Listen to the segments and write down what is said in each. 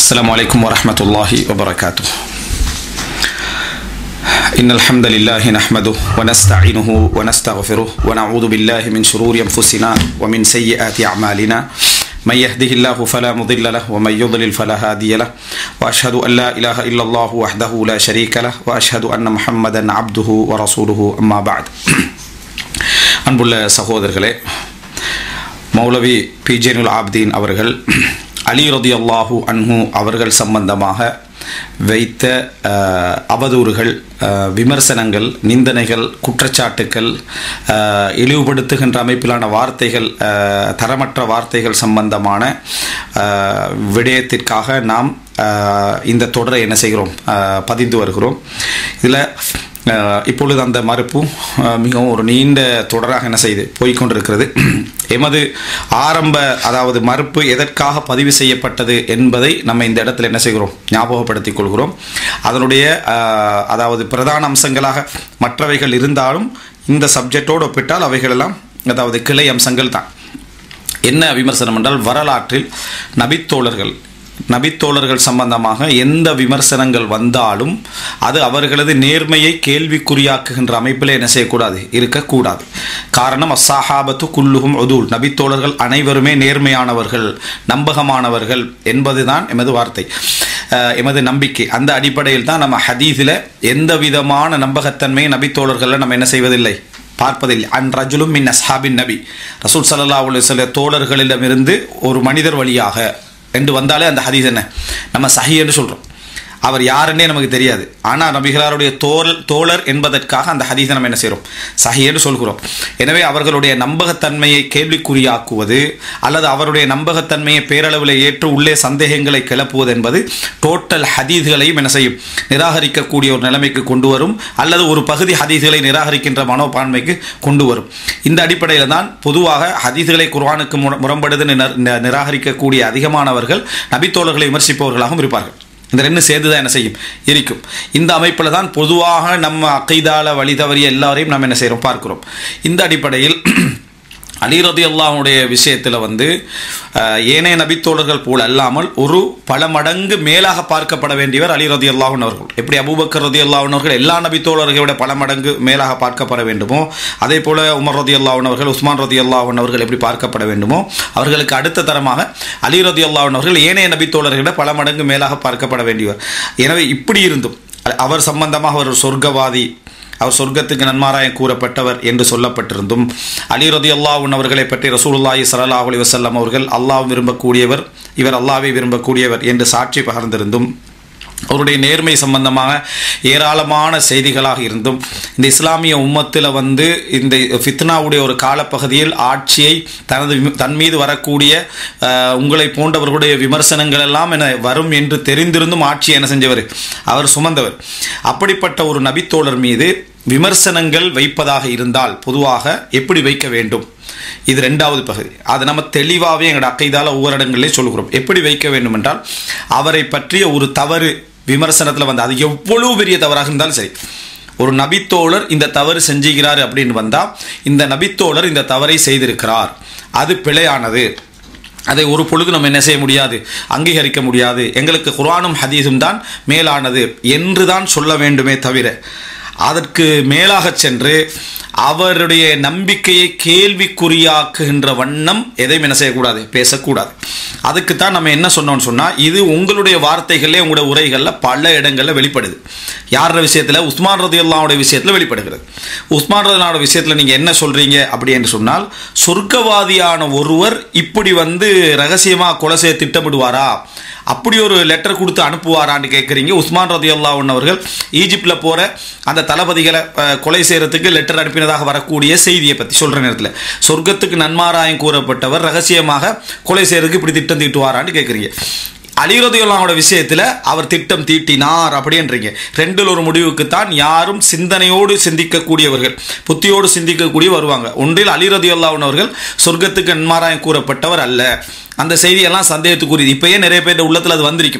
السلام عليكم ورحمة الله وبركاته إن الحمد لله نحمده ونستعينه ونستغفره ونعوذ بالله من شرور أنفسنا ومن سيئات أعمالنا من يهده الله فلا مضل له ومن يضلل فلا هادي له وأشهد أن لا إله إلا الله وحده لا شريك له وأشهد أن محمدا عبده ورسوله أما بعد அன்புள்ள சகோதரர்களே மௌலவி பிஜேனுல் ஆப்தீன் அவர்கள் அலி ரதி அல்லாஹூ அன்ஹு அவர்கள் சம்பந்தமாக வைத்த அஹ், அவதூறுகள் அஹ், விமர்சனங்கள் நிந்தனைகள் குற்றச்சாட்டுக்கள் அஹ், இழிவுபடுத்துகின்ற அமைப்பிலான வார்த்தைகள் அஹ், தரமற்ற வார்த்தைகள் சம்பந்தமான அஹ், விடயத்திற்காக நாம் அஹ், இந்த தொடரை என்ன செய்கிறோம் அஹ், பதிந்து வருகிறோம் இதில் அஹ் இப்பொழுது அந்த மறுப்பும் அஹ், மிகவும் ஒரு நீண்ட தொடராக என்ன செய்து போய்க்கொண்டிருக்கிறது எமது ஆரம்ப அதாவது மறுப்பு எதற்காக பதிவு செய்யப்பட்டது என்பதை நம்ம இந்த இடத்துல என்ன செய்கிறோம் ஞாபகப்படுத்திக் கொள்கிறோம் அதனுடைய அஹ், அதாவது பிரதான அம்சங்களாக மற்றவைகள் இருந்தாலும் இந்த சப்ஜெக்டோடு ஒப்பிட்டால் அவைகளெல்லாம் அதாவது கிளை அம்சங்கள் தான் என்ன விமர்சனம் என்றால் வரலாற்றில் நபித்தோழர்கள் நபித்தோழர்கள் சம்பந்தமாக எந்த விமர்சனங்கள் வந்தாலும் அது அவர்களது நேர்மையை கேள்விக்குறியாக்குகின்ற அமைப்பில் என்ன செய்யக்கூடாது இருக்கக்கூடாது காரணம் அஸ்ஸாஹாபத்து குல்லுகும் உதூல் நபித்தோழர்கள் அனைவருமே நேர்மையானவர்கள் நம்பகமானவர்கள் என்பதுதான் எமது வார்த்தை அஹ், எமது நம்பிக்கை அந்த அடிப்படையில் தான் நம்ம ஹதீஸில் எந்த விதமான நம்பகத்தன்மையை நபித்தோழர்களில் நம்ம என்ன செய்வதில்லை பார்ப்பதில்லை அன் ரஜுலும் மின் அஸ்ஹாபின் நபி ரசூல் சல்லா சில தோழர்களிடமிருந்து ஒரு மனிதர் வழியாக என்று வந்தாலே அந்த ஹதீஸ் என்ன நம்ம சஹி என்று சொல்கிறோம் அவர் யாருன்னே நமக்கு தெரியாது ஆனால் நபிகளாருடைய தோல் தோழர் என்பதற்காக அந்த ஹதீஸை நம்ம என்ன செய்கிறோம் சஹி என்று சொல்கிறோம் எனவே அவர்களுடைய நம்பகத்தன்மையை கேள்விக்குறியாக்குவது அல்லது அவருடைய நம்பகத்தன்மையை பேரளவில் ஏற்று உள்ளே சந்தேகங்களை கிளப்புவது என்பது டோட்டல் ஹதீஸ்களையும் என்ன செய்யும் நிராகரிக்கக்கூடிய ஒரு நிலைமைக்கு கொண்டு வரும் அல்லது ஒரு பகுதி ஹதீஸ்களை நிராகரிக்கின்ற மனோபான்மைக்கு கொண்டு வரும் இந்த அடிப்படையில் தான் பொதுவாக ஹதீஸ்களை குர்ஆனுக்கு முர- முரண்படுது நிர- நி- நிராகரிக்கக்கூடிய அதிகமானவர்கள் நபித்தோழர்களை விமர்சிப்பவர்களாகவும் இருப்பார்கள் இந்த ரெண்டும் சேர்ந்து தான் என்ன செய்யும் இருக்கும் இந்த அமைப்பில் தான் பொதுவாக நம்ம அக்கைதால வழி தவறிய எல்லாரையும் நம்ம என்ன செய்கிறோம் பார்க்கிறோம் இந்த அடிப்படையில் அலி ரதி அல்லாஹ்வுடைய விஷயத்தில் வந்து அஹ், ஏனைய நபித்தோழர்கள் போல் அல்லாமல் ஒரு பல மடங்கு மேலாக பார்க்கப்பட வேண்டியவர் அலி ரதி அல்லாஹன் அவர்கள் எப்படி அபூபக்கர் ரதி அல்லாஹன் அவர்கள் எல்லா நபித்தோழர்களை விட பல மடங்கு மேலாக பார்க்கப்பட வேண்டுமோ அதே போல உமர் ரதி அல்லாஹன் அவர்கள் உஸ்மான் ரதி அல்லாஹன் அவர்கள் எப்படி பார்க்கப்பட வேண்டுமோ அவர்களுக்கு அடுத்த தரமாக அலி ரதி அல்லாஹன் அவர்கள் ஏனைய நபித்தோழர்களை விட பல மடங்கு மேலாக பார்க்கப்பட வேண்டியவர் எனவே இப்படி இருந்தும் அவர் சம்பந்தமாக அவர் ஒரு சொர்க்கவாதி அவர் சொர்க்கத்துக்கு நன்மாராயம் கூறப்பட்டவர் என்று சொல்லப்பட்டிருந்தும் அலி ரதி அல்லாஹ் அவர்களை பற்றி ரசூலுல்லாஹி ஸல்லல்லாஹு அலைஹி வஸல்லம் அவர்கள் அல்லாஹ் விரும்பக்கூடியவர் இவர் அல்லாஹ்வை விரும்பக்கூடியவர் என்று சாட்சி பகர்ந்திருந்தும் அவருடைய நேர்மை சம்பந்தமாக ஏராளமான செய்திகளாக இருந்தும் இந்த இஸ்லாமிய உம்மத்தில் வந்து இந்த ஃபித்னாவுடைய ஒரு காலப்பகுதியில் ஆட்சியை தனது விம- தன் மீது வரக்கூடிய அஹ், உங்களை போன்றவர்களுடைய விமர்சனங்கள் எல்லாம் என வரும் என்று தெரிந்திருந்தும் ஆட்சியை என்ன செஞ்சவர் அவர் சுமந்தவர் அப்படிப்பட்ட ஒரு நபித்தோழர் மீது விமர்சனங்கள் வைப்பதாக இருந்தால் பொதுவாக எப்படி வைக்க வேண்டும் இது ரெண்டாவது பகுதி அது நம்ம தெளிவாகவே எங்களோட அக்கைதால ஒவ்வொரு இடங்களிலே சொல்கிறோம் எப்படி வைக்க வேண்டும் என்றால் அவரை பற்றிய ஒரு தவறு விமர்சனத்தில் வந்து அது எவ்வளவு பெரிய தவறாக இருந்தாலும் சரி ஒரு நபித்தோழர் இந்த தவறு செஞ்சுகிறார் அப்படின்னு வந்தால் இந்த நபித்தோழர் இந்த தவறை செய்திருக்கிறார் அது பிழையானது அதை ஒரு பொழுது நம்ம என்ன செய்ய முடியாது அங்கீகரிக்க முடியாது எங்களுக்கு குர்ஆனும் ஹதீஸும் தான் மேலானது என்று தான் சொல்ல வேண்டுமே தவிர அதற்கு மேலாக சென்று அவருடைய நம்பிக்கையை கேள்விக்குறியாக்குகின்ற வண்ணம் எதையும் என்ன செய்யக்கூடாது பேசக்கூடாது அதுக்கு தான் நம்ம என்ன சொன்னோம்னு சொன்னால் இது உங்களுடைய வார்த்தைகளே உங்களுடைய உரைகளில் பல இடங்களில் வெளிப்படுது யாரோட விஷயத்தில் உஸ்மான் ரதி அல்லாவுடைய விஷயத்தில் வெளிப்படுகிறது உஸ்மான் ரதியோட விஷயத்தில் நீங்கள் என்ன சொல்கிறீங்க அப்படி என்று சொன்னால் சொர்க்கவாதியான ஒருவர் இப்படி வந்து ரகசியமாக கொலை செய்ய திட்டமிடுவாரா அப்படி ஒரு லெட்டர் கொடுத்து அனுப்புவாரான்னு கேட்குறீங்க உஸ்மான் ரதி அல்லாஹன் அவர்கள் ஈஜிப்டில் போகிற அந்த தளபதிகளை அஹ், கொலை செய்கிறதுக்கு லெட்டர் அனுப்பினதாக வரக்கூடிய செய்தியை பற்றி சொல்கிற நேரத்தில் சொர்க்கத்துக்கு நன்மாராயம் கூறப்பட்டவர் ரகசியமாக கொலை செய்கிறதுக்கு இப்படி திட்டம் தீட்டுவாரான்னு கேட்குறீங்க அலிரதியுல்லாவோட விஷயத்தில் அவர் திட்டம் தீட்டினார் அப்படின்றீங்க ரெண்டில் ஒரு முடிவுக்கு தான் யாரும் சிந்தனையோடு சிந்திக்கக்கூடியவர்கள் புத்தியோடு சிந்திக்கக்கூடிய வருவாங்க ஒன்றில் அலிரதியுல்லாவின் அவர்கள் சொர்க்கத்துக்கு நன்மாராயம் கூறப்பட்டவர் அல்ல அந்த செய்தியெல்லாம் சந்தேகத்துக்குரியது இப்பயே நிறைய பேர் உள்ளத்தில் அது வந்திருக்கும்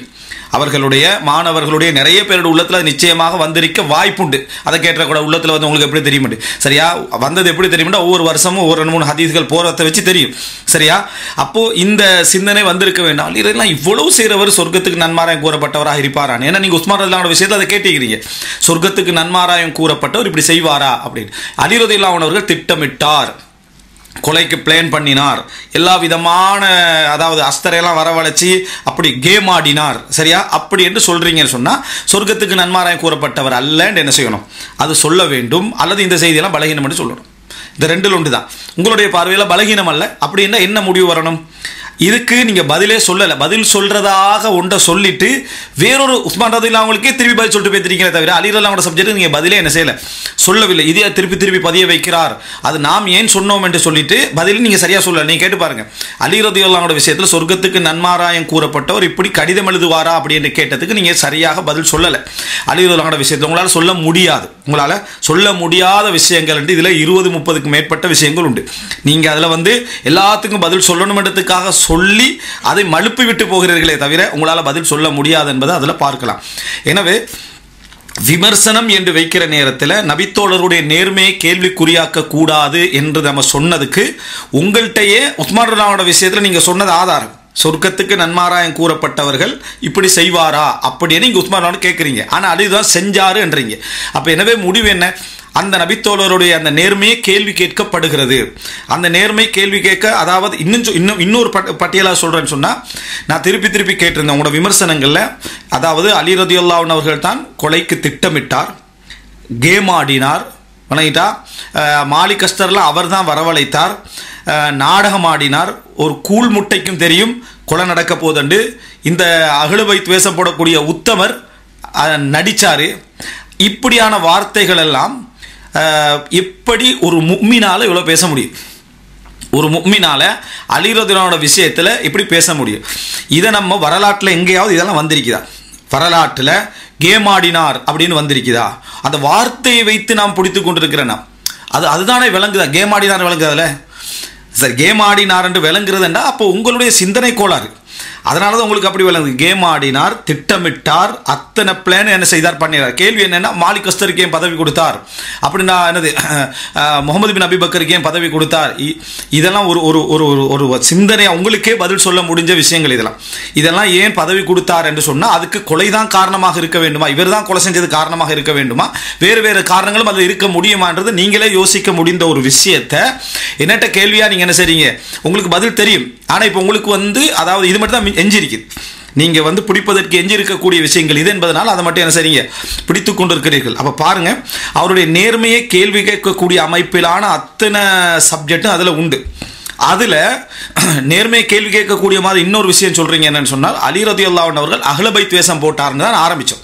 அவர்களுடைய மாணவர்களுடைய நிறைய பேருடைய உள்ளத்தில் அது நிச்சயமாக வந்திருக்க வாய்ப்புண்டு அதை கேட்ட கூட உள்ளத்தில் வந்து உங்களுக்கு எப்படி தெரியும் சரியா வந்தது எப்படி தெரியும்னா ஒவ்வொரு வருஷமும் ஒரு ரெண்டு மூணு ஹதீஸ்கள் போறதை வச்சு தெரியும் சரியா அப்போ இந்த சிந்தனை வந்திருக்க வேண்டாம் இதெல்லாம் இவ்வளவு செய்கிறவர் சொர்க்கத்துக்கு நன்மாராயம் கூறப்பட்டவராக இருப்பாரான் ஏன்னா நீங்க உஸ்மான் ரதிலாவோட விஷயத்தில் அதை கேட்டீங்க சொர்க்கத்துக்கு நன்மாராயம் கூறப்பட்டவர் இப்படி செய்வாரா அப்படின்னு அலிரதில்லாவன் அவர்கள் திட்டமிட்டார் கொலைக்கு பிளான் பண்ணினார் எல்லா விதமான அதாவது அஸ்தரையெல்லாம் வரவழைச்சி அப்படி கேம் ஆடினார் சரியா அப்படி என்று சொல்றீங்கன்னு சொன்னா சொர்க்கத்துக்கு நன்மாராயம் கூறப்பட்டவர் அல்லன்னு என்ன செய்யணும் அது சொல்ல வேண்டும் அல்லது இந்த செய்தியெல்லாம் பலகீனம் என்று சொல்லணும் இந்த ரெண்டில் ஒன்று தான் உங்களுடைய பார்வையில் பலகீனம் அல்ல அப்படின்னா என்ன முடிவு வரணும் இதுக்கு நீங்க பதிலே சொல்லல பதில் சொல்றதாக ஒன்றை சொல்லிட்டு வேறொரு உஸ்மான் ரதில் அவங்களுக்கே திருப்பி பதில் சொல்லிட்டு போயிருக்கீங்களே தவிர அலிரல்லாவோட சப்ஜெக்ட் நீங்க பதிலே என்ன செய்யல சொல்லவில்லை இதே திருப்பி திருப்பி பதிய வைக்கிறார் அது நாம் ஏன் சொன்னோம் என்று சொல்லிட்டு பதில் நீங்க சரியா சொல்லல நீங்க கேட்டு பாருங்க அலி ரதியுல்லாவோட விஷயத்துல சொர்க்கத்துக்கு நன்மாராயம் கூறப்பட்டவர் இப்படி கடிதம் எழுதுவாரா அப்படின்னு கேட்டதுக்கு நீங்க சரியாக பதில் சொல்லல அலி ரதியுல்லாவோட விஷயத்துல உங்களால சொல்ல முடியாது உங்களால சொல்ல முடியாத விஷயங்கள் என்று இதுல இருபது முப்பதுக்கு மேற்பட்ட விஷயங்கள் உண்டு நீங்க அதுல வந்து எல்லாத்துக்கும் பதில் சொல்லணும்ன்றதுக்காக சொல்லி அதை மழுப்பி விட்டு போகிறீர்களே தவிர உங்களால் பதில் சொல்ல முடியாது என்பதை அதில் பார்க்கலாம் எனவே விமர்சனம் என்று வைக்கிற நேரத்தில் நபித்தோழருடைய நேர்மையை கேள்விக்குறியாக்க கூடாது என்று நம்ம சொன்னதுக்கு உங்கள்கிட்டயே உஸ்மான் ரலாவோட விஷயத்தில் நீங்கள் சொன்னது ஆதாரம் சொர்க்கத்துக்கு நன்மாராயம் கூறப்பட்டவர்கள் இப்படி செய்வாரா அப்படின்னு நீங்க உஸ்மான் கேட்குறீங்க ஆனால் அதுதான் செஞ்சாருன்றீங்க அப்போ எனவே முடிவு என்ன அந்த நபித்தோழருடைய அந்த நேர்மையை கேள்வி கேட்கப்படுகிறது அந்த நேர்மை கேள்வி கேட்க அதாவது இன்னும் சொ- இன்னும் இன்னொரு பட் பட்டியலாக சொல்கிறேன்னு சொன்னால் நான் திருப்பி திருப்பி கேட்டிருந்தேன் உங்களோட விமர்சனங்களில் அதாவது அலி ரதியுல்லாவின் அவர்கள் தான் கொலைக்கு திட்டமிட்டார் கேம் ஆடினார் வணங்கிட்டா அஹ், மாலிக் அஸ்தர்ல அவர் தான் வரவழைத்தார் அஹ், நாடகம் ஆடினார் ஒரு கூழ் முட்டைக்கும் தெரியும் கொலை நடக்க போதண்டு இந்த அகழுவை துவேசம் போடக்கூடிய உத்தமர் அஹ், நடிச்சாரு இப்படியான வார்த்தைகள் எல்லாம் அஹ், எப்படி ஒரு முக்மினால இவ்வளோ பேச முடியும் ஒரு முக்மினால அலிரதுனோட விஷயத்தில் இப்படி பேச முடியும் இதை நம்ம வரலாற்றில் எங்கேயாவது இதெல்லாம் வந்திருக்குதா வரலாற்றில் கேம் ஆடினார் அப்படின்னு வந்திருக்குதா அந்த வார்த்தையை வைத்து நாம் பிடித்து கொண்டிருக்கிறேன் நாம் அது அதுதானே விளங்குதா கேம் ஆடினார் விளங்குதால சரி கேம் ஆடினார் என்று விளங்குறதுன்னா அப்போ உங்களுடைய சிந்தனை கோளாறு அதனால தான் உங்களுக்கு அப்படி விளங்குது கேம் ஆடினார் திட்டமிட்டார் அத்தனை பிளான் என்ன செய்தார் பண்ணினார் கேள்வி என்னன்னா மாலிக் அஸ்தருக்கு ஏன் பதவி கொடுத்தார் அப்படின்னா என்னது அஹ், முகமது பின் அபிபக்கருக்கு ஏன் பதவி கொடுத்தார் இ- இதெல்லாம் ஒரு ஒரு ஒரு ஒரு ஒரு சிந்தனை உங்களுக்கே பதில் சொல்ல முடிஞ்ச விஷயங்கள் இதெல்லாம் இதெல்லாம் ஏன் பதவி கொடுத்தார் என்று சொன்னால் அதுக்கு கொலை தான் காரணமாக இருக்க வேண்டுமா இவர் தான் கொலை செஞ்சது காரணமாக இருக்க வேண்டுமா வேறு வேறு காரணங்களும் அதில் இருக்க முடியுமான்றது நீங்களே யோசிக்க முடிந்த ஒரு விஷயத்தை என்னட்ட கேள்வியா நீங்க என்ன செய்றீங்க உங்களுக்கு பதில் தெரியும் ஆனா இப்போ உங்களுக்கு வந்து அதாவது இது மட்டும் தான் எஞ்சி இருக்குது நீங்க வந்து பிடிப்பதற்கு எஞ்சி இருக்கக்கூடிய விஷயங்கள் இது என்பதனால் அதை மட்டும் என்ன செய்றீங்க பிடித்து கொண்டிருக்கிறீர்கள் அப்ப பாருங்க அவருடைய நேர்மையை கேள்வி கேட்கக்கூடிய அமைப்பிலான அத்தனை சப்ஜெக்டும் அதுல உண்டு அதுல நேர்மையை கேள்வி கேட்கக்கூடிய மாதிரி இன்னொரு விஷயம் சொல்றீங்க என்னன்னு சொன்னால் அலி ரதியுல்லாஹன் அவர்கள் அகலபை துவேஷம் போட்டார்னு தான் ஆரம்பிச்சோம்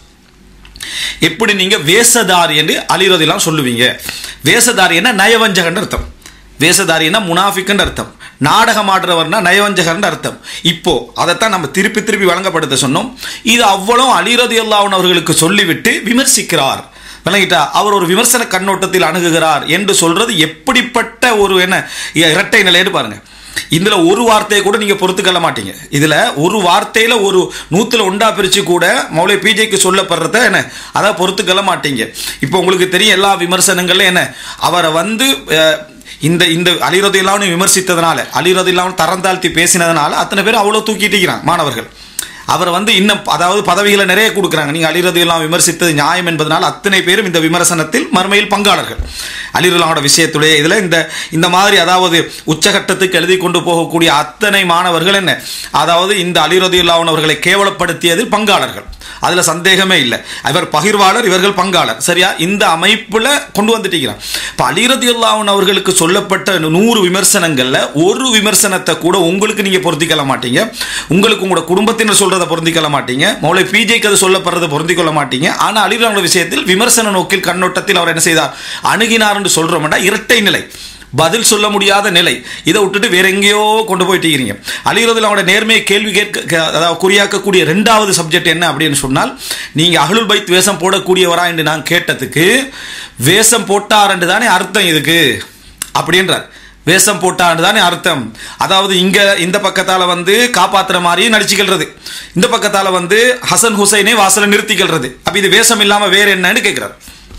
எப்படி நீங்க வேஷதாரி என்று அலிரதிலாம் சொல்லுவீங்க வேஷதாரின்னா நயவஞ்சகன் அர்த்தம் வேஷதாரின்னா முனாஃபிக்குன்னு அர்த்தம் நாடகம் ஆடுறவர்னா நயவஞ்சகர்னு அர்த்தம் இப்போ அதைத்தான் நம்ம திருப்பி திருப்பி வழங்கப்படுத்த சொன்னோம் இது அவ்வளவு அலிரதி அவர்களுக்கு சொல்லிவிட்டு விமர்சிக்கிறார் விளங்கிட்டா அவர் ஒரு விமர்சன கண்ணோட்டத்தில் அணுகுகிறார் என்று சொல்றது எப்படிப்பட்ட ஒரு என்ன இரட்டை நிலைன்னு பாருங்க இதுல ஒரு வார்த்தையை கூட நீங்க பொறுத்துக்கொள்ள மாட்டீங்க இதுல ஒரு வார்த்தையில ஒரு நூத்துல ஒண்டா பிரிச்சு கூட மௌலை பிஜேக்கு சொல்லப்படுறத என்ன அதை பொறுத்துக்கொள்ள மாட்டீங்க இப்போ உங்களுக்கு தெரியும் எல்லா விமர்சனங்கள்ல என்ன அவரை வந்து அஹ், இந்த இந்த அலிரதில்லான்னு விமர்சித்ததுனால அலிரதில்லாமல் தரம் தாழ்த்தி பேசினதுனால அத்தனை பேர் அவ்வளோ தூக்கிட்டிருக்கிறாங்க மாணவர்கள் அவர் வந்து இன்னும் அதாவது பதவிகளை நிறைய கொடுக்குறாங்க நீங்க அலிரது எல்லாம் விமர்சித்தது நியாயம் என்பதனால் அத்தனை பேரும் இந்த விமர்சனத்தில் மறுமையில் பங்காளர்கள் அலிருல்லாவோட விஷயத்துடைய இதுல இந்த இந்த மாதிரி அதாவது உச்சகட்டத்துக்கு எழுதி கொண்டு போகக்கூடிய அத்தனை மாணவர்கள் என்ன அதாவது இந்த அலிரது அவர்களை கேவலப்படுத்தியதில் பங்காளர்கள் அதுல சந்தேகமே இல்லை இவர் பகிர்வாளர் இவர்கள் பங்காளர் சரியா இந்த அமைப்புல கொண்டு வந்துட்டீங்கிறான் இப்ப அலிரதி அவர்களுக்கு சொல்லப்பட்ட நூறு விமர்சனங்கள்ல ஒரு விமர்சனத்தை கூட உங்களுக்கு நீங்க பொருத்திக்கொள்ள மாட்டீங்க உங்களுக்கு உங்களோட குடும்பத்தினர் சொல்றதை பொருந்திக்கொள்ள மாட்டீங்க மௌலை பிஜேக்கு அது சொல்லப்படுறதை பொருந்திக்கொள்ள மாட்டீங்க ஆனா அலிரங்கள விஷயத்தில் விமர்சன நோக்கில் கண்ணோட்டத்தில் அவர் என்ன செய்தார் அணுகினார் என்று சொல்றோம்னா இரட்டை நிலை பதில் சொல்ல முடியாத நிலை இதை விட்டுட்டு வேற எங்கேயோ கொண்டு போயிட்டீங்க அலிரதில் அவனோட நேர்மையை கேள்வி கேட்க கே- அதாவது குறியாக்கக்கூடிய ரெண்டாவது சப்ஜெக்ட் என்ன அப்படின்னு சொன்னால் நீங்க அகலுல் பைத் வேஷம் போடக்கூடியவரா என்று நான் கேட்டதுக்கு வேஷம் போட்டார் என்று தானே அர்த்தம் இதுக்கு அப்படின்றார் வேஷம் போட்டான்னு தானே அர்த்தம் அதாவது இங்க இந்த பக்கத்தால வந்து காப்பாத்துற மாதிரியே நடிச்சுக்கிறது இந்த பக்கத்தால வந்து ஹசன் ஹுசைனே வாசல நிறுத்திக்கிறது அப்ப இது வேஷம் இல்லாம வேற என்னன்னு கேட்கிறார்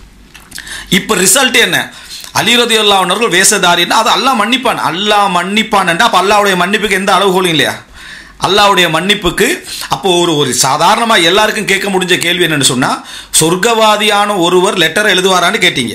இப்ப ரிசல்ட் என்ன அலிரதி அல்லாவுனர்கள் வேஷதாரின்னா அது அல்லாஹ் மன்னிப்பான் அல்லாஹ் மன்னிப்பான் அப்ப அல்லாவுடைய மன்னிப்புக்கு எந்த அளவுகோலும் இல்லையா அல்லாவுடைய மன்னிப்புக்கு அப்போ ஒரு ஒரு சாதாரணமாக எல்லாருக்கும் கேட்க முடிஞ்ச கேள்வி என்னன்னு சொன்னால் சொர்க்கவாதியான ஒருவர் லெட்டர் எழுதுவாரான்னு கேட்டீங்க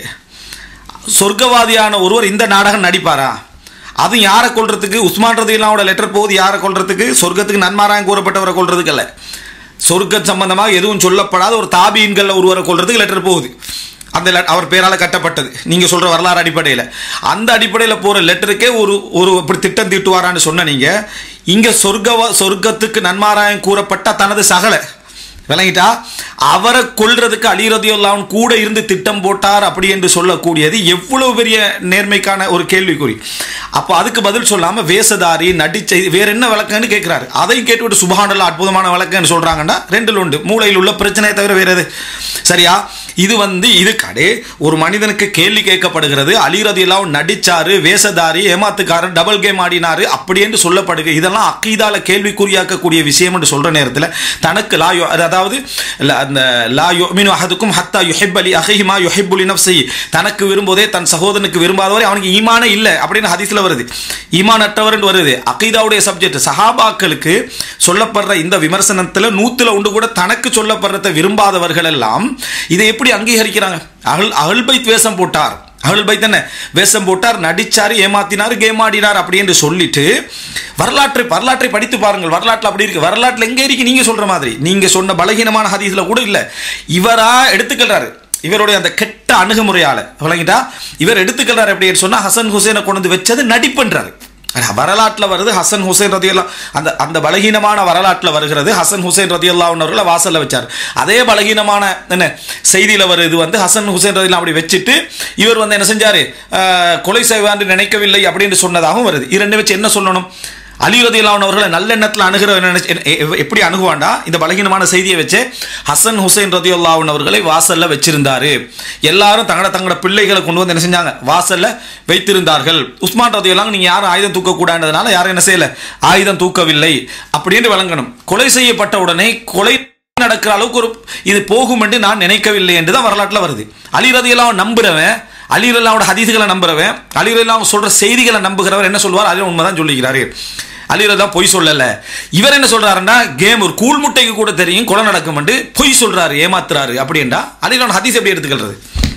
சொர்க்கவாதியான ஒருவர் இந்த நாடகம் நடிப்பாரா அது யாரை கொள்றதுக்கு உஸ்மான் ரதிலாவோட லெட்டர் போகுது யாரை கொள்றதுக்கு சொர்க்கத்துக்கு நன்மாராயம் கூறப்பட்டவரை கொள்றதுக்கு அல்ல சொர்க்க சம்பந்தமாக எதுவும் சொல்லப்படாத ஒரு தாபீன்கள் ஒருவரை கொள்றதுக்கு லெட்டர் போகுது அந்த let- அவர் பேரால கட்டப்பட்டது நீங்க சொல்ற வரலாறு அடிப்படையில் அந்த அடிப்படையில் போற லெட்டருக்கே ஒரு ஒரு இப்படி திட்டம் தீட்டுவாரான்னு சொன்ன நீங்க இங்க சொர்க்க சொர்க்கத்துக்கு நன்மாராயம் கூறப்பட்ட தனது சகல விளங்கிட்டா அவரை கொல்றதுக்கு அலிரதியுல்லாவும் கூட இருந்து திட்டம் போட்டார் அப்படி என்று சொல்லக்கூடியது எவ்வளவு பெரிய நேர்மைக்கான ஒரு கேள்விக்குறி அப்போ அதுக்கு பதில் சொல்லாம வேஷதாரி நடிச்சை வேற என்ன விளக்கம்னு கேட்கிறாரு அதையும் கேட்டுவிட்டு சுபஹானல்லா அற்புதமான விளக்கம்னு சொல்றாங்கன்னா ரெண்டில் உண்டு மூளையில் உள்ள பிரச்சனையை தவிர வேற எது சரியா இது வந்து இது கடை ஒரு மனிதனுக்கு கேள்வி கேட்கப்படுகிறது அலிரதியெல்லாம் நடிச்சாரு வேஷதாரி ஏமாத்துக்காரர் டபுள் கேம் ஆடினாரு அப்படி என்று சொல்லப்படுது இதெல்லாம் அக்கீதால கேள்விக்குறியாக்கக்கூடிய விஷயம் என்று சொல்ற நேரத்தில் தனக்கு லா யு- அதாவது ல- அந்த லா யுமினு அஹதுக்கும் ஹத்தா யுஹிப் அலி அஹிமா யுஹிப்புலி நஃப்ஸி தனக்கு விரும்புவதே தன் சகோதரனுக்கு விரும்பாதவரை அவனுக்கு ஈமானே இல்லை அப்படின்னு ஹதீஸ்ல வருது ஈமான் அற்றவர் வருது அக்கீதாவுடைய சப்ஜெக்ட் சஹாபாக்களுக்கு சொல்லப்படுற இந்த விமர்சனத்துல நூத்துல உண்டு கூட தனக்கு சொல்லப்படுறத விரும்பாதவர்கள் எல்லாம் இதை எப்படி அங்கீகரிக்கிறாங்க அகல் அகல்பைத் வேஷம் போட்டார் அகல்பைத் என்ன வேஷம் போட்டார் நடிச்சாரு ஏமாத்தினார் கேம் ஆடினார் அப்படி என்று சொல்லிட்டு வரலாற்றை வரலாற்றை படித்து பாருங்கள் வரலாற்றில் அப்படி இருக்கு வரலாற்றில் எங்க இருக்கு நீங்க சொல்ற மாதிரி நீங்க சொன்ன பலகீனமான ஹதீஸ்ல கூட இல்ல இவரா எடுத்துக்கிறாரு இவருடைய அந்த கெட்ட அணுகுமுறையால விளங்கிட்டா இவர் எடுத்துக்கிறார் எப்படின்னு சொன்னா ஹசன் ஹுசேனை கொண்டு வந்து வச்சது நடிப்புன்றாரு வரலாற்றில் வருது ஹசன் ஹுசைன் ரதியல்லா அந்த அந்த பலகீனமான வரலாற்றில் வருகிறது ஹசன் ஹுசைன் ரதியல்லாவுன்னவர்களை வாசல்ல வச்சார் அதே பலகீனமான என்ன செய்தியில் வருது வந்து ஹசன் ஹுசைன் ரதியல்லா அப்படி வச்சுட்டு இவர் வந்து என்ன செஞ்சாரு அஹ், கொலை செய்வான்னு நினைக்கவில்லை அப்படின்னு சொன்னதாகவும் வருது இது ரெண்டு வச்சு என்ன சொல்லணும் அலி ரதியல்லான் அவர்களை நல்லெண்ணத்தில் அணுகிற நினைச்சு- எ- எ- எப்படி அணுகுவாண்டா இந்த பலகீனமான செய்தியை வச்சு ஹசன் ஹுசைன் ரதியுல்லாவின் அவர்களை வாசல்ல வச்சிருந்தாரு எல்லாரும் தங்களோட தங்களோட பிள்ளைகளை கொண்டு வந்து என்ன செஞ்சாங்க வாசல்ல வைத்திருந்தார்கள் உஸ்மான் ரதியுல்லாம் நீங்க யாரும் ஆயுதம் தூக்கக்கூடாதுனால யாரும் என்ன செய்யல ஆயுதம் தூக்கவில்லை அப்படின்னு விளங்கணும் கொலை செய்யப்பட்ட உடனே கொலை நடக்கிற அளவுக்கு ஒரு இது போகும் என்று நான் நினைக்கவில்லை என்று தான் வரலாற்றில் வருது அலி ரதியெல்லாம் நம்புறவன் அலி ரல்லாவோட ஹதீதுகளை நம்புறவன் அலி ரல்லாம் சொல்ற செய்திகளை நம்புகிறவர் என்ன சொல்வார் அலி உண்மைதான் சொல்லிக்கிறாரு அலி ரல்லா பொய் சொல்லல இவர் என்ன சொல்றாருன்னா கேம் ஒரு கூழ் முட்டைக்கு கூட தெரியும் கொலை நடக்கும் பொய் சொல்றாரு ஏமாத்துறாரு அப்படின்டா அலி ரல்லாவோட ஹதீஸ் எப்படி எடுத்துக்கிறது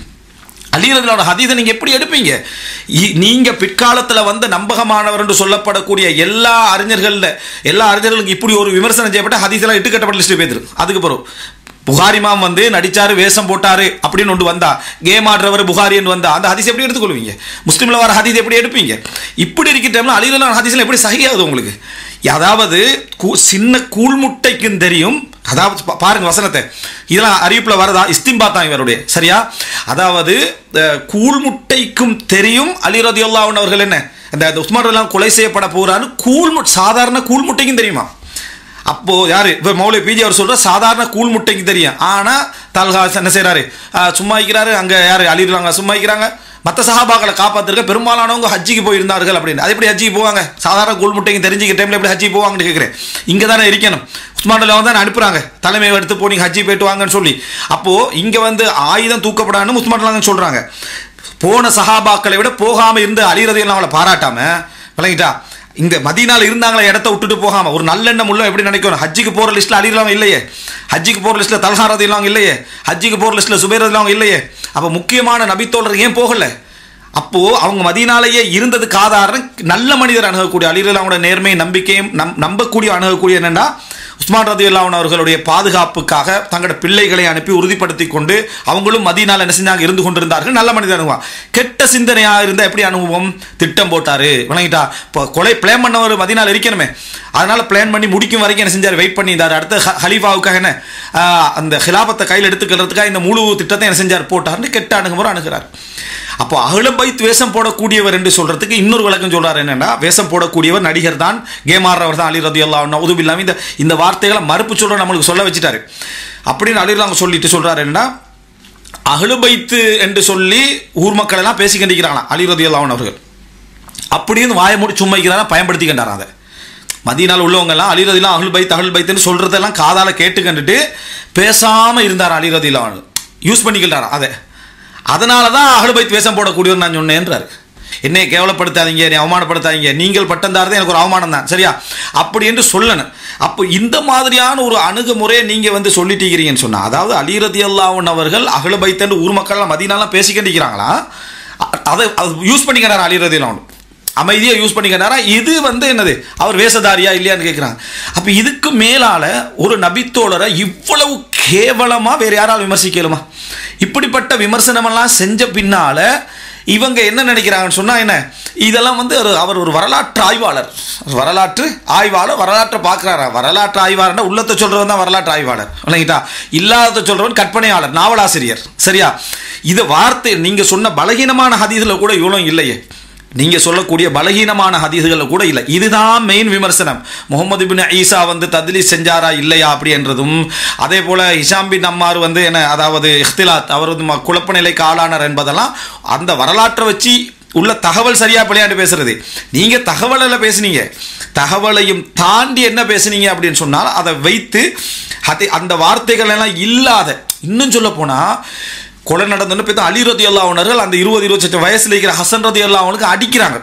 அலிரதனோட ஹதீஸை நீங்க எப்படி எடுப்பீங்க இ- நீங்க பிற்காலத்துல வந்து நம்பகமானவர் என்று சொல்லப்படக்கூடிய எல்லா அறிஞர்கள்ல எல்லா அறிஞர்களுக்கும் இப்படி ஒரு விமர்சனம் செய்யப்பட்ட ஹதீஸ் எல்லாம் இட்டுக்கட்டப்பட்ட லிஸ்ட் பேத்துரு அதுக்கு பிறகு புகாரி மாம் வந்து நடிச்சாரு வேஷம் போட்டாரு அப்படின்னு ஒன்று வந்தா கேம் ஆடுறவர் புகாரி என்று வந்தா அந்த ஹதீஸ் எப்படி எடுத்துக்கொள்வீங்க முஸ்லீம்ல வர ஹதீஸ் எப்படி எடுப்பீங்க இப்படி இருக்க டைம்ல அலிரலான ஹதீஸ்ல எப்படி சகியாகுது உங்களுக்கு அதாவது கூ- சின்ன கூழ்முட்டைக்கும் தெரியும் அதாவது பா- பாருங்க வசனத்தை இதெல்லாம் அறிவிப்புல வரதா இஸ்திம்பா தான் இவருடைய சரியா அதாவது அஹ், கூழ்முட்டைக்கும் தெரியும் அலி ரதியுல்லாஹன் அவர்கள் என்ன அந்த அந்த உஸ்மான் எல்லாம் கொலை செய்யப்பட போறான்னு கூழ்மு சாதாரண கூழ்முட்டைக்கும் தெரியுமா அப்போ யாரு இப்போ மௌலை பிஜி அவர் சொல்ற சாதாரண கூழ் முட்டைக்கு தெரியும் ஆனா தல்ஹா என்ன செய்றாரு ஆஹ், சும்மா வைக்கிறாரு அங்க யாரு அழிடுறாங்க சும்மா வைக்கிறாங்க மற்ற சஹாபாக்களை காப்பாத்திருக்க பெரும்பாலானவங்க ஹஜ்ஜிக்கு போயிருந்தார்கள் அப்படின்னு அது எப்படி ஹஜ்ஜிக்கு போவாங்க சாதாரண கூழ் முட்டைக்கு தெரிஞ்சுக்க டைம்ல எப்படி ஹஜ்ஜிக்கு போவாங்கன்னு கேட்குறேன் இங்க தானே இருக்கணும் உஸ்மான் அல்லாஹ் தான் அனுப்புறாங்க தலைமை எடுத்து போனீங்க ஹஜ்ஜி போயிட்டு வாங்கன்னு சொல்லி அப்போ இங்க வந்து ஆயுதம் தூக்கப்படான்னு உஸ்மான் அல்லாஹ் சொல்றாங்க போன சஹாபாக்களை விட போகாம இருந்து அலிரதையெல்லாம் அவளை பாராட்டாம விளங்கிட்டா இங்க மதீனால இருந்தாங்களே இடத்த விட்டுட்டு போகாம ஒரு நல்லெண்ணம் உள்ள எப்படி நினைக்கணும் ஹஜ்ஜிக்கு போற லிஸ்ட்ல அலிரலாம் இல்லையே ஹஜ்ஜிக்கு போற லிஸ்ட்ல தல்ஹாரதி இல்லாம இல்லையே ஹஜ்ஜிக்கு போற லிஸ்ட்ல சுபேரதி இல்லாம இல்லையே அப்ப முக்கியமான நபித்தோழர் ஏன் போகல அப்போ அவங்க மதீனாலேயே இருந்ததுக்கு ஆதாரம் நல்ல மனிதர் அணுகக்கூடிய அலிரலாவோட நேர்மை நம்பிக்கையும் நம் நம்பக்கூடிய அணுகக்கூடிய என்னன்னா உஸ்மான் ரதி அவர்களுடைய பாதுகாப்புக்காக தங்களோட பிள்ளைகளை அனுப்பி உறுதிப்படுத்தி கொண்டு அவங்களும் மதியனால் என்ன செஞ்சாங்க இருந்து கொண்டிருந்தார்கள் நல்ல மனிதர் அனுபவம் கெட்ட சிந்தனையாக இருந்தால் எப்படி அனுபவம் திட்டம் போட்டாரு வணங்கிட்டா இப்போ கொலை பிளான் பண்ணவர் மதியனால் இருக்கணுமே அதனால பிளான் பண்ணி முடிக்கும் வரைக்கும் என்ன செஞ்சார் வெயிட் பண்ணியிருந்தார் அடுத்த ஹ- ஹலீஃபாவுக்காக என்ன ஆஹ், அந்த ஹிலாபத்தை கையில் எடுத்துக்கிறதுக்காக இந்த முழு திட்டத்தை என்ன செஞ்சார் போட்டார்னு கெட்ட அணுகுமுறை அணுகிறார் அப்போ அகிலபைத் வேஷம் போடக்கூடியவர் என்று சொல்றதுக்கு இன்னொரு விளக்கம் சொல்றாரு என்னன்னா வேஷம் போடக்கூடியவர் நடிகர் தான் கேம் ஆடுறவர் தான் அலி ரதி அல்லா உதுபில்லாம இந்த இந்த வார்த்தைகளை மறுப்பு சொல்ற நம்மளுக்கு சொல்ல வச்சுட்டாரு அப்படின்னு அலி அவங்க சொல்லிட்டு சொல்றாரு என்னன்னா அகலுபைத்து என்று சொல்லி ஊர் மக்கள் எல்லாம் பேசிக்கிட்டிருக்கிறாங்களாம் அலி ரதி அவர்கள் அப்படின்னு வாயை மூடி சும்மைக்கிறாரா பயன்படுத்திக்கின்றாராம் அதை மதியனால் உள்ளவங்கெல்லாம் அலிரதிலாம் அகல் பைத் அகல் பைத்துன்னு சொல்கிறதெல்லாம் காதால கேட்டு கண்டுட்டு பேசாமல் இருந்தார் அலிரதிலாம் யூஸ் பண்ணிக்கிட்டாராம் அதை அதனால தான் அகல் பைத் வேஷம் போடக்கூடியவர் நான் சொன்னேன்றாரு என்னை கேவலப்படுத்தாதீங்க என்னை அவமானப்படுத்தாதீங்க நீங்கள் பட்டம் தாரது எனக்கு ஒரு அவமானம் தான் சரியா அப்படி என்று சொல்லணும் அப்போ இந்த மாதிரியான ஒரு அணுகுமுறையை நீங்கள் வந்து சொல்லிட்டீங்கன்னு சொன்னால் அதாவது அலிரதி அல்லாவன் அவர்கள் அகல பைத்தன்னு ஊர் மக்கள்லாம் மதியனாலாம் பேசிக்கிட்டிருக்கிறாங்களா அதை அதை யூஸ் பண்ணிக்கிறார் அலிரதி அல்லாவன் அமைதியாக யூஸ் பண்ணிக்கிறாரா இது வந்து என்னது அவர் வேஷதாரியா இல்லையான்னு கேட்குறாங்க அப்போ இதுக்கு மேலால் ஒரு நபித்தோழரை இவ்வளவு கேவலமாக வேறு யாரால் விமர்சிக்கலுமா இப்படிப்பட்ட விமர்சனமெல்லாம் செஞ்ச பின்னால் இவங்க என்ன நினைக்கிறாங்கன்னு சொன்னால் என்ன இதெல்லாம் வந்து ஒரு அவர் ஒரு வரலாற்று ஆய்வாளர் வரலாற்று ஆய்வாளர் வரலாற்றை பார்க்குறாரா வரலாற்று ஆய்வாளர்னா உள்ளத்தை சொல்கிறவன் தான் வரலாற்று ஆய்வாளர் இல்லைங்கிட்டா இல்லாததை சொல்கிறவன் கற்பனையாளர் நாவலாசிரியர் சரியா இது வார்த்தை நீங்கள் சொன்ன பலகீனமான ஹதீஸில் கூட இவ்வளோ இல்லையே நீங்கள் சொல்லக்கூடிய பலகீனமான ஹதீதுகளில் கூட இல்லை இதுதான் மெயின் விமர்சனம் முகமது பின் ஈசா வந்து தத்லி செஞ்சாரா இல்லையா அப்படின்றதும் அதே போல் ஹிஷாம் பின் அம்மார் வந்து என்ன அதாவது இஃப்திலாத் அவர் வந்து ம- குழப்ப நிலைக்கு ஆளானார் என்பதெல்லாம் அந்த வரலாற்றை வச்சு உள்ள தகவல் சரியா பிள்ளையாண்டு பேசுறது நீங்க தகவலில் பேசுனீங்க தகவலையும் தாண்டி என்ன பேசுனீங்க அப்படின்னு சொன்னால் அதை வைத்து அதை அந்த வார்த்தைகள் எல்லாம் இல்லாத இன்னும் சொல்ல போனா கொலை நடந்தோன்னு போய் அலி ரதி அல்லாவுனர்கள் அந்த இருபது இருபத்தெட்டு வயசுல இருக்கிற ஹசன் ரதி அல்லாவுனுக்கு அடிக்கிறாங்க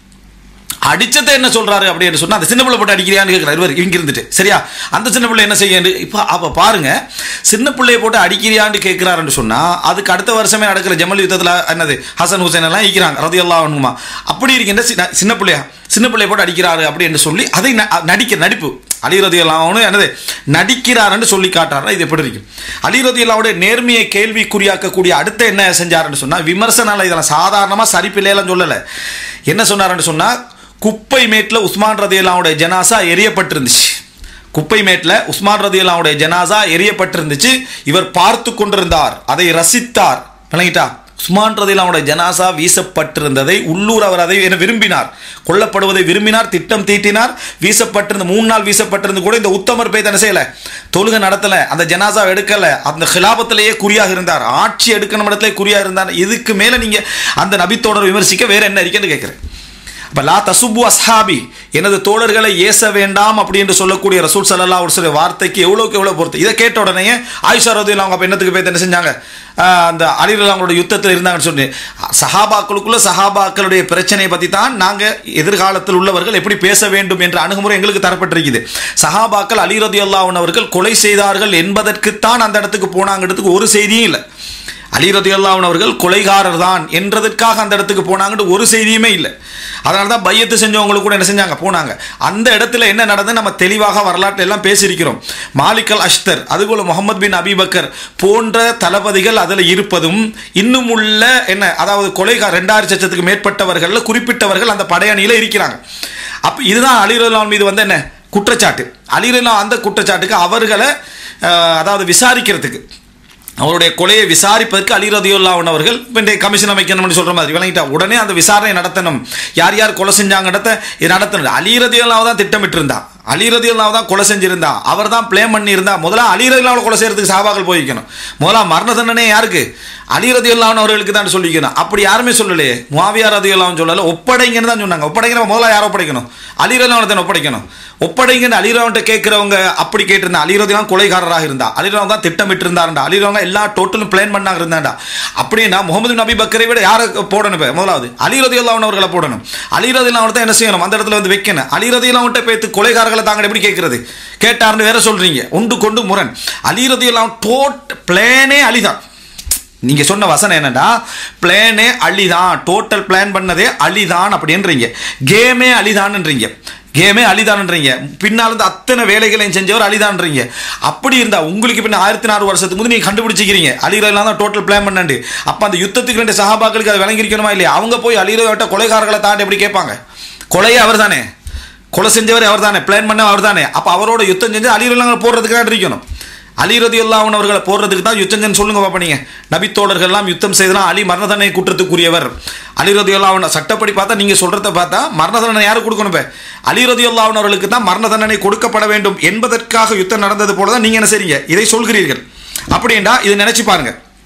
அடிச்சதை என்ன சொல்றாரு அப்படின்னு சொன்னா அந்த சின்ன பிள்ளை போட்டு அடிக்கிறியான்னு கேட்கிறாரு இவர் இங்க இருந்துட்டு சரியா அந்த சின்ன பிள்ளை என்ன செய்ய இப்போ அப்ப பாருங்க சின்ன பிள்ளையை போட்டு அடிக்கிறியான்னு கேட்கிறாருன்னு சொன்னா அதுக்கு அடுத்த வருஷமே நடக்கிற ஜமல் யுத்தத்தில் என்னது ஹசன் ஹுசைன் எல்லாம் ஈக்கிறாங்க ரதி அல்லாஹ்னுமா அப்படி இருக்கின்ற சின்ன சின்ன பிள்ளையா சின்ன பிள்ளையை போட்டு அடிக்கிறாரு அப்படின்னு சொல்லி அதை ந- நடிக்க நடிப்பு அலி ரதி அல்லாஹ்னு என்னது நடிக்கிறாருன்னு சொல்லி காட்டுறாரு இது எப்படி இருக்கும் அலி ரதி அல்லாவுடைய நேர்மையை கேள்விக்குறியாக்கக்கூடிய அடுத்த என்ன செஞ்சாருன்னு சொன்னா விமர்சனம் இதெல்லாம் சாதாரணமாக சரிப்பில்லையெல்லாம் சொல்லலை என்ன சொன்னாருன்னு சொன்னா குப்பை மேட்டில் உஸ்மான் ரதியல்லாவுடைய ஜனாசா எரியப்பட்டிருந்துச்சு குப்பை மேட்டில் உஸ்மான் ரதியல்லாவுடைய ஜனாசா எரியப்பட்டிருந்துச்சு இவர் பார்த்து கொண்டிருந்தார் அதை ரசித்தார் விளங்கிட்டா உஸ்மான் ரதியல்லாவுடைய ஜனாசா வீசப்பட்டிருந்ததை உள்ளூர் அவர் அதை என விரும்பினார் கொல்லப்படுவதை விரும்பினார் திட்டம் தீட்டினார் வீசப்பட்டிருந்த மூணு நாள் வீசப்பட்டிருந்து கூட இந்த உத்தமர் போய் தானே செய்யல தொழுகை நடத்தல அந்த ஜனாசா எடுக்கல அந்த ஹிலாபத்திலேயே குறியாக இருந்தார் ஆட்சி எடுக்கணும் இடத்துல குறியாக இருந்தார் இதுக்கு மேல நீங்க அந்த நபித்தோடர் விமர்சிக்க வேற என்ன இருக்குன்னு கேட்கிறேன் அப்ப லா தசுபு அஸ்ஹாபி எனது தோழர்களை ஏச வேண்டாம் அப்படி என்று சொல்லக்கூடிய ரசூல் சல்லா ஒரு சில வார்த்தைக்கு எவ்வளோக்கு எவ்வளோ பொறுத்து இதை கேட்ட உடனே ஆயிஷா ரதி அவங்க அப்போ என்னத்துக்கு போய் என்ன செஞ்சாங்க ஆஹ் அந்த அலிரல் அவங்களோட யுத்தத்தில் இருந்தாங்கன்னு சொல்லி சஹாபாக்களுக்குள்ள சஹாபாக்களுடைய பிரச்சனையை பற்றி தான் நாங்கள் எதிர்காலத்தில் உள்ளவர்கள் எப்படி பேச வேண்டும் என்ற அணுகுமுறை எங்களுக்கு தரப்பட்டிருக்குது சஹாபாக்கள் அலி ரதி அவர்கள் கொலை செய்தார்கள் என்பதற்குத்தான் அந்த இடத்துக்கு போனாங்கிறதுக்கு ஒரு செய்தியும் இல்லை அலி ரதியுல்லாஹன் அவர்கள் கொலைகாரர் தான் என்றதற்காக அந்த இடத்துக்கு போனாங்கன்னு ஒரு செய்தியுமே இல்லை அதனால தான் பையத்து செஞ்சவங்களுக்கு கூட என்ன செஞ்சாங்க போனாங்க அந்த இடத்துல என்ன நடந்து நம்ம தெளிவாக வரலாற்று எல்லாம் பேசியிருக்கிறோம் மாலிக் அல் அஷ்தர் அதுபோல் முகமது பின் அபிபக்கர் போன்ற தளபதிகள் அதில் இருப்பதும் இன்னும் உள்ள என்ன அதாவது கொலைகார் ரெண்டாயிரம் லட்சத்துக்கு மேற்பட்டவர்கள் குறிப்பிட்டவர்கள் அந்த படையணியில் இருக்கிறாங்க அப்போ இதுதான் அலிரல்லான் மீது வந்து என்ன குற்றச்சாட்டு அலிரல்லா அந்த குற்றச்சாட்டுக்கு அவர்களை அஹ், அதாவது விசாரிக்கிறதுக்கு அவருடைய கொலையை விசாரிப்பதற்கு அலி ரதியுல்லாவன் அவர்கள் இப்போ இந்த கமிஷன் அமைக்கணும்னு சொல்ற மாதிரி விளங்கிட்டா உடனே அந்த விசாரணை நடத்தணும் யார் யார் கொலை செஞ்சாங்கன்றத இது நடத்தணும் அலி ரதியுல்லாவை தான் திட்டமிட்டு இருந்தா அலி ரதியுல்லாவை தான் கொலை செஞ்சிருந்தா அவர் தான் பிளேம் பண்ணியிருந்தா முதல்ல அலி ரதியுல்லாவை கொலை செய்யறதுக்கு சாபாக்கள் போய்க்கணும் முதல்ல மரண தண்டனை யாருக்கு அலி ரதியுல்லாவன் அவர்களுக்கு தான் சொல்லிக்கணும் அப்படி யாருமே சொல்லலையே முவாவியா ரதியுல்லாவன் சொல்லல ஒப்படைங்கன்னு தான் சொன்னாங்க ஒப்படைங்கிற முதல்ல யாரை ஒப்படைக்கணும் அலி ரதியுல்லாவை தான் ஒப்படைக்கணும் ஒப்படைங்கன்னு அலிராவன்ட்ட கேட்கிறவங்க அப்படி கேட்டிருந்தா அலிரதிலாம் கொலைகாரராக இருந்தா அலிராவன் தான் திட்டமிட்டு இருந்தாருண்டா அலிராவன் எல்லா டோட்டலும் பிளான் பண்ணாங்க இருந்தாண்டா அப்படின்னா முகமது நபி பக்கரை விட யாரை போடணும் இப்போ முதலாவது அலிரதி அவர்களை போடணும் அலிரதி தான் என்ன செய்யணும் அந்த இடத்துல வந்து வைக்கணும் அலிரதி அவன்கிட்ட பேத்து கொலைகாரர்களை தாங்க எப்படி கேட்கறது கேட்டாருன்னு வேற சொல்றீங்க ஒன்று கொண்டு முரண் அலிரதி டோட் பிளேனே அலிதான் நீங்க சொன்ன வசனம் என்னன்னா பிளேனே அழிதான் டோட்டல் பிளான் பண்ணதே அழிதான் அப்படின்றீங்க கேமே அழிதான்ன்றீங்க கேமே அழிதான்ன்றீங்க பின்னால் இருந்து அத்தனை வேலைகளையும் செஞ்சவர் அழிதான்றீங்க அப்படி இருந்தா உங்களுக்கு பின்ன ஆயிரத்தி நாலு வருஷத்துக்கு முந்தைய நீங்க கண்டுபிடிச்சிக்கிறீங்க அலிரெல்லாம் தான் டோட்டல் பிளான் பண்ணண்டு அப்ப அந்த யுத்தத்துக்கு ரெண்டு சகாபாக்களுக்கு அதை விளங்கிருக்கணுமா இல்லையா அவங்க போய் அலிரோட்ட கொலைகாரர்களை தாண்டி எப்படி கேட்பாங்க கொலையே அவர் தானே கொலை செஞ்சவர் அவர் தானே பிளான் பண்ண அவர் தானே அப்போ அவரோட யுத்தம் செஞ்சு அலிரெல்லாம் போடுறதுக்கு தான் இருக்கணும் அலி ரதி அல்லாஹன் அவர்களை போடுறதுக்கு தான் யுத்தம் செஞ்சு சொல்லுங்க பாப்பா நீங்க நபித்தோழர்கள் எல்லாம் யுத்தம் செய்தலாம் அலி மரண தண்டனை குற்றத்துக்குரியவர் அலி ரதி அல்லாஹன் சட்டப்படி பார்த்தா நீங்க சொல்றத பார்த்தா மரண தண்டனை யாருக்கு கொடுக்கணும் இப்ப அலி ரதி அல்லாஹன் அவர்களுக்கு தான் மரண தண்டனை கொடுக்கப்பட வேண்டும் என்பதற்காக யுத்தம் நடந்தது போல தான் நீங்க என்ன செய்றீங்க இதை சொல்கிறீர்கள் அப்படின்டா இதை நினைச்சு பாருங்க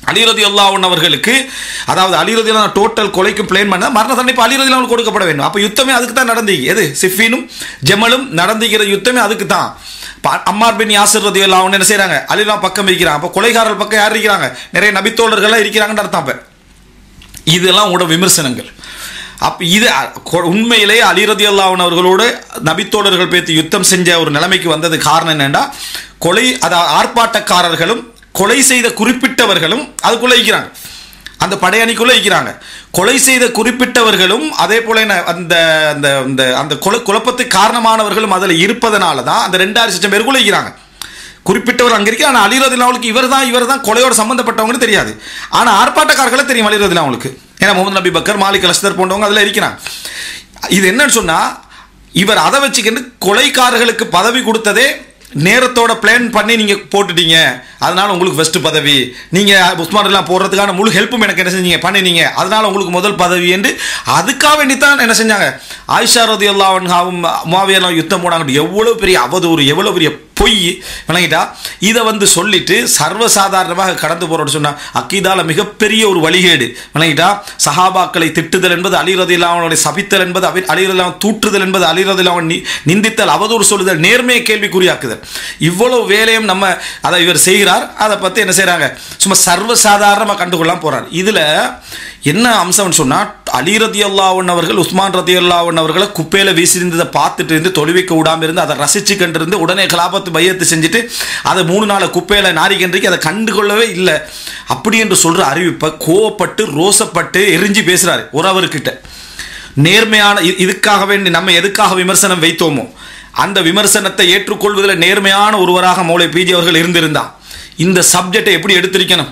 அலிரதி அல்லாஹன் அவர்களுக்கு அதாவது அலிரதி அல்லா டோட்டல் கொலைக்கு பிளேன் பண்ண மரண தண்டனை இப்போ அலிரதி அவங்களுக்கு கொடுக்கப்பட வேண்டும் அப்போ யுத்தமே அதுக்கு தான் நடந்தீங்க எது சிஃபினும் ஜெமலும் நடந்துகிற யுத்தமே அதுக்கு தான் ப- அம்மார் பின் யாசிர் ரதி அல்லாஹ் என்ன செய்றாங்க அலிலா பக்கம் இருக்கிறாங்க அப்போ கொலைகாரர் பக்கம் யார் இருக்கிறாங்க நிறைய நபித்தோழர்கள்லாம் இருக்கிறாங்கன்னு அர்த்தம் அப்போ இதெல்லாம் உங்களோட விமர்சனங்கள் அப்ப இது அ, கொ- உண்மையிலே அலிரதி அல்லாஹன் அவர்களோடு நபித்தோழர்கள் பேத்து யுத்தம் செஞ்ச ஒரு நிலைமைக்கு வந்தது காரணம் என்னன்னா கொலை அதாவது ஆர்ப்பாட்டக்காரர்களும் கொலை செய்த குறிப்பிட்டவர்களும் அதுக்குள்ள இருக்கிறாங்க அந்த படையணிக்குள்ள இருக்கிறாங்க கொலை செய்த குறிப்பிட்டவர்களும் அதே போல என்ன, அந்த அந்த அந்த அந்த கொலை குழப்பத்துக்கு காரணமானவர்களும் அதில் இருப்பதனால தான் அந்த ரெண்டாயிரம் லட்சம் பேருக்குள்ள இருக்கிறாங்க குறிப்பிட்டவர் அங்க இருக்கு ஆனால் அலிரதில் அவளுக்கு இவர் தான் இவர் தான் கொலையோட சம்பந்தப்பட்டவங்கன்னு தெரியாது ஆனால் ஆர்ப்பாட்டக்காரர்களை தெரியும் அலிரதில் அவங்களுக்கு ஏன்னா முகமது நபி பக்கர் மாலிக் அலஸ்தர் போன்றவங்க அதில் இருக்கிறாங்க இது என்னன்னு சொன்னா இவர் அதை வச்சுக்கிட்டு கொலைக்காரர்களுக்கு பதவி கொடுத்ததே நேரத்தோட பிளான் பண்ணி நீங்க போட்டுட்டீங்க அதனால உங்களுக்கு ஃபர்ஸ்ட் பதவி நீங்க உஸ்மான் எல்லாம் போடுறதுக்கான முழு ஹெல்ப்பும் எனக்கு என்ன செஞ்சீங்க பண்ணினீங்க அதனால உங்களுக்கு முதல் பதவி என்று அதுக்காக வேண்டித்தான் என்ன செஞ்சாங்க ஆயிஷா ரதி அல்லாவும் மாவியெல்லாம் யுத்தம் போனாங்க எவ்வளவு பெரிய அவதூறு எவ்வளவு பெரிய பொய் விளங்கிட்டா இதை வந்து சொல்லிட்டு சர்வசாதாரணமாக கடந்து போறோம்னு சொன்னா அக்கீதால மிகப்பெரிய ஒரு வழிகேடு விளங்கிட்டா சஹாபாக்களை திட்டுதல் என்பது அலிரதில்லாவனுடைய சபித்தல் என்பது அவி அலிரதில்லாவன் தூற்றுதல் என்பது அலிரதில்லாவன் நிந்தித்தல் அவதூறு சொல்லுதல் நேர்மையை கேள்விக்குறியாக்குதல் இவ்வளவு வேலையும் நம்ம அதை இவர் செய்கிறார் அதை பத்தி என்ன செய்றாங்க சும்மா சர்வசாதாரணமாக கண்டுகொள்ளாம போறார் இதுல என்ன அம்சம்னு சொன்னா அலி ரதி அல்லாவன் அவர்கள் உஸ்மான் ரதி அல்லாவன் அவர்களை குப்பையில வீசியிருந்ததை பார்த்துட்டு இருந்து தொழுவிக்க விடாம இருந்து அதை ரசிச்சு கண்டிருந்து உடனே கலாபத்து பையத்து செஞ்சுட்டு அதை மூணு நாள் குப்பையில நாரிக்கன்றைக்கு அதை கண்டுகொள்ளவே இல்லை அப்படி என்று சொல்ற அறிவிப்பை கோவப்பட்டு ரோசப்பட்டு எரிஞ்சு பேசுறாரு ஒரு அவர்கிட்ட நேர்மையான இ- இதுக்காக வேண்டி நம்ம எதுக்காக விமர்சனம் வைத்தோமோ அந்த விமர்சனத்தை ஏற்றுக்கொள்வதில் நேர்மையான ஒருவராக மௌலை பிஜி அவர்கள் இருந்திருந்தா இந்த சப்ஜெக்டை எப்படி எடுத்திருக்கணும்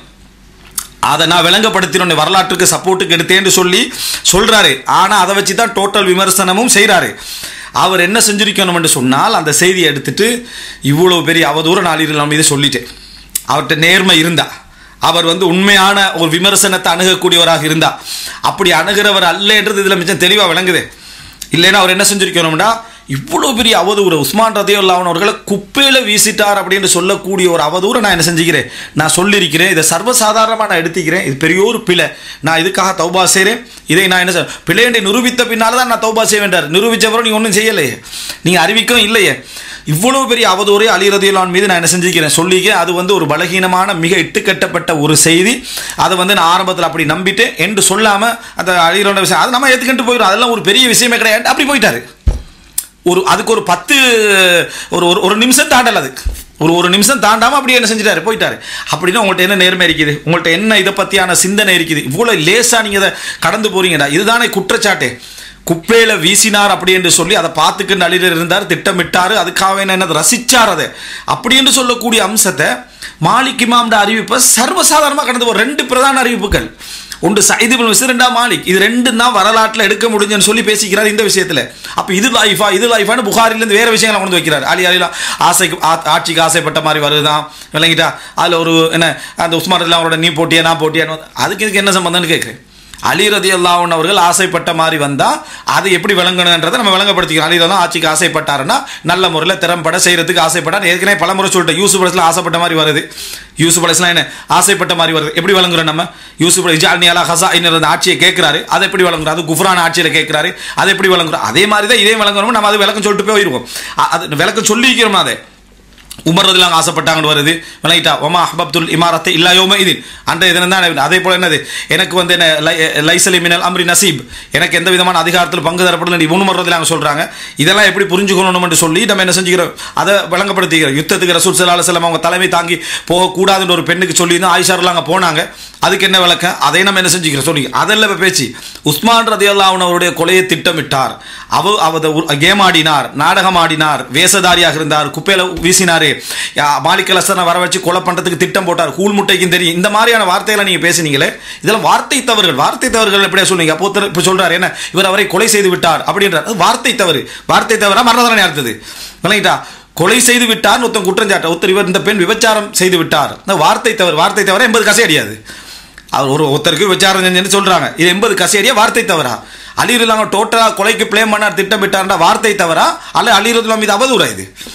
அதை நான் விளங்கப்படுத்தினோம் வரலாற்றுக்கு சப்போர்ட்டுக்கு எடுத்தேன்னு சொல்லி சொல்றாரு ஆனா அதை வச்சு தான் டோட்டல் விமர்சனமும் செய்றாரு அவர் என்ன செஞ்சிருக்கணும் என்று சொன்னால் அந்த செய்தியை எடுத்துட்டு இவ்வளவு பெரிய அவதூற நாளில் நான் மீது சொல்லிட்டேன் அவர்கிட்ட நேர்மை இருந்தா அவர் வந்து உண்மையான ஒரு விமர்சனத்தை அணுகக்கூடியவராக இருந்தா அப்படி அணுகிறவர் அல்லன்றது இதுல மிச்சம் தெளிவா விளங்குது இல்லைன்னா அவர் என்ன செஞ்சிருக்கணும்டா இவ்வளோ பெரிய அவதூறு உஸ்மான் ரதியுல்லாவன் அவர்களை குப்பையில வீசிட்டார் அப்படின்னு சொல்லக்கூடிய ஒரு அவதூறை நான் என்ன செஞ்சுக்கிறேன் நான் சொல்லியிருக்கிறேன் இதை சர்வசாதாரணமாக நான் எடுத்துக்கிறேன் இது பெரிய ஒரு பிழை நான் இதுக்காக தௌபா செய்கிறேன் இதை நான் என்ன செய்ய பிழையை நிரூபித்த பின்னால் தான் நான் தௌபா செய்ய வேண்டார் நிரூபித்தவரை நீ ஒன்றும் செய்யலையே நீங்கள் அறிவிக்கவும் இல்லையே இவ்வளவு பெரிய அவதூறை அலி ரதியுல்லான் மீது நான் என்ன செஞ்சுக்கிறேன் சொல்லிக்கிறேன் அது வந்து ஒரு பலகீனமான மிக இட்டுக்கட்டப்பட்ட ஒரு செய்தி அதை வந்து நான் ஆரம்பத்தில் அப்படி நம்பிட்டு என்று சொல்லாமல் அந்த அலிரோட விஷயம் அதை நம்ம ஏற்றுக்கிட்டு போயிடும் அதெல்லாம் ஒரு பெரிய விஷயமே கிடையாது அப்படி போயிட்டாரு ஒரு அதுக்கு ஒரு பத்து ஒரு ஒரு ஒரு நிமிஷம் தாண்டல அது ஒரு ஒரு நிமிஷம் தாண்டாம அப்படியே என்ன செஞ்சுட்டாரு போயிட்டாரு அப்படின்னா உங்கள்ட்ட என்ன நேர்மை இருக்குது உங்கள்ட்ட என்ன இதை பத்தியான சிந்தனை இருக்குது இவ்வளோ லேசா நீங்க இதை கடந்து போறீங்கடா இதுதானே குற்றச்சாட்டு குப்பையில வீசினார் அப்படி என்று சொல்லி அதை பார்த்துக்கு நளிரர் இருந்தார் திட்டமிட்டாரு அதுக்காக என்ன என்னது ரசிச்சார் அதை அப்படி என்று சொல்லக்கூடிய அம்சத்தை மாலிக் இமாம்ட அறிவிப்பை சர்வசாதாரணமாக கடந்து போற ரெண்டு பிரதான அறிவிப்புகள் ஒன்று சைது பின் மிஸ்ர் ரெண்டா மாலிக் இது ரெண்டும் தான் வரலாற்றில் எடுக்க முடிஞ்சுன்னு சொல்லி பேசிக்கிறார் இந்த விஷயத்தில் அப்போ இது லைஃபா இது லைஃபான்னு புகாரிலேருந்து வேற விஷயங்களை கொண்டு வந்து வைக்கிறார் அலி அலிலாம் ஆசைக்கு ஆ- ஆட்சிக்கு ஆசைப்பட்ட மாதிரி வருதுதான் விளங்கிட்டா அதில் ஒரு என்ன அந்த உஸ்மான் ரலியல்லாஹு அவரோட நீ போட்டியா நான் போட்டியான்னு வந்து- அதுக்கு இதுக்கு என்ன சம்பந்தம்னு கேட்குறேன் அலி ரதி அல்லாஹன் அவர்கள் ஆசைப்பட்ட மாதிரி வந்தா அது எப்படி விளங்கணுன்றதை நம்ம விளங்கப்படுத்திக்கிறோம் அலி தான் ஆட்சிக்கு ஆசைப்பட்டாருன்னா நல்ல முறையில் திறம்பட செய்யறதுக்கு ஆசைப்பட்டார் ஏற்கனவே பல முறை சொல்லிட்டேன் யூசுப் அலிஸ்லாம் ஆசைப்பட்ட மாதிரி வருது யூசுப் அலிஸ்லாம் என்ன ஆசைப்பட்ட மாதிரி வருது எப்படி விளங்குறோம் நம்ம யூசுப் அலி இஜால்னி அலா ஹசா இந்த ஆட்சியை கேட்கிறாரு அதை எப்படி விளங்குறோம் அது குஃப்ரான ஆட்சியில் கேட்கிறாரு அதை எப்படி விளங்குறோம் அதே மாதிரி தான் இதே விளங்குறோம் நம்ம அது விளக்கம் சொல்லிட்டு போயிருவோம் அ- அது விளக்கம் சொல்லிக்கிறோம் அதை உமர் ரதிலாம் ஆசைப்பட்டாங்கன்னு வருது விளங்கிட்டா ஒமா அஹபப்துல் இமாரத்தை இல்லா யோம இது அன்றைய தினம் தான் அதே போல என்னது எனக்கு வந்து என்ன லை- லைசலி மினல் அம்ரி நசீப் எனக்கு எந்த விதமான அதிகாரத்தில் பங்கு தரப்படல நீ உமர் ரதிலாங்க சொல்றாங்க இதெல்லாம் எப்படி புரிஞ்சுக்கணும்னு சொல்லி நம்ம என்ன செஞ்சுக்கிறோம் அதை விளங்கப்படுத்திக்கிறோம் யுத்தத்துக்கு ரசூல் சல்லா அலுவலம் அவங்க தலைமை தாங்கி போகக்கூடாதுன்னு ஒரு பெண்ணுக்கு சொல்லி தான் ஆயிஷாரில் அங்கே போனாங்க அதுக்கு என்ன விளக்கம் அதை நம்ம என்ன செஞ்சுக்கிறோம் சொல்லி அதெல்லாம் இப்ப பேச்சு உஸ்மான் ரதி அவருடைய கொலையை திட்டமிட்டார் அவ அவத கேமாடினார் நாடகம் ஆடினார் வேஷதாரியாக இருந்தார் குப்பையில வீசினாரு யா, மாலிக் அலசனை வர வச்சு கொலை பண்றதுக்கு திட்டம் போட்டார் கூழ் முட்டைக்கும் தெரியும் இந்த மாதிரியான வார்த்தைகளை நீங்க பேசுனீங்களே இதெல்லாம் வார்த்தை தவறுகள் வார்த்தை தவறுகள் எப்படியா சொல்லுங்க அப்போ ஒருத்தர் இப்ப சொல்றாரு என்ன இவர் அவரை கொலை செய்து விட்டார் அப்படின்றார் அது வார்த்தை தவறு வார்த்தை தவறா மரண தண்டனை அடுத்தது விளங்கிட்டா கொலை செய்து விட்டார் ஒருத்தன் குற்றஞ்சாட்ட ஒருத்தர் இவர் இந்த பெண் விபச்சாரம் செய்து விட்டார் இந்த வார்த்தை தவறு வார்த்தை தவிர எண்பது கசை அடியாது அவர் ஒரு ஒருத்தருக்கு விசாரம் செஞ்சுன்னு சொல்றாங்க இது எண்பது கசேரியா வார்த்தை தவறா அலிருல்லாங்க டோட்டலா கொலைக்கு பிளேம் பண்ணார் திட்டமிட்டார்டா வார்த்தை தவறா அல்ல அலிருல்லாம் மீது அவதூறா இது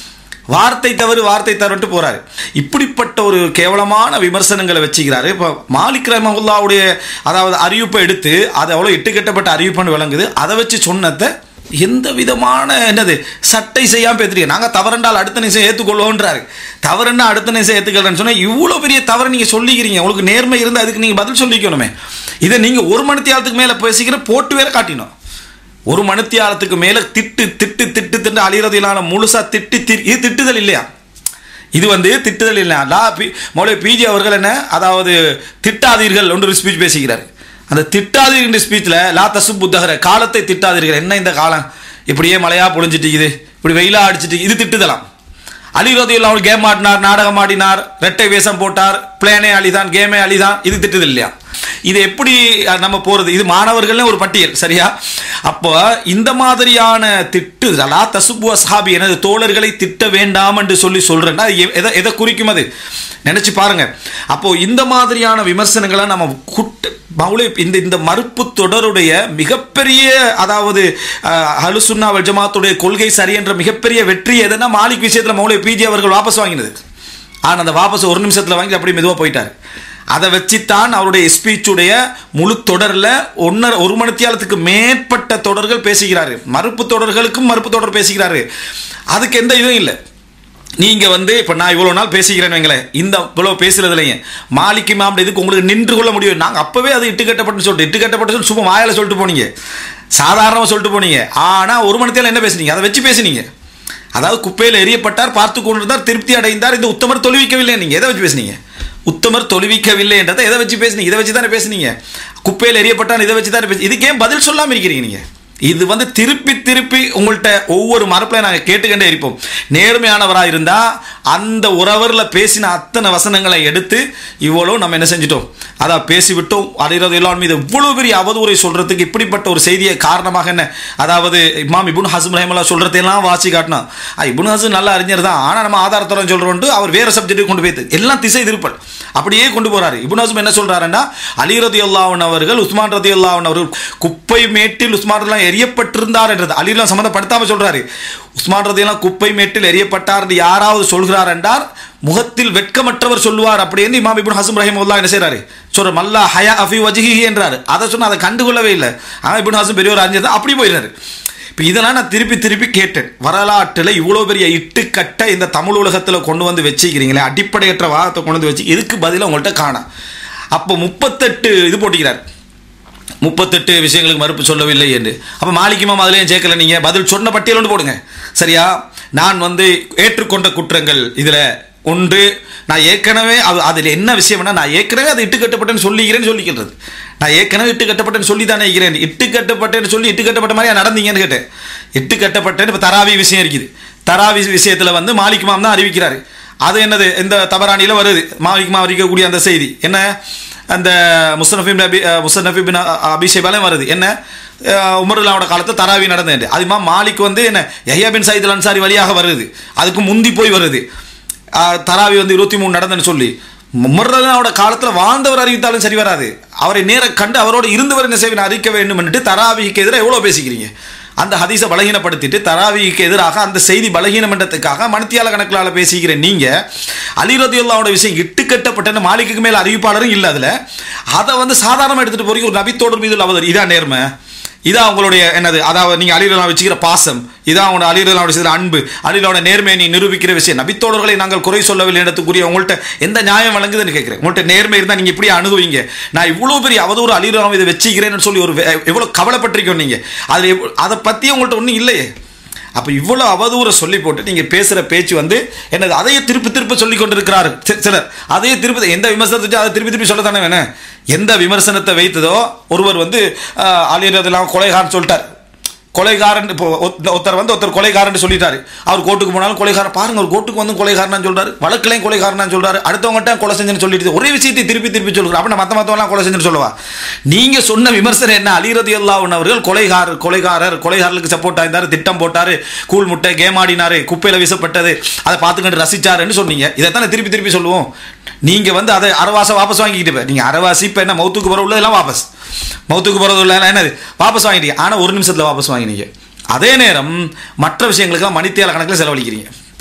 வார்த்தை தவறு வார்த்தை தவறுட்டு போறாரு இப்படிப்பட்ட ஒரு கேவலமான விமர்சனங்களை வச்சுக்கிறாரு இப்போ மாலிக் ரஹமுல்லாவுடைய அதாவது அறிவிப்பை எடுத்து அது அவ்வளோ இட்டுக்கட்டப்பட்ட அறிவிப்புன்னு விளங்குது அதை வச்சு சொன்னதை எந்த விதமான என்னது சட்டை செய்யாமல் பேத்துறீங்க நாங்கள் தவறுண்டால் அடுத்த நிமிஷம் ஏற்றுக்கொள்வோன்றாரு தவறுன்னா அடுத்த நிமிஷம் ஏற்றுக்கலன்னு சொன்னால் இவ்வளோ பெரிய தவறு நீங்கள் சொல்லிக்கிறீங்க உங்களுக்கு நேர்மை இருந்தால் அதுக்கு நீங்கள் பதில் சொல்லிக்கணுமே இதை நீங்கள் ஒரு மணி நேரத்துக்கு மேலே பேசிக்கிற போட்டு வேற காட்டினோம் ஒரு மணித்தியாலத்துக்கு மேலே திட்டு திட்டு திட்டு திட்டு அழிகிறதிலான முழுசா திட்டு தி இது திட்டுதல் இல்லையா இது வந்து திட்டுதல் இல்லை லா பி மௌலை பிஜி அவர்கள் என்ன அதாவது திட்டாதீர்கள் ஒன்று ஒரு ஸ்பீச் பேசுகிறார் அந்த திட்டாதீர்கள் ஸ்பீச்சில் லா தசு புத்தகர காலத்தை திட்டாதீர்கள் என்ன இந்த காலம் இப்படியே மழையா பொழிஞ்சிட்டு இது இப்படி வெயிலா அடிச்சிட்டு இது திட்டுதலாம் அலிரோதியில் அவர் கேம் ஆடினார் நாடகம் ஆடினார் ரெட்டை வேஷம் போட்டார் பிளேனே அழிதான் கேமே அழிதான் இது திட்டுது இல்லையா இது எப்படி அஹ், நம்ம போறது இது மாணவர்கள்னு ஒரு பட்டியல் சரியா அப்போ இந்த மாதிரியான திட்டு லா தசுபு அஸ்ஹாபி எனது தோழர்களை திட்ட வேண்டாம் என்று சொல்லி சொல்றேன்னா அது எ- எதை எதை குறிக்கும் அது நினைச்சு பாருங்க அப்போ இந்த மாதிரியான விமர்சனங்களை நம்ம குட்டு மௌலை இந்த இந்த மறுப்பு தொடருடைய மிகப்பெரிய அதாவது ஹலுசுன்னா வல் ஜமாத்துடைய கொள்கை சரி என்ற மிகப்பெரிய வெற்றி எதுனா மாலிக் விஷயத்தில் மௌலை பிஜி அவர்கள் வாபஸ் வாங்கினது ஆனால் அந்த வாபஸ் ஒரு நிமிஷத்தில் வாங்கி அப்படியே மெதுவாக போயிட்டார் அதை வச்சுத்தான் அவருடைய ஸ்பீச்சுடைய முழு தொடரில் ஒன்றரை ஒரு மணித்தியாலத்துக்கு மேற்பட்ட தொடர்கள் பேசுகிறாரு மறுப்பு தொடர்களுக்கும் மறுப்பு தொடர் பேசுகிறாரு அதுக்கு எந்த இதுவும் இல்லை நீங்க வந்து இப்ப நான் இவ்வளவு நாள் பேசிக்கிறேன்னு வைங்களேன் இந்த இவ்வளவு பேசுறதுலைங்க மாலிக்கு மாம் இதுக்கு உங்களுக்கு நின்று கொள்ள முடியும் நாங்க அப்பவே அது இட்டுக்கட்டப்பட்டு சொல்லிட்டு இட்டுக்கட்டப்பட்டு சொல்லி சும்மா வாயால சொல்லிட்டு போனீங்க சாதாரணமா சொல்லிட்டு போனீங்க ஆனா ஒரு மணித்தியால என்ன பேசுனீங்க அதை வச்சு பேசுனீங்க அதாவது குப்பையில் எரியப்பட்டார் பார்த்து கொண்டிருந்தார் திருப்தி அடைந்தார் இந்த உத்தமர் தொழுவிக்கவில்லை நீங்க எதை வச்சு பேசுனீங்க உத்தமர் தொழுவிக்கவில்லை என்றதை எதை வச்சு பேசுனீங்க இதை வச்சு தானே பேசுனீங்க குப்பையில் எரியப்பட்டார் இதை வச்சு தானே பேசு இதுக்கு ஏன் பதில் சொல்லாம இருக்கிறீங்க நீங்க இது வந்து திருப்பி திருப்பி உங்கள்கிட்ட ஒவ்வொரு மரப்பில் நாங்கள் கேட்டுக்கொண்டே இருப்போம் நேர்மையானவராக இருந்தால் அந்த உறவரில் பேசின அத்தனை வசனங்களை எடுத்து இவ்வளோ நம்ம என்ன செஞ்சிட்டோம் அதான் பேசிவிட்டோம் அடைகிறது எல்லாம் மீது இவ்வளோ பெரிய அவதூறை சொல்கிறதுக்கு இப்படிப்பட்ட ஒரு செய்தியை காரணமாக என்ன அதாவது இமாம் இபுன் ஹசம் ரஹமல்லா சொல்கிறதையெல்லாம் வாசி காட்டினா ஆ, இபுன் ஹசம் நல்ல அறிஞர் தான் ஆனால் நம்ம ஆதாரத்தரம் சொல்கிறோன்ட்டு அவர் வேறு சப்ஜெக்ட்டுக்கு கொண்டு போய் எல்லாம் திசை திருப்பல் அப்படியே கொண்டு போறாரு இபுன் ஹசம் என்ன சொல்றாருன்னா அலி ரதி அல்லாஹன் அவர்கள் உஸ்மான் ரதி அல்லாஹன் அவர்கள் குப்பை மேட்டில் உஸ்மான் ரதியெல்லாம் எரியப்பட்டிருந்தார் என்றது அலிலாம் சம்மந்தப்படுத்தாம சொல்றாரு உஸ்மான் ரதியெல்லாம் குப்பை மேட்டில் எரியப்பட்டார் என்று யாராவது சொல்கிறார் என்றார் முகத்தில் வெட்கமற்றவர் சொல்லுவார் அப்படின்னு இமாம் இப்னு ஹசம் ரஹிமுல்லா என்ன செய்றாரு சொல்ற மல்லா ஹயா அஃபி வஜிஹி என்றார் அதை சொன்னா அதை கண்டுகொள்ளவே இல்லை ஆனால் இப்னு ஹசம் பெரிய ஒரு அறிஞர் தான் அப்படி போயிடுறாரு இப்போ இதெல்லாம் நான் திருப்பி திருப்பி கேட்டேன் வரலாற்றில் இவ்வளோ பெரிய இட்டுக்கட்டை இந்த தமிழ் உலகத்தில் கொண்டு வந்து வச்சுக்கிறீங்களே அடிப்படையற்ற வாதத்தை கொண்டு வந்து வச்சு இதுக்கு பதிலாக உங்கள்கிட்ட காணாம் அப்போ முப்பத்தெட்டு இது போட்டிக்கிறார் முப்பத்தெட்டு விஷயங்களுக்கு மறுப்பு சொல்லவில்லை என்று அப்போ மாலிக்குமாம் அதுலேயும் சேர்க்கல நீங்கள் பதில் சொன்ன பட்டியல் ஒன்று போடுங்க சரியா நான் வந்து ஏற்றுக்கொண்ட குற்றங்கள் இதில் ஒன்று நான் ஏற்கனவே அது அதில் என்ன விஷயம்னா நான் ஏற்கனவே அதை இட்டு கட்டப்பட்டேன்னு சொல்லிக்கிறேன்னு சொல்லிக்கிறது நான் ஏற்கனவே இட்டு கட்டப்பட்டேன்னு சொல்லி தானே இருக்கிறேன் இட்டு கட்டப்பட்டேன்னு சொல்லி இட்டு கட்டப்பட்ட மாதிரியா நடந்தீங்கன்னு கேட்டேன் இட்டு கட்டப்பட்டேன்னு இப்போ தராவி விஷயம் இருக்குது தராவி விஷயத்தில் வந்து மாலிக்குமாம் தான் அறிவிக்கிறாரு அது என்னது இந்த தபராணியில் வருது மாலிக்குமா அறிவிக்கக்கூடிய அந்த செய்தி என்ன அந்த முஸ்தனஃபின் அபி முஸ்தனஃபிபின் அபிஷேபாலையும் வருது என்ன அஹ் உமருல்லாவோட காலத்தில் தராவி நடந்தது அதுமா மாலிக் வந்து என்ன யஹ்யா பின் சயீத் அன்சாரி வழியாக வருது அதுக்கு முந்தி போய் வருது அஹ் தராவி வந்து இருபத்தி மூணு நடந்ததுன்னு சொல்லி உமர்லாவோட காலத்தில் வாழ்ந்தவர் அறிவித்தாலும் சரி வராது அவரை நேர கண்டு அவரோட இருந்தவர் என்ன செய்வேன் அறிவிக்க வேண்டும் என்று தராவிக்கு எதிராக எவ்வளோ பேசிக்கிறீங்க அந்த ஹதீஸை பலகீனப்படுத்திட்டு தராவிக்கு எதிராக அந்த செய்தி பலகீனம் என்றதுக்காக மணித்தியால கணக்கிலால் பேசிக்கிற நீங்க அலிரதியுல்லாவோட விஷயம் இட்டுக்கட்டப்பட்ட மாலிக்கு மேல அறிவிப்பாளரும் இல்லை அதுல அதை வந்து சாதாரணமாக எடுத்துட்டு போறீங்க ஒரு நபித்தோடு மீது அவதர் இதான் நேர்மை இதான் உங்களுடைய என்னது அதாவது நீங்க அலிரலாம் வச்சுக்கிற பாசம் இதான் உங்களோட அலிரலாவோட செய்கிற அன்பு அலிலோட நேர்மையை நீ நிரூபிக்கிற விஷயம் நபித்தோழர்களை நாங்கள் குறை சொல்லவில்லை இடத்துக்குரிய உங்கள்கிட்ட எந்த நியாயம் வழங்குதுன்னு கேட்குறேன் உங்கள்கிட்ட நேர்மை இருந்தால் நீங்கள் இப்படி அணுகுவீங்க நான் இவ்வளோ பெரிய அவதூறு அலிரலாம் இதை வச்சுக்கிறேன்னு சொல்லி ஒரு வே- எவ்வளோ கவலைப்பட்டிருக்கோம் நீங்கள் அதில் எவ்வ- அதை பற்றி உங்கள்கிட்ட ஒன்றும் இல்லையே அப்போ இவ்வளோ அவதூறை சொல்லி போட்டு நீங்கள் பேசுகிற பேச்சு வந்து என்னது அதையே திருப்பி திருப்பி சொல்லி கொண்டிருக்கிறாரு சி- சிலர் அதையே திருப்பி எந்த விமர்சனத்தை அதை திருப்பி திருப்பி சொல்லத்தானே வேணும் எந்த விமர்சனத்தை வைத்ததோ ஒருவர் வந்து அலிரதெல்லாம் கொலைகாரன் சொல்லிட்டார் கொலைகாரன் இப்போ ஒத்த- ஒருத்தர் வந்து ஒருத்தர் கொலைகாரன் சொல்லிட்டாரு அவர் கோர்ட்டுக்கு போனாலும் கொலைகாரன் பாருங்க ஒரு கோர்ட்டுக்கு வந்து கொலைகாரன் சொல்றாரு வழக்கிலையும் கொலைகாரன் சொல்றாரு அடுத்தவங்ககிட்ட கொலை செஞ்சேன்னு சொல்லிட்டு ஒரே விஷயத்தை திருப்பி திருப்பி சொல்லுறாரு அப்ப மத்த மத்தவெல்லாம் கொலை செஞ்சுன்னு சொல்லுவா நீங்க சொன்ன விமர்சனம் என்ன அலிரதி அல்லாஹ் அவர்கள் கொலைகாரர் கொலைகாரர் கொலைகாரர்களுக்கு சப்போர்ட் ஆயிருந்தாரு திட்டம் போட்டாரு கூழ் முட்டை கேம் ஆடினாரு குப்பையில வீசப்பட்டது அதை பார்த்துக்கிட்டு ரசிச்சாருன்னு சொன்னீங்க இதைத்தானே திருப்பி திருப்பி சொல்லுவோம் நீங்க வந்து அதை அரவாசம் வாபஸ் வாங்கிக்கிட்டு போய் நீங்க அரவாசி இப்ப என்ன மௌத்துக்கு போற உள்ளதெல்லாம் வாபஸ் மௌத்துக்கு போறது உள்ள என்னது வாபஸ் வாங்கிட்டீங்க ஆனா ஒரு நிமிஷத்துல வாபஸ் வாங்கினீங்க அதே நேரம் மற்ற விஷயங்களுக்கெல்லாம் மணித்தியால கணக்கில் செலவழிக்கிறீங்க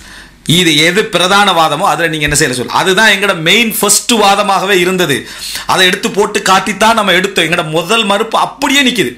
இது எது பிரதான வாதமோ அதில் நீங்கள் என்ன செய்யல சொல்லு அதுதான் எங்களோட மெயின் ஃபர்ஸ்ட் வாதமாகவே இருந்தது அதை எடுத்து போட்டு காட்டித்தான் நம்ம எடுத்தோம் எங்களோட முதல் மறுப்பு அப்படியே நிற்கிது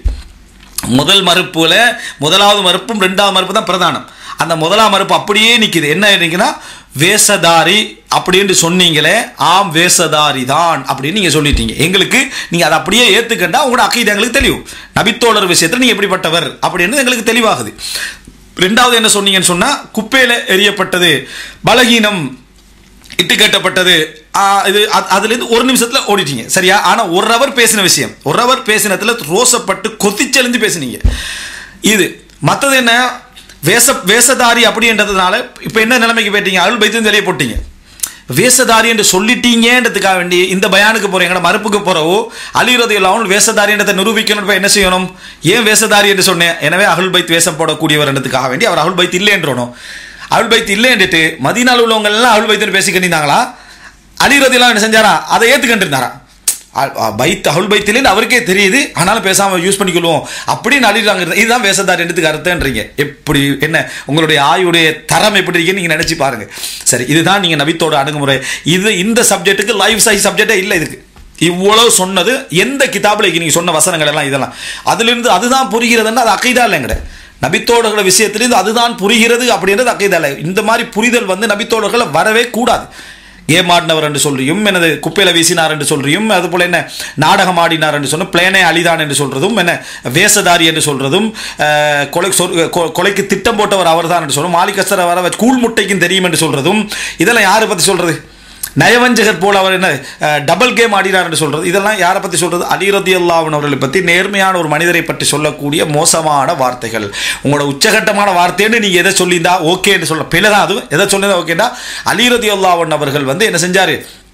முதல் மறுப்புல முதலாவது மறுப்பும் ரெண்டாவது மறுப்பு தான் பிரதானம் அந்த முதலாம் மறுப்பு அப்படியே நிற்கிது என்ன இருக்குன்னா வேஷதாரி அப்படின்னு சொன்னீங்களே ஆம் வேஷதாரி தான் அப்படின்னு நீங்கள் சொல்லிட்டீங்க எங்களுக்கு நீங்கள் அதை அப்படியே ஏற்றுக்கண்டா உங்களோட அக்கீது எங்களுக்கு தெளிவு நபித்தோழர் விஷயத்தில் நீங்கள் எப்படிப்பட்டவர் அப்படின்னு எங்களுக்கு தெளிவாகுது ரெண்டாவது என்ன சொன்னீங்கன்னு சொன்னால் குப்பையில் எரியப்பட்டது பலகீனம் இட்டு கட்டப்பட்டது ஆ, இது அ- அதுலேருந்து ஒரு நிமிஷத்தில் ஓடிட்டீங்க சரியா ஆனால் ஒரு ஹவர் பேசின விஷயம் ஒரு ஹவர் பேசினதுல ரோசப்பட்டு கொதிச்செழுந்து பேசுனீங்க இது மற்றது என்ன வேஷ வேஷதாரி அப்படின்றதுனால இப்போ என்ன நிலைமைக்கு போயிட்டீங்க அருள் பைத்தியம் தெளிய போட்டீங்க வேஷதாரி என்று சொல்லிட்டீங்கன்றதுக்காக வேண்டி இந்த பயானுக்கு போகிறோம் எங்களோட மறுப்புக்கு போகிறவோ அலிரது இல்லாமல் வேஷதாரின்றதை நிரூபிக்கணும் இப்ப என்ன செய்யணும் ஏன் வேஷதாரி என்று சொன்னேன் எனவே அகுல் பைத் வேஷம் போடக்கூடியவர்ன்றதுக்காக வேண்டி அவர் அகுல் பைத் இல்லைன்றணும் அருள் பைத் இல்லைன்றுட்டு மதினால உள்ளவங்க எல்லாம் அருள் பைத்துன்னு பேசிக்கிட்டு இருந்தாங்களா அலிரதிலாம் என்ன செஞ்சாரா அதை ஏற்றுக்கிட்டு இருந்தாரா அ- அ- பைத் அருள் பைத்திலேன்னு அவருக்கே தெரியுது ஆனாலும் பேசாமல் யூஸ் பண்ணிக்கொள்வோம் அப்படின்னு அழிறாங்க இதுதான் வேஷதார் என்னத்துக்கு அர்த்தம்ன்றீங்க எப்படி என்ன உங்களுடைய ஆயுடைய தரம் எப்படி இருக்குன்னு நீங்கள் நினச்சி பாருங்க சரி இதுதான் நீங்கள் நபித்தோட அணுகுமுறை இது இந்த சப்ஜெக்ட்டுக்கு லைஃப் சைஸ் சப்ஜெக்டே இல்லை இதுக்கு இவ்வளவு சொன்னது எந்த கிதாபில் நீங்கள் சொன்ன வசனங்கள் எல்லாம் இதெல்லாம் அதிலிருந்து அதுதான் புரிகிறதுன்னா அது அக்கைதா இல்லைங்கிற நபித்தோழர்கள் விஷயத்திலிருந்து அதுதான் புரிகிறது அப்படின்றது அக்கைதா இல்லை இந்த மாதிரி புரிதல் வந்து நபித்தோழர்களை வரவே கூடாது கேம் ஆடினவர் என்று சொல்றியும் எனது குப்பையில வீசினார் என்று சொல்றியும் அதுபோல என்ன நாடகம் ஆடினார் என்று சொன்ன பிளேனே அழிதான் என்று சொல்றதும் என்ன வேஷதாரி என்று சொல்றதும் அஹ், கொலை சொல் கொ- கொலைக்கு திட்டம் போட்டவர் அவர்தான் என்று சொல்லும் மாலிகஸ்தர வர வச்சு கூழ் முட்டைக்கும் தெரியும் என்று சொல்றதும் இதெல்லாம் யாரை பத்தி சொல்றது நயவஞ்சகர் போல அவர் என்ன அஹ், டபுள் கேம் ஆடினார் என்று சொல்றது இதெல்லாம் யாரை பத்தி சொல்றது அலிரதி அல்லாஹன் அவர்களை பத்தி நேர்மையான ஒரு மனிதரை பற்றி சொல்லக்கூடிய மோசமான வார்த்தைகள் உங்களோட உச்சகட்டமான வார்த்தைன்னு நீங்க எதை சொல்லியிருந்தா ஓகே என்று சொல்ல பிழைதான் அதுவும் எதை சொல்லியிருந்தா ஓகேண்டா அலிரதி அல்லாஹன் அவர்கள் வந்து என்ன செஞ்சாரு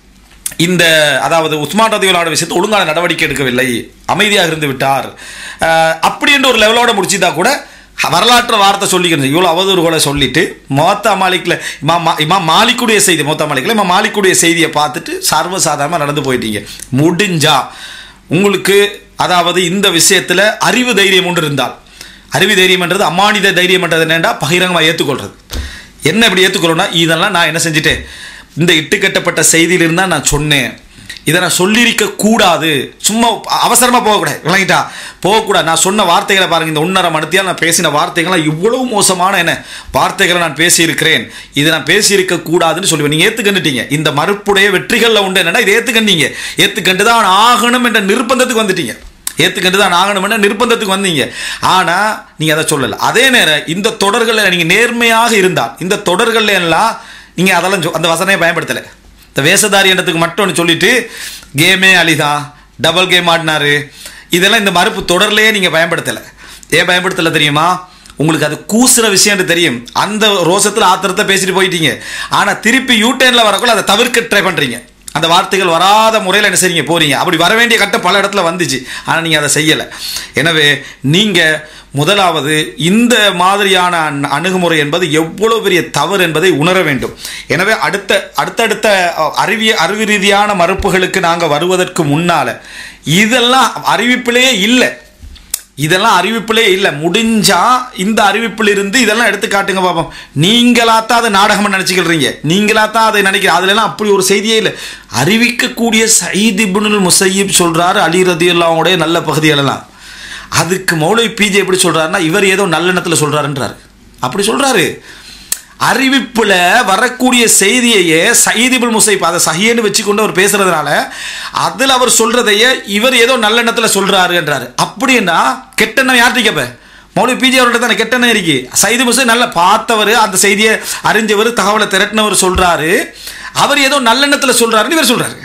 இந்த அதாவது உஸ்மான் ரதியுல்லாவோட விஷயத்தை ஒழுங்கான நடவடிக்கை எடுக்கவில்லை அமைதியாக இருந்து விட்டார் அஹ், அப்படி என்ற ஒரு லெவலோட முடிச்சிருந்தா கூட வரலாற்று வார்த்தை சொல்லிக்கிறது இவ்வளோ அவதூறுகளை சொல்லிட்டு மோத்தா மாலிக்கில் இமா மா இமா மாலிக்குடைய செய்தி மோத்தா மாலிக்கில் இமா மாலிக்குடைய செய்தியை பார்த்துட்டு சர்வசாதாரணமாக நடந்து போயிட்டீங்க முடிஞ்சா உங்களுக்கு அதாவது இந்த விஷயத்தில் அறிவு தைரியம் ஒன்று இருந்தால் அறிவு தைரியம்ன்றது அம்மானித தைரியம்ன்றது என்னென்னா பகிரங்கமாக ஏற்றுக்கொள்றது என்ன இப்படி ஏற்றுக்கொள்ளணும்னா இதெல்லாம் நான் என்ன செஞ்சுட்டேன் இந்த இட்டுக்கட்டப்பட்ட செய்தியிலிருந்து தான் நான் சொன்னேன் இதை நான் சொல்லியிருக்க கூடாது சும்மா அவசரமாக போகக்கூடாது விளங்கிட்டா போகக்கூடாது நான் சொன்ன வார்த்தைகளை பாருங்க இந்த உன்னரை மனத்தியால் நான் பேசின வார்த்தைகள்லாம் இவ்வளவு மோசமான என்ன வார்த்தைகளை நான் பேசியிருக்கிறேன் இதை நான் பேசியிருக்க கூடாதுன்னு சொல்லுவேன் நீங்கள் ஏற்றுக்கண்டுட்டீங்க இந்த மறுப்புடைய வெற்றிகளில் உண்டு என்னன்னா இதை ஏற்றுக்கண்டீங்க ஏற்றுக்கண்டு தான் ஆகணும் என்ற நிர்பந்தத்துக்கு வந்துட்டீங்க ஏற்றுக்கண்டு தான் ஆகணும்னா நிர்பந்தத்துக்கு வந்தீங்க ஆனால் நீங்கள் அதை சொல்லலை அதே நேரம் இந்த தொடர்களில் நீங்கள் நேர்மையாக இருந்தால் இந்த தொடர்கள் எல்லாம் நீங்கள் அதெல்லாம் சொ- அந்த வசனையை பயன்படுத்தலை இந்த வேஷதாரி இடத்துக்கு மட்டும் சொல்லிட்டு கேமே அழிதான் டபுள் கேம் ஆடினாரு இதெல்லாம் இந்த மறுப்பு தொடர்லையே நீங்கள் பயன்படுத்தலை ஏன் பயன்படுத்தலை தெரியுமா உங்களுக்கு அது கூசுற விஷயம்னு தெரியும் அந்த ரோசத்தில் ஆத்திரத்தை பேசிட்டு போயிட்டீங்க ஆனால் திருப்பி யூடேனில் வரக்குள்ள அதை தவிர்க்க ட்ரை பண்ணுறீங்க அந்த வார்த்தைகள் வராத முறையில் என்ன செய்றீங்க போறீங்க அப்படி வர வேண்டிய கட்டம் பல இடத்துல வந்துச்சு ஆனால் நீங்கள் அதை செய்யலை எனவே நீங்கள் முதலாவது இந்த மாதிரியான அண்- அணுகுமுறை என்பது எவ்வளவு பெரிய தவறு என்பதை உணர வேண்டும் எனவே அடுத்த அடுத்தடுத்த அஹ், அறிவிய அறிவு ரீதியான மறுப்புகளுக்கு நாங்கள் வருவதற்கு முன்னால இதெல்லாம் அறிவிப்பிலேயே இல்லை இதெல்லாம் அறிவிப்பிலே இல்லை முடிஞ்சா இந்த அறிவிப்பில் இருந்து இதெல்லாம் எடுத்து காட்டுங்க பாப்போம் நீங்களாத்தான் அதை நாடகமாக நினச்சிக்கிறீங்க நீங்களாத்தான் அதை நினைக்கிற அதுலலாம் அப்படி ஒரு செய்தியே இல்லை அறிவிக்கக்கூடிய சயீத் இப்னுல் முசையீப் சொல்றாரு அலி ரதியுல்லாவுடைய நல்ல பகுதிகளெல்லாம் அதுக்கு மௌலை பிஜே எப்படி சொல்றாருன்னா இவர் ஏதோ நல்லெண்ணத்தில் சொல்றாருன்றாரு அப்படி சொல்றாரு அறிவிப்புல வரக்கூடிய செய்தியையே சயீதிபுல் முசைப் அதை சஹியன்னு வச்சுக்கொண்டு அவர் பேசுறதுனால அதில் அவர் சொல்றதையே இவர் ஏதோ நல்லெண்ணத்தில் சொல்றாருன்றாரு அப்படின்னா கெட்டெண்ணம் யார்கிட்ட கேப்ப மௌலி பிஜே அவர்கிட்ட தானே கெட்டெண்ணம் இருக்கு சைது முசை நல்லா பார்த்தவர் அந்த செய்தியை அறிஞ்சவர் தகவலை திரட்டினவர் சொல்றாரு அவர் ஏதோ நல்லெண்ணத்தில் சொல்றாருன்னு இவர் சொல்றாரு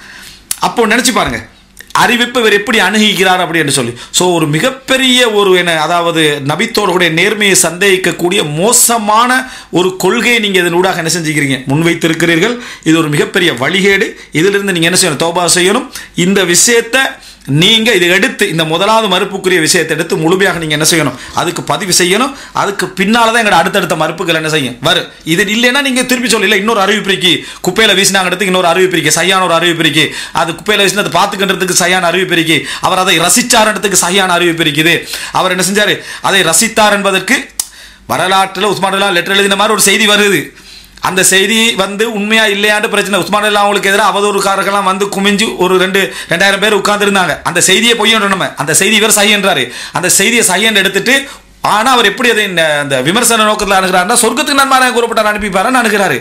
அப்போ நினைச்சு பாருங்க அறிவிப்பு இவர் எப்படி அணுகுகிறார் அப்படி என்று சொல்லி ஸோ ஒரு மிகப்பெரிய ஒரு என்ன அதாவது நபித்தோர்களுடைய நேர்மையை சந்தேகிக்கக்கூடிய மோசமான ஒரு கொள்கையை நீங்கள் இதன் ஊடாக என்ன செஞ்சுக்கிறீங்க முன்வைத்திருக்கிறீர்கள் இது ஒரு மிகப்பெரிய வழிகேடு இதிலிருந்து நீங்கள் என்ன செய்யணும் தௌபா செய்யணும் இந்த விஷயத்தை நீங்கள் இதை எடுத்து இந்த முதலாவது மறுப்புக்குரிய விஷயத்தை எடுத்து முழுமையாக நீங்கள் என்ன செய்யணும் அதுக்கு பதிவு செய்யணும் அதுக்கு பின்னால் தான் எங்களோட அடுத்தடுத்த மறுப்புகள் என்ன செய்யும் வரும் இது இல்லைன்னா நீங்கள் திருப்பி சொல்லல இன்னொரு அறிவிப்பிரிக்கு குப்பையில் வீசினாங்க இடத்துக்கு இன்னொரு அறிவிப்பிரிக்கு சரியான ஒரு அறிவிப்பிரிக்கு அது குப்பையில் வீசினது பார்த்துக்கின்றதுக்கு சரியான அறிவிப்பிரிக்கு அவர் அதை ரசிச்சாரன்றதுக்கு சரியான அறிவிப்பிரிக்குது அவர் என்ன செஞ்சார் அதை ரசித்தார் என்பதற்கு வரலாற்றில் உஸ்மான் லெட்டர் எழுதின மாதிரி ஒரு செய்தி வருது அந்த செய்தி வந்து உண்மையா இல்லையான்னு பிரச்சனை உஸ்மான் அல்லா அவங்களுக்கு எதிராக அவதூறுக்காரர்கள்லாம் வந்து குமிஞ்சு ஒரு ரெண்டு ரெண்டாயிரம் பேர் உட்கார்ந்துருந்தாங்க அந்த செய்தியை பொய்யன்ற நம்ம அந்த செய்தி இவர் சையன்றாரு அந்த செய்தியை சையன் எடுத்துட்டு ஆனா அவர் எப்படி அதை இந்த- அந்த விமர்சன நோக்கத்தில் அணுகிறாருன்னா சொர்க்கத்துக்கு நன்மாராக கூறப்பட்டார் அனுப்பிப்பாருன்னு அணுகிறாரு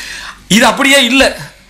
இது அப்படியே இல்லை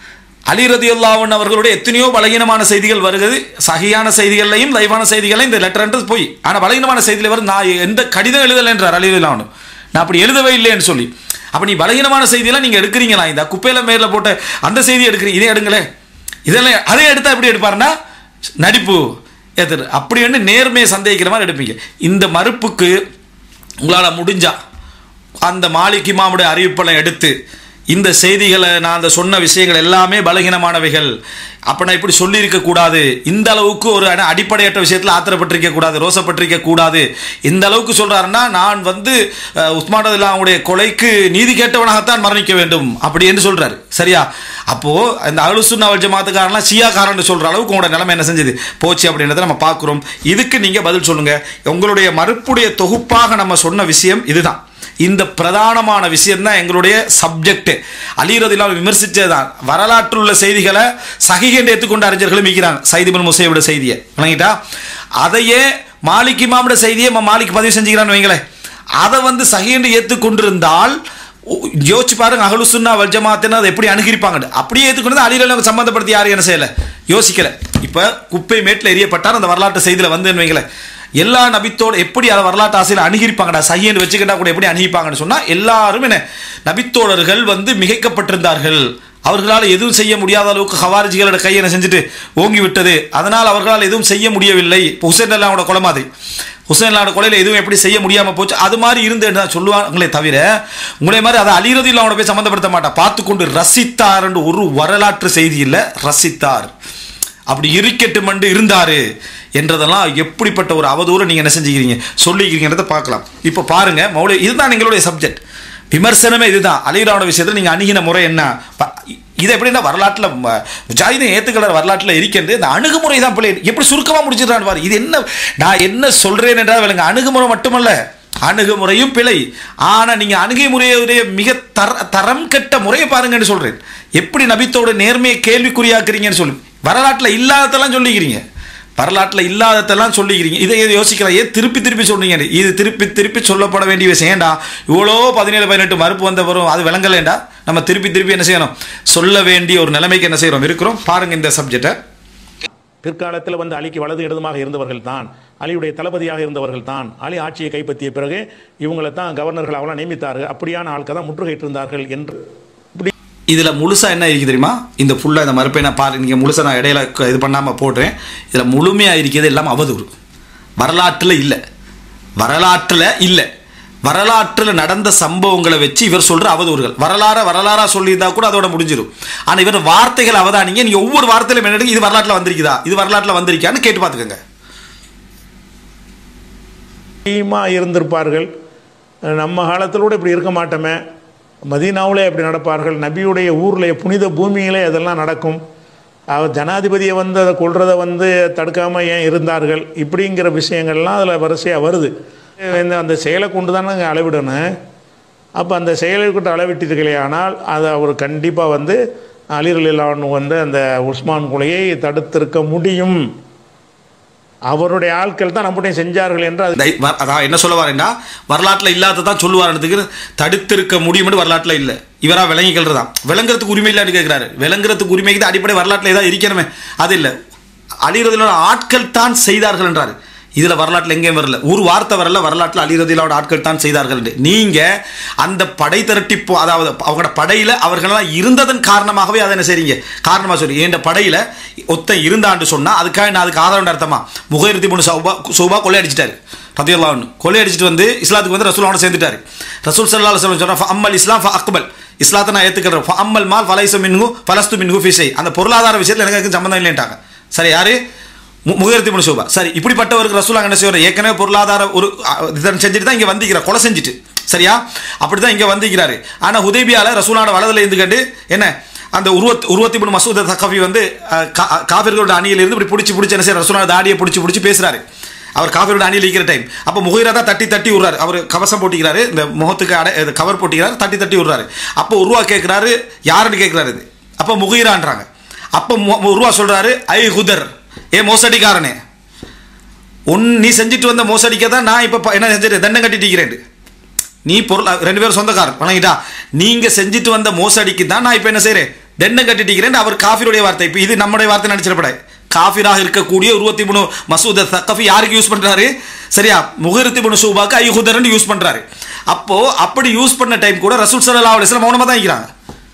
அலி ரதியுல்லாவன் அவர்களுடைய எத்தனையோ பலகீனமான செய்திகள் வருகிறது சகியான செய்திகளையும் லைவான செய்திகளையும் இந்த லெட்டர்ன்றது போய் ஆனால் பலகீனமான செய்தியில் வரும் நான் எந்த கடிதம் எழுதலை என்றார் அலி ரதியுல்லாவன் நான் அப்படி எழுதவே இல்லைன்னு சொல்லி அப்போ நீ பலகீனமான செய்தியெல்லாம் நீங்கள் எடுக்கிறீங்களா இந்த குப்பையில மேல போட்ட அந்த செய்தி எடுக்கிறீங்க இதே எடுங்களேன் இதெல்லாம் அதை எடுத்தா எப்படி எடுப்பாருன்னா நடிப்பு எதிர் அப்படி வந்து நேர்மையை சந்தேகிக்கிற மாதிரி எடுப்பீங்க இந்த மறுப்புக்கு உங்களால் முடிஞ்சா அந்த மாலிக் இமாமுடைய அறிவிப்பெல்லாம் எடுத்து இந்த செய்திகளை நான் அந்த சொன்ன விஷயங்கள் எல்லாமே பலகீனமானவைகள் அப்ப நான் இப்படி சொல்லியிருக்க கூடாது இந்த அளவுக்கு ஒரு அட- அடிப்படையற்ற விஷயத்தில் ஆத்திரப்பட்டிருக்க கூடாது ரோசப்பட்டிருக்க கூடாது இந்த அளவுக்கு சொல்றாருன்னா நான் வந்து அஹ், உஸ்மான் ரலியல்லாஹு அவங்களுடைய கொலைக்கு நீதி கேட்டவனாகத்தான் மரணிக்க வேண்டும் அப்படி என்று சொல்றாரு சரியா அப்போ இந்த அலுசுன்னா வல் ஜமாத்துக்காரன்லாம் ஷியாக்காரன் சொல்ற அளவுக்கு உங்களோட நிலைமை என்ன செஞ்சது போச்சு அப்படின்றத நம்ம பார்க்குறோம் இதுக்கு நீங்க பதில் சொல்லுங்க உங்களுடைய மறுப்புடைய தொகுப்பாக நம்ம சொன்ன விஷயம் இதுதான் இந்த பிரதானமான விஷயம் தான் எங்களுடைய சப்ஜெக்ட் அலிரதிலாம் விமர்சிச்சதுதான் வரலாற்றில் உள்ள செய்திகளை சகிகண்டு ஏற்றுக்கொண்ட அறிஞர்களும் இருக்கிறாங்க சைதிபின் முசையோட செய்தியை விளங்கிட்டா அதையே மாலிக் இமாமுடைய செய்தியை ம- மாலிக் பதிவு செஞ்சுக்கிறான்னு வைங்களேன் அதை வந்து சகிகண்டு ஏற்றுக்கொண்டிருந்தால் ஒ- யோசிச்சு பாருங்க அகலுசுன்னா வல்ஜமாத்தின அதை எப்படி அணுகிருப்பாங்க அப்படியே ஏற்றுக்கொண்டு அலிரலாம் சம்பந்தப்படுத்தி யாரும் என்ன செய்யல யோசிக்கல இப்ப குப்பை மேட்டில் எரியப்பட்டார் அந்த வரலாற்று செய்தியில வந்து வைங்களேன் எல்லா நபித்தோட எப்படி அதை வரலாற்று ஆசையில் அணுகிருப்பாங்கடா சையன் வச்சுக்கிட்டா கூட எப்படி அணுகிப்பாங்கன்னு சொன்னா எல்லாரும் என்ன நபித்தோழர்கள் வந்து மிகைக்கப்பட்டிருந்தார்கள் அவர்களால் எதுவும் செய்ய முடியாத அளவுக்கு ஹவாரிஜிகளோட கையை என்ன செஞ்சுட்டு ஓங்கி விட்டது அதனால் அவர்களால் எதுவும் செய்ய முடியவில்லை இப்போ ஹுசேன் அல்லாவோட கொலை மாதிரி ஹுசேன் அல்லாவோட கொலையில் எதுவும் எப்படி செய்ய முடியாமல் போச்சு அது மாதிரி இருந்து தான் சொல்லுவாங்களே தவிர உங்களே மாதிரி அதை அலிரதி இல்லாவோட போய் சம்மந்தப்படுத்த மாட்டா பார்த்து கொண்டு ரசித்தார் என்று ஒரு வரலாற்று செய்தி இல்லை ரசித்தார் அப்படி இருக்கட்டும் என்று இருந்தாரு என்றதெல்லாம் எப்படிப்பட்ட ஒரு அவதூறு நீங்க என்ன செஞ்சுக்கிறீங்க சொல்லிக்கிறீங்கன்றதை பார்க்கலாம் இப்போ பாருங்க மௌலி இதுதான் எங்களுடைய சப்ஜெக்ட் விமர்சனமே இதுதான் அலிராவோட விஷயத்தில் நீங்க அணுகின முறை என்ன ப- இது எப்படின்னா வரலாற்றில் முஜாஹிதீன் ஏத்துக்கிறார் வரலாற்றில் இருக்கின்றது இந்த அணுகுமுறை தான் பிள்ளை எப்படி சுருக்கமா முடிச்சிடறான்னு பாரு இது என்ன நான் என்ன சொல்றேன் என்றால் விளங்க அணுகுமுறை மட்டுமல்ல அணுகுமுறையும் பிழை ஆனா நீங்க அணுகுமுறையுடைய மிக தர தரம் கெட்ட முறையை பாருங்கன்னு சொல்றேன் எப்படி நபித்தோட நேர்மையை கேள்விக்குறியாக்குறீங்கன்னு சொல்லி வரலாற்றில் இல்லாததெல்லாம் சொல்லிக்கிறீங்க வரலாற்றில் இல்லாததெல்லாம் சொல்லிக்கிறீங்க இதை இதை யோசிக்கலாம் ஏன் திருப்பி திருப்பி சொல்றீங்க இது திருப்பி திருப்பி சொல்லப்பட வேண்டிய விஷயம் ஏன்டா இவ்வளோ பதினேழு பதினெட்டு மறுப்பு வந்த வரும் அது விளங்கலேண்டா நம்ம திருப்பி திருப்பி என்ன செய்யணும் சொல்ல வேண்டிய ஒரு நிலைமைக்கு என்ன செய்கிறோம் இருக்கிறோம் பாருங்க இந்த சப்ஜெக்டை பிற்காலத்தில் வந்து அலிக்கு வலது இடதுமாக இருந்தவர்கள் தான் அலியுடைய தளபதியாக இருந்தவர்கள் தான் அலி ஆட்சியை கைப்பற்றிய பிறகு இவங்களை தான் கவர்னர்கள் அவலாம் நியமித்தார்கள் அப்படியான ஆட்கள் தான் முற்றுகையிட்டு இருந்தார்கள் என்று இப்படி இதில் முழுசாக என்ன இருக்குது தெரியுமா இந்த ஃபுல்லாக இந்த மறுப்பை நான் பாரு நீங்கள் முழுசாக நான் இடையில க- இது பண்ணாமல் போடுறேன் இதில் முழுமையாக இருக்கிறது எல்லாம் அவதூறு வரலாற்றில் இல்லை வரலாற்றில் இல்லை வரலாற்றில் நடந்த சம்பவங்களை வச்சு இவர் சொல்கிற அவதூறுகள் வரலாற வரலாறா சொல்லியிருந்தா கூட அதோட முடிஞ்சிடும் ஆனால் இவர் வார்த்தைகள் அவதானிங்க நீங்கள் ஒவ்வொரு வார்த்தையிலும் என்ன இது வரலாற்றில் வந்திருக்குதா இது வரலாற்றில் வந்திருக்கான்னு கேட்டு பார்த்துக்கோங்க தீமா இருந்திருப்பார்கள் நம்ம காலத்தில் கூட இப்படி இருக்க மாட்டோமே மதீனாவிலே இப்படி நடப்பார்கள் நபியுடைய ஊரில் புனித பூமியிலே அதெல்லாம் நடக்கும் அவர் ஜனாதிபதியை வந்து அதை கொள்றதை வந்து தடுக்காமல் ஏன் இருந்தார்கள் இப்படிங்கிற விஷயங்கள்லாம் அதில் வரிசையாக வருது இந்த அந்த செயலை கொண்டு தானே நாங்கள் அளவிடணும் அப்போ அந்த செயலை கொண்டு அளவிட்டீர்களே ஆனால் அதை அவர் கண்டிப்பாக வந்து அலிரலிலான் வந்து அந்த உஸ்மான் கொலையை தடுத்திருக்க முடியும் அவருடைய ஆட்கள் தான் நம்முடைய செஞ்சார்கள் என்று அது தை- வ- அதான் என்ன சொல்ல வரேன்னா வரலாற்றில் இல்லாததான் சொல்லுவாரத்துக்கு தடுத்திருக்க முடியும்னு வரலாற்றில் இல்லை இவரா விளங்கிக்கிறது தான் விளங்குறதுக்கு உரிமை இல்லைன்னு கேட்குறாரு விளங்குறதுக்கு உரிமைக்கு தான் அடிப்படை வரலாற்றில் ஏதாவது இருக்கணுமே அது இல்லை அலிரதிலோட ஆட்கள் தான் செய்தார்கள் என்றாரு இதில் வரலாற்றில் எங்கேயும் வரல ஒரு வார்த்தை வரல வரலாற்றில் அலிரதிலோட ஆட்கள் தான் செய்தார்கள் என்று. நீங்க அந்த படை திரட்டி போ அதாவது அவங்களோட படையில அவர்களெல்லாம் இருந்ததன் காரணமாகவே அதை என்ன செய்றீங்க காரணமாக சொல்லி என் படையில ஒத்தன் இருந்தான்னு சொன்னா அதுக்காக நான் அதுக்கு ஆதரவு அர்த்தமா முகைரத்தி மூணு சௌபா சௌபா கொள்ளையடிச்சிட்டாரு ரத்தியல்லான்னு கொள்ளையடிச்சிட்டு வந்து இஸ்லாத்துக்கு வந்து ரசூலோட சேர்ந்துட்டாரு ரசூல் சல்லா சொல்லம் சொல்ற அம்மல் இஸ்லாம் ஃப அக்பல் இஸ்லாத்தை நான் ஏத்துக்கிறேன் ஃப அம்மல் மால் ஃபலைசு மின்ஹு ஃபலஸ்து மின்ஹு ஃபிஷை அந்த பொருளாதார விஷயத்தில் எனக்கு அதுக்கு சம்பந்தம் இல்லைன்ட்டாங்க சரி யாரு மு- முகைரத்தி மூணு சௌபா சரி இப்படிப்பட்டவருக்கு ரசூலாங்க என்ன செய்வார் ஏற்கனவே பொருளாதார ஒரு அஹ், இதை செஞ்சுட்டு தான் இங்க வந்திக்கிறார் கொலை செஞ்சுட்டு சரியா அப்படிதான் இங்க வந்திக்கிறாரு ஆனா ஹுதைபியால ரசூலோட வலதுல இருந்து கண்டு என்ன அந்த உருவத் உருவத்தி மூணு மசூத் தக்கஃபி வந்து அஹ், கா- காபிர்களோட அணியில இருந்து இப்படி பிடிச்சி பிடிச்சி என்ன செய்யறாரு ரசூலோட தாடியை பிடிச்சி பிடிச்சி பேசுறாரு அவர் காஃபிரோட அணியில் இருக்கிற டைம் அப்போ முகிரா தான் தட்டி தட்டி விடுறாரு அவர் கவசம் போட்டிக்கிறாரு இந்த முகத்துக்கு அடை இது கவர் போட்டிக்கிறாரு தட்டி தட்டி விடுறாரு அப்போ உருவா கேட்குறாரு யாருன்னு கேட்குறாரு இது அப்போ முகிரான்றாங்க அப்போ மு- உருவா சொல்றாரு ஐ ஹுதர் ஏ மோசடிக்காரனே உன் நீ செஞ்சுட்டு வந்த மோசடிக்க தான் நான் இப்போ என்ன செஞ்சுட்டு தண்டம் கட்டிட்டு நீ பொருள் ரெண்டு பேரும் சொந்தக்காரர் வணங்கிட்டா நீங்க செஞ்சுட்டு வந்த மோசடிக்கு தான் நான் இப்போ என்ன செய்றேன் தண்டம் கட்டிட்டு அவர் காஃபிருடைய வார்த்தை இப்போ இது நம்முடைய வார்த்தை நினைச்சிடப்பட காஃபிராக இருக்கக்கூடிய உருவத்தி மூணு மசூத் தக்கஃபி யாருக்கு யூஸ் பண்றாரு சரியா முகருத்தி மூணு சூபாக்கு ஐஹுதர்னு யூஸ் பண்றாரு அப்போ அப்படி யூஸ் பண்ண டைம் கூட ரசூல் சல்லா அலிஸ்லாம் மௌனமா தான் இருக்கிறாங்க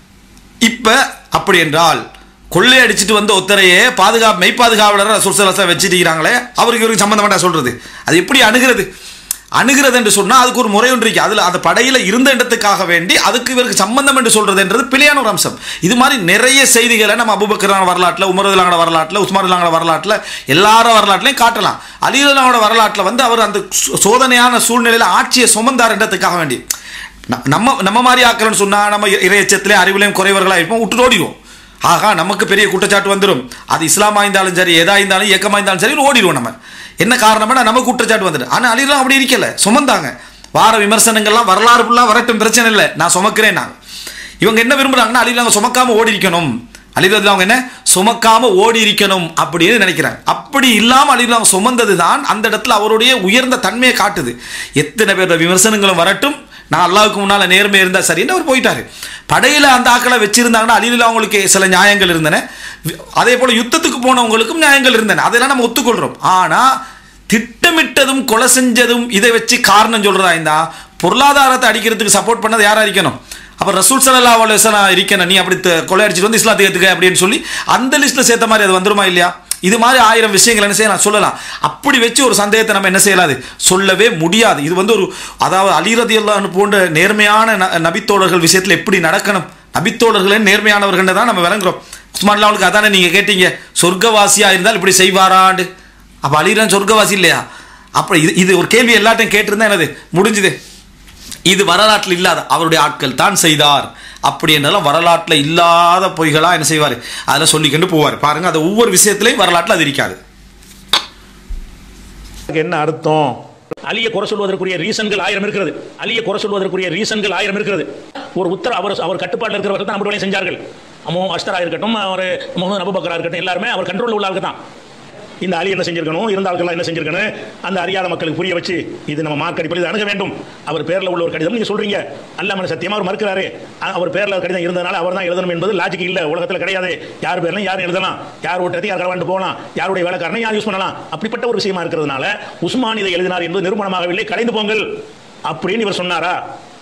இப்ப அப்படி என்றால் கொள்ளை அடிச்சிட்டு வந்த ஒத்தரையே பாதுகாப்பு மெய்ப்பாதுகாவலர் ரசூல் சல்லா வச்சிருக்கிறாங்களே அவருக்கு இவருக்கு சம்பந்தமாட்டா சொல்றது அது எப்படி அணுகிறது அணுகிறது என்று சொன்னா அதுக்கு ஒரு முறை ஒன்று இருக்கு அதுல அந்த படையில இருந்த இடத்துக்காக வேண்டி அதுக்கு இவருக்கு சம்பந்தம் என்று சொல்றதுன்றது பிழையான ஒரு அம்சம் இது மாதிரி நிறைய செய்திகளை நம்ம அபுபக்கரான வரலாற்றில் உமரதுலாங்கட வரலாற்றில் உஸ்மானுலாங்கட வரலாற்றில் எல்லார வரலாற்றிலையும் காட்டலாம் அலிலாங்கட வரலாற்றில் வந்து அவர் அந்த சோ- சோதனையான சூழ்நிலையில ஆட்சியை சுமந்தார்ன்றதுக்காக வேண்டி ந- நம்ம நம்ம மாதிரி ஆக்கலன்னு சொன்னா நம்ம இ- இறையச்சத்திலே அறிவிலையும் குறைவர்களாக இருப்போம் விட்டு ஓடிடுவோம் ஆகா நமக்கு பெரிய குற்றச்சாட்டு வந்துடும் அது இஸ்லாமா இருந்தாலும் சரி எதா இருந்தாலும் இயக்கமா இருந்தாலும் சரி ஓடிடுவோம் நம்ம என்ன காரணம்னா நமக்கு குற்றச்சாட்டு வந்துடும் ஆனா அலிலாம் அப்படி இருக்கல சுமந்தாங்க வார விமர்சனங்கள்லாம் வரலாறு ஃபுல்லாக வரட்டும் பிரச்சனை இல்லை நான் சுமக்கிறேன் நான் இவங்க என்ன விரும்புறாங்கன்னா அலியில் அவங்க சுமக்காம ஓடி இருக்கணும் அலிரதுல அவங்க என்ன சுமக்காம ஓடி இருக்கணும் அப்படின்னு நினைக்கிறாங்க அப்படி இல்லாம அலிரதுல அவங்க சுமந்தது தான் அந்த இடத்துல அவருடைய உயர்ந்த தன்மையை காட்டுது எத்தனை பேர் விமர்சனங்களும் வரட்டும் நான் அல்லாவுக்கு முன்னால நேர்மை இருந்தா சரின்னு அவர் போயிட்டாரு படையில அந்த ஆக்களை வச்சிருந்தாங்கன்னா அலிலில் அவங்களுக்கு சில நியாயங்கள் இருந்தன வி- அதே போல யுத்தத்துக்கு போனவங்களுக்கும் நியாயங்கள் இருந்தன அதெல்லாம் நம்ம ஒத்துக்கொள்றோம் ஆனா திட்டமிட்டதும் கொலை செஞ்சதும் இதை வச்சு காரணம் சொல்றதா இருந்தா பொருளாதாரத்தை அடிக்கிறதுக்கு சப்போர்ட் பண்ணது யாரா இருக்கணும் அப்ப ரசூல் சல்லா அலுவலாம் இருக்கணும் நீ அப்படி த- கொலை அடிச்சிட்டு வந்து இஸ்லாத்தை ஏத்துக்க அப்படின்னு சொல்லி அந்த லிஸ்ட்ல சேர்த்த மாதிரி அது வந்துருமா இல்லையா இது மாதிரி ஆயிரம் விஷயங்கள் என்ன செய்யலாம் சொல்லலாம் அப்படி வச்சு ஒரு சந்தேகத்தை நம்ம என்ன செய்யலாது சொல்லவே முடியாது இது வந்து ஒரு அதாவது அலிரதி போன்ற நேர்மையான ந- நபித்தோழர்கள் விஷயத்துல எப்படி நடக்கணும் நபித்தோழர்களே நேர்மையானவர்கள் தான் நம்ம விளங்குறோம் உஸ்மான்ல அவனுக்கு அதானே நீங்க கேட்டீங்க சொர்க்கவாசியா இருந்தால் இப்படி செய்வாராண்டு அப்ப அலிரன் சொர்க்கவாசி இல்லையா அப்ப இது இது ஒரு கேள்வி எல்லாத்தையும் கேட்டிருந்தா என்னது முடிஞ்சுது இது வரலாற்றில் இல்லாத அவருடைய ஆட்கள் தான் செய்தார் அப்படி என்றாலும் வரலாற்றில் இல்லாத பொய்களா என்ன செய்வார் அதில் சொல்லிக்கொண்டு போவார் பாருங்க அது ஒவ்வொரு விஷயத்திலையும் வரலாற்றில் அது இருக்காது அதுக்கு என்ன அர்த்தம் அலியை குறை சொல்வதற்குரிய ரீசன்கள் ஆயிரம் இருக்கிறது அலியை குறை சொல்வதற்குரிய ரீசன்கள் ஆயிரம் இருக்கிறது ஒரு உத்தர அவர் அவர் கட்டுப்பாட்டில் இருக்கிறவர்கள் தான் நம்மளுடைய செஞ்சார்கள் அம்மோ அஸ்தரா இருக்கட்டும் அவர் முகமது அபுபக்கரா இருக்கட்டும் எல்லாருமே அவர் கண்ட்ரோல் உள்ள ஆளுக்கு தான் இந்த அலி என்ன செஞ்சிருக்கணும் இருந்த ஆட்கள் என்ன செஞ்சிருக்கணும் அந்த அறியாத மக்களுக்கு புரிய வச்சு இது நம்ம மார்க் அடிப்படையில் அணுக வேண்டும் அவர் பேர்ல உள்ள ஒரு கடிதம் நீங்க சொல்றீங்க அல்லாம சத்தியமா அவர் மறுக்கிறாரு அ- அவர் பேர்ல ஒரு கடிதம் இருந்தனால அவர் தான் எழுதணும் என்பது லாஜிக் இல்ல உலகத்துல கிடையாது யார் பேர்லையும் யார் எழுதலாம் யார் ஓட்டத்தை யார் களவாண்டு போகலாம் யாருடைய வேலைக்காரனை யார் யூஸ் பண்ணலாம் அப்படிப்பட்ட ஒரு விஷயமா இருக்கிறதுனால உஸ்மான் இதை எழுதினார் என்பது நிரூபணமாகவில்லை கலைந்து போங்கள் அப்படின்னு இவர் சொன்னாரா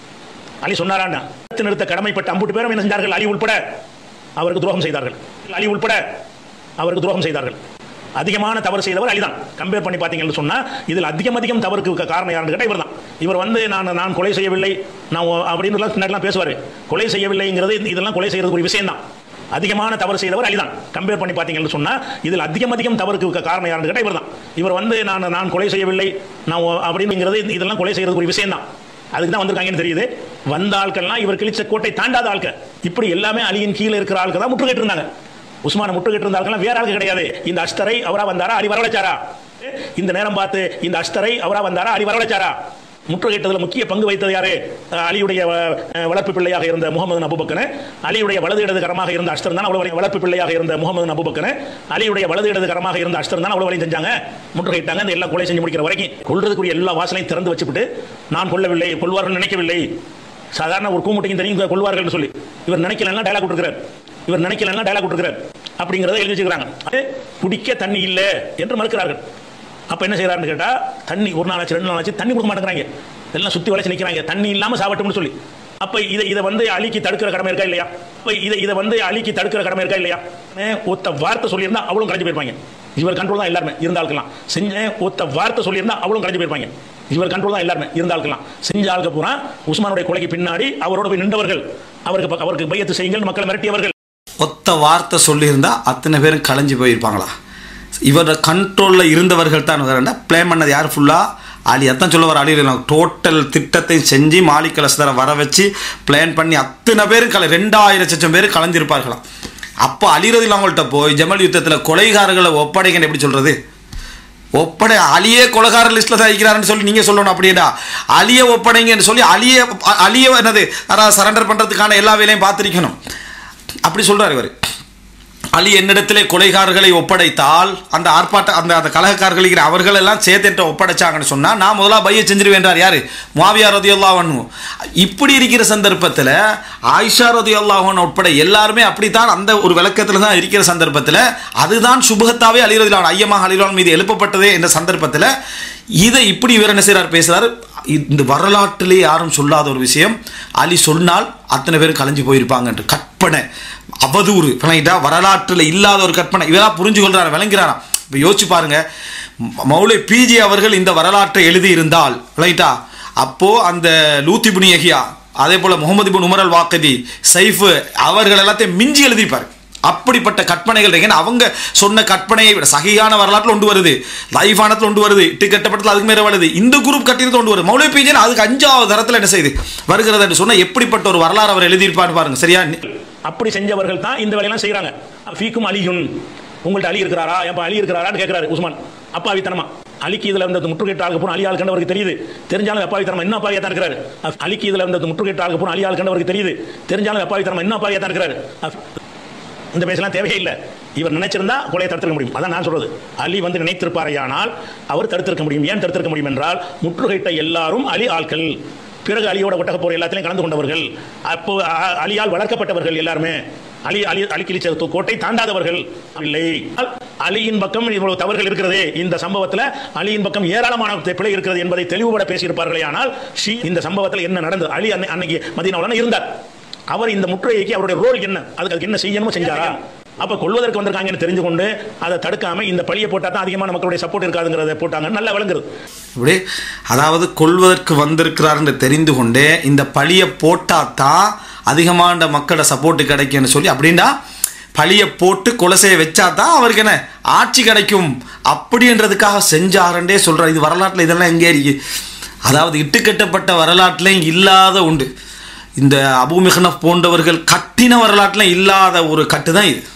அலி சொன்னாராண்டா நிறுத்த கடமைப்பட்ட அம்புட்டு பேரும் என்ன செஞ்சார்கள் அலி உள்பட அவருக்கு துரோகம் செய்தார்கள் அலி உள்பட அவருக்கு துரோகம் செய்தார்கள் அதிகமான தவறு செய்தவர் அலிதான் கம்பேர் பண்ணி பார்த்தீங்கன்னு சொன்னா இதில் அதிகம் அதிகம் தவறுக்கு க- காரணம் யாருன்னு கேட்டால் இவர் தான் இவர் வந்து நான் நான் கொலை செய்யவில்லை நான் ஒ- அப்படின்னு எல்லாம் பின்னாடிலாம் பேசுவார் கொலை செய்யவில்லைங்கிறது இந்த- இதெல்லாம் கொலை செய்யறது ஒரு விஷயம் தான் அதிகமான தவறு செய்தவர் அலிதான் கம்பேர் பண்ணி பார்த்தீங்கன்னு சொன்னா இதில் அதிகம் அதிகம் தவறுக்கு க- காரணம் யாருன்னு கேட்டால் இவர் தான் இவர் வந்து நான் நான் கொலை செய்யவில்லை நான் ஒ- அப்படிங்கிறது இந்த- இதெல்லாம் கொலை செய்யறது ஒரு விஷயம் தான் அதுக்கு தான் வந்திருக்காங்கன்னு தெரியுது வந்த ஆட்கள்லாம் இவர் கிழிச்ச கோட்டை தாண்டாத ஆட்கள் இப்படி எல்லாமே அலியின் கீழே இருக்கிற ஆட்கள் தான் முற்றுகைட்டு இருந்தாங்க உஸ்மான முற்றுகைட்டு இருந்த ஆட்கள் வேற ஆளுக்கு கிடையாது இந்த அஸ்தரை அவரா வந்தாரா அலி வரவழைச்சாரா இந்த நேரம் பார்த்து இந்த அஸ்தரை அவரா வந்தாரா அலி வரவழைச்சாரா முற்றுகையிட்டதில் முக்கிய பங்கு வைத்தது யாரு அஹ் அலியுடைய அஹ், வளர்ப்பு பிள்ளையாக இருந்த முகமது அபுபக்கர் அலியுடைய வலது இடது கரமாக இருந்த அஸ்தர் தான் அவ்வளவு வரையும் வளர்ப்பு பிள்ளையாக இருந்த முகமது அபுபக்கர் அலியுடைய வலது இடது கரமாக இருந்த அஸ்தர் தான் அவ்வளவு வரையும் செஞ்சாங்க முற்றுகையிட்டாங்க அந்த எல்லாம் கொலை செஞ்சு முடிக்கிற வரைக்கும் கொள்றதுக்குரிய எல்லா வாசலையும் திறந்து வச்சுவிட்டு நான் கொல்லவில்லை கொள்வார்கள் நினைக்கவில்லை சாதாரண ஒரு கூமுட்டையும் தெரியும் கொள்வார்கள் சொல்லி இவர் நினைக்கலன்னா டயலாக் விட்டுருக்கிறார் இவர் நினைக்கலன்னா டயலாக் விட்டுருக்கிறார் அப்படிங்கிறத எழுதி வச்சுக்கிறாங்க அது குடிக்க தண்ணி இல்லை என்று மறுக்கிறார்கள் அப்ப என்ன செய்யறாருன்னு கேட்டா தண்ணி ஒரு நாளாச்சு ரெண்டு நாளாச்சு தண்ணி கொடுக்க மாட்டேங்கிறாங்க எல்லாம் சுத்தி வளைச்சு நிக்கிறாங்க தண்ணி இல்லாம சாவட்டும்னு சொல்லி அப்ப இதை இதை வந்து அழிக்கு தடுக்கிற கடமை இருக்கா இல்லையா அப்ப இதை இதை வந்து அழிக்கு தடுக்கிற கடமை இருக்கா இல்லையா ஏன் ஒத்த வார்த்தை சொல்லியிருந்தா அவளும் கலைஞ்சு போயிருப்பாங்க இவர் கண்ட்ரோல் தான் எல்லாருமே இருந்தாளுக்கலாம் செஞ்ச ஒத்த வார்த்தை சொல்லியிருந்தா அவளும் கலைஞ்சு போயிருப்பாங்க இவர் கண்ட்ரோல் தான் எல்லாருமே இருந்தாளுக்கலாம் செஞ்ச ஆளுக்கு பூரா உஸ்மானுடைய கொலைக்கு பின்னாடி அவரோட போய் நின்றவர்கள் அவருக்கு பக்க- அவருக்கு பையத்து செய்யுங்கள் மக்களை மிரட்டியவர்கள் ஒத்த வார்த்தை சொல்லியிருந்தா அத்தனை பேரும் கலைஞ்சு போயிருப்பாங்களா இவரோட கண்ட்ரோலில் இருந்தவர்கள் தான் வரேன்டா ப்ளேன் பண்ணது யார் ஃபுல்லாக அலி அதான் சொல்ல வர அலி டோட்டல் திட்டத்தையும் செஞ்சு மாலிக் கலசதரை வர வச்சு பிளான் பண்ணி அத்தனை பேரும் கலை ரெண்டாயிரம் லட்சம் பேர் கலைஞ்சிருப்பார்களாம் அப்போ அலிரதில் அவங்கள்ட்ட போய் ஜமல் யுத்தத்தில் கொலைகாரர்களை ஒப்படைக்கன்னு எப்படி சொல்கிறது ஒப்படை அலியே கொலகார லிஸ்ட்ல தான் இருக்கிறாருன்னு சொல்லி நீங்க சொல்லணும் அப்படின்னா அலிய ஒப்படைங்கன்னு சொல்லி அலிய அலிய என்னது அதாவது சரண்டர் பண்றதுக்கான எல்லா வேலையும் பார்த்திருக்கணும் அப்படி சொல்றாரு இவர் அலி என்னிடத்திலே கொலைகாரர்களை ஒப்படைத்தால் அந்த ஆர்ப்பாட்ட அந்த அந்த கலகக்காரர்கள் இருக்கிற அவர்கள் எல்லாம் சேர்த்து ஒப்படைச்சாங்கன்னு சொன்னா நான் முதலா பைய செஞ்சிருவேன்றார் யாரு மாவியா ரதியுல்லாவன் இப்படி இருக்கிற சந்தர்ப்பத்தில் ஆயிஷா ரதியுல்லாவன் உட்பட எல்லாருமே அப்படித்தான் அந்த ஒரு விளக்கத்தில் தான் இருக்கிற சந்தர்ப்பத்தில் அதுதான் சுபகத்தாவே அலிரதிலான் ஐயமாக அலிலான் மீது எழுப்பப்பட்டதே என்ற சந்தர்ப்பத்தில் இதை இப்படி இவர் என்ன செய்றார் பேசுறாரு இந்த வரலாற்றிலே யாரும் சொல்லாத ஒரு விஷயம் அலி சொன்னால் அத்தனை பேர் கலைஞ்சு போயிருப்பாங்கன்ற கற்பனை அவதூறு விளங்கிட்டா வரலாற்றில் இல்லாத ஒரு கற்பனை இதெல்லாம் புரிஞ்சு கொள்றாரு விளங்குறாராம் இப்போ யோசிச்சு பாருங்க ம- மௌலை பிஜி அவர்கள் இந்த வரலாற்றை எழுதி இருந்தால் விளங்கிட்டா அப்போ அந்த லூத்திபுனி யஹியா அதே போல முகமது பின் உமர் அல் வாக்கதி சைஃபு அவர்கள் எல்லாத்தையும் மிஞ்சி எழுதியிருப்பார் அப்படிப்பட்ட கற்பனைகள் இருக்கு ஏன்னா அவங்க சொன்ன கற்பனையை விட சகியான வரலாற்றில் ஒன்று வருது லைஃபானத்தில் ஒன்று வருது கட்டப்பட்டத்தில் அதுக்கு மேலே வருது இந்த குரூப் கட்டினது ஒன்று வருது மௌலை பிஜன் அதுக்கு அஞ்சாவது தரத்தில் என்ன செய்யுது வருகிறது என்று சொன்னா எப்படிப்பட்ட ஒரு வரலாறு அவர் எழுதியிருப்பான்னு பாருங்க சரியா அப்படி செஞ்சவர்கள் தான் இந்த வேலையெல்லாம் செய்றாங்க ஃபீக்கும் அலியுன் உங்கள்ட்ட அலி இருக்கிறாரா எப்ப அலி இருக்கிறாரான்னு கேட்கிறாரு உஸ்மான் அப்பாவித்தனமா அலிக்கு இதுல இருந்தது முற்றுகையிட்ட ஆளுக்கு போன அலி ஆள் கண்டவருக்கு தெரியுது தெரிஞ்சாலும் அப்பாவித்தனமா என்ன அப்பாவியா தான் இருக்கிறாரு அப்- அலிக்கு இதுல இருந்தது முற்றுகையிட்ட ஆளுக்கு போன அலி ஆள் கண்டவருக்கு தெரியுது தெரிஞ்சாலும் அப்பாவித்தனமா என்ன அப்பாவியா தான் இருக்கிறாரு அப்- இந்த பேசலாம் தேவையில்லை இவர் நினைச்சிருந்தா கொலையை தடுத்திருக்க முடியும் அதான் நான் சொல்றது அலி வந்து நினைத்திருப்பாரையானால் அவர் தடுத்திருக்க முடியும் ஏன் தடுத்திருக்க முடியும் என்றால் முற்றுகையிட்ட எல்லாரும் அலி ஆட்கள் பிறகு அலியோட ஒட்டக போர் எல்லாத்திலையும் கலந்து கொண்டவர்கள் அப்போ அ- அலியால் வளர்க்கப்பட்டவர்கள் எல்லாருமே அலி அலி அலி கிழிச்ச து- கோட்டை தாண்டாதவர்கள் இல்லை அலியின் பக்கம் இவ்வளவு தவறுகள் இருக்கிறதே இந்த சம்பவத்தில் அலியின் பக்கம் ஏராளமான பிழை இருக்கிறது என்பதை தெளிவுபட பேசியிருப்பார்களே ஆனால் ஷி இந்த சம்பவத்தில் என்ன நடந்தது அலி அன்னை- அன்னைக்கு மதீனாவுல இருந்தார் அவர் இந்த முற்றுகைக்கு அவருடைய ரோல் என்ன அதுக்கு அதுக்கு என்ன செய்யணுமோ செஞ்சாரா அப்ப கொள்வதற்கு வந்திருக்காங்கன்னு தெரிஞ்சு கொண்டு அதை தடுக்காம இந்த பழியை போட்டா தான் அதிகமான மக்களுடைய சப்போர்ட் இருக்காதுங்கிறத போட்டாங்க நல்லா விளங்குறது இப்படி அதாவது கொள்வதற்கு வந்திருக்கிறாருன்னு தெரிந்து கொண்டே இந்த பழியை போட்டால் தான் அதிகமான மக்களோட சப்போர்ட் கிடைக்கும்னு சொல்லி அப்படின்னா பழியை போட்டு கொலை செய்ய வச்சா தான் அவருக்கு என்ன ஆட்சி கிடைக்கும் அப்படின்றதுக்காக செஞ்சாருன்றே சொல்கிறார் இது வரலாற்றில் இதெல்லாம் எங்கே இருக்கு அதாவது இட்டுக்கட்டப்பட்ட வரலாற்றுலையும் இல்லாத உண்டு இந்த அபூமிகனப் போன்றவர்கள் கட்டின வரலாற்றுல இல்லாத ஒரு கட்டு தான் இது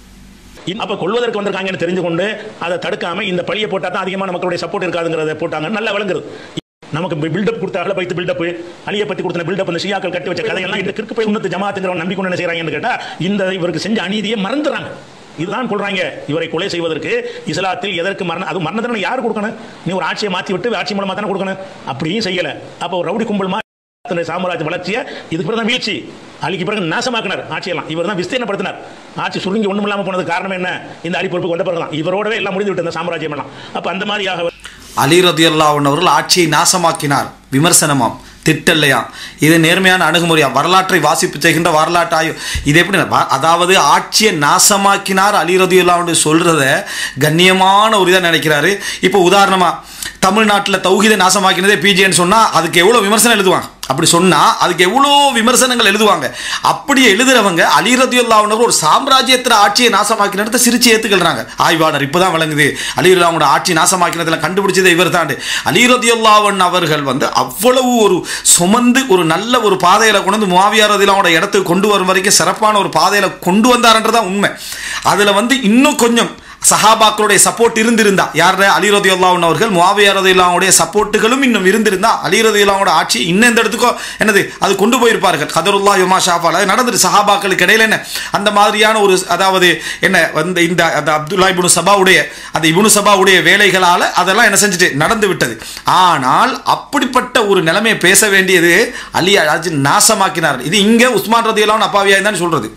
இன்- அப்ப கொள்வதற்கு வந்திருக்காங்கன்னு தெரிஞ்சு கொண்டு அதை தடுக்காம இந்த பழியை போட்டா தான் அதிகமான மக்களுடைய சப்போர்ட் இருக்காதுங்கிறத போட்டாங்க நல்லா விளங்குறது நமக்கு பில்டப் கொடுத்தாங்கள பைத்து பில்டப் அலியை பத்தி கொடுத்த பில்டப் இந்த ஷியாக்கள் கட்டி வச்ச கதையெல்லாம் இந்த கிற்கு போய் உன்னத்து ஜமாத்துங்கிறவன் நம்பிக்கொண்டு என்ன செய்றாங்கன்னு கேட்டா இந்த இவருக்கு செஞ்ச அநீதியை மறந்துறாங்க இதுதான் கொள்றாங்க இவரை கொலை செய்வதற்கு இஸ்லாத்தில் எதற்கு மரணம் அது மரண தண்டனை யார் கொடுக்கணும் நீ ஒரு ஆட்சியை மாத்தி விட்டு ஆட்சி மூலமா தானே கொடுக்கணும் அப்படியும் செய்யல அப்போ ஒரு ரவுடி கும்பல் மாதிரி தன்னுடைய சாம்ராஜ்ய வளர்ச்சியை இதுக்கு பிறகு தான் வீழ்ச்சி அலிக்கு பிறகு நாசமாக்கினார் ஆட்சியெல்லாம் இவர் தான் விஸ்தீர்ணப்படுத்தினார் ஆட்சி சுருங்கி ஒண்ணும் இல்லாம போனது காரணம் என்ன இந்த அலி பொறுப்புக்கு வந்த பிறகு தான் இவரோடவே எல்லாம் முடிந்து விட்டு இந்த சாம்ராஜ்யம் எல்லாம் அப்ப அந்த மாதிரியாக அலி ரதியல்லாஹன் அவர்கள் ஆட்சியை நாசமாக்கினார் விமர்சனமாம் திட்டல்லையாம் இது நேர்மையான அணுகுமுறையா வரலாற்றை வாசிப்பு செய்கின்ற வரலாற்று ஆய்வு இது எப்படி வ- அதாவது ஆட்சியை நாசமாக்கினார் அலி ரதியுல்லான்னு சொல்றத கண்ணியமான ஒரு இதாக நினைக்கிறாரு இப்போ உதாரணமா தமிழ்நாட்டில் தௌஹீதை நாசமாக்கினதே பிஜேன்னு சொன்னா அதுக்கு எவ்வளோ விமர்சனம் எழுதுவாங்க அப்படி சொன்னா அதுக்கு எவ்வளோ விமர்சனங்கள் எழுதுவாங்க அப்படி எழுதுறவங்க அலி ரதியுல்லாவுன்னு ஒரு சாம்ராஜ்யத்தில் ஆட்சியை நாசமாக்கினதை சிரிச்சு ஏத்துக்கிறாங்க ஆய்வாளர் இப்பதான் விளங்குது அலி ரதியுல்லாவோட ஆட்சி நாசமாக்கினதுல கண்டுபிடிச்சதே இவர் தாண்டு அலி ரதியுல்லாவன் அவர்கள் வந்து அவ்வளவு ஒரு சுமந்து ஒரு நல்ல ஒரு பாதையில கொண்டு வந்து முவாவியா ரதியுல்லாவோட இடத்துக்கு கொண்டு வரும் வரைக்கும் சிறப்பான ஒரு பாதையில கொண்டு வந்தாருன்றதான் உண்மை அதுல வந்து இன்னும் கொஞ்சம் சஹாபாக்களுடைய சப்போர்ட் இருந்திருந்தா யார் அலி ரதியுல்லாவுன் அவர்கள் முவாவியா ரதியுல்லாவுடைய சப்போர்ட்டுகளும் இன்னும் இருந்திருந்தா அலி ரதியுல்லாவோட ஆட்சி இன்னும் இந்த இடத்துக்கோ என்னது அது கொண்டு போயிருப்பார்கள் கதருல்லா யுமா ஷாஃபால் அது நடந்துட்டு சஹாபாக்களுக்கு இடையில என்ன அந்த மாதிரியான ஒரு அதாவது என்ன வந்து இந்த அந்த அப்துல்லா இபுனு சபாவுடைய அந்த இபுனு சபாவுடைய வேலைகளால் அதெல்லாம் என்ன செஞ்சுட்டு நடந்து விட்டது ஆனால் அப்படிப்பட்ட ஒரு நிலைமையை பேச வேண்டியது அலி ஆட்சி நாசமாக்கினார் இது இங்கே உஸ்மான் ரதியுல்லாவுன் அப்பாவியாய் தான் சொல்றது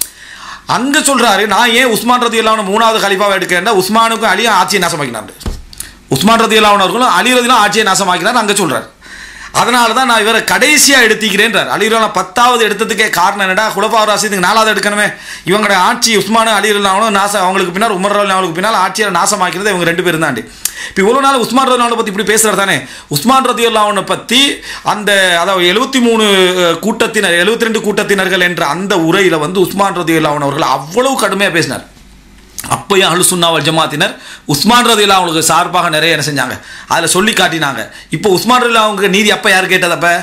அங்க சொல்றாரு நான் ஏன் உஸ்மான் ரதி மூணாவது கலிஃபாவை எடுக்கிறேன் உஸ்மானுக்கும் அலியும் ஆட்சியை நாசமாக்கினார் உஸ்மான் ரதி அவர்களும் அலி ரதிலாம் ஆட்சியை நாசமாக்கினார் அங்க சொல்றாரு அதனால தான் நான் இவரை கடைசியா எடுத்திக்கிறேன்றார் அலி ரதிலாம் பத்தாவது எடுத்ததுக்கே காரணம் என்னடா குலபா ராசிதுக்கு நாலாவது எடுக்கணுமே இவங்களோட ஆட்சி உஸ்மானு அலி ரதிலாவனும் நாசம் அவங்களுக்கு பின்னால் உமர் ரதி அவங்களுக்கு பின்னால் ஆட்சியை நாசமாக்கிறது இவங்க ரெண்டு பேரும் தாண்டி இப்போ இவ்வளோ நாள் உஸ்மான் ரதி பற்றி இப்படி பேசுறது தானே உஸ்மான் ரதி அல்லாவனை பற்றி அந்த அதாவது எழுபத்தி மூணு கூட்டத்தினர் எழுபத்தி ரெண்டு கூட்டத்தினர்கள் என்ற அந்த உரையில் வந்து உஸ்மான் ரதி அல்லாவன் அவர்கள் அவ்வளவு கடுமையாக பேசினார் அப்பயும் அஹ்லு சுன்னா வல் ஜமாத்தினர் உஸ்மான் ரதிலா அவங்களுக்கு சார்பாக நிறைய என்ன செஞ்சாங்க அதில் சொல்லி காட்டினாங்க இப்போ உஸ்மான் ரதிலா அவங்க நீதி அப்போ யார் கேட்டது அப்போ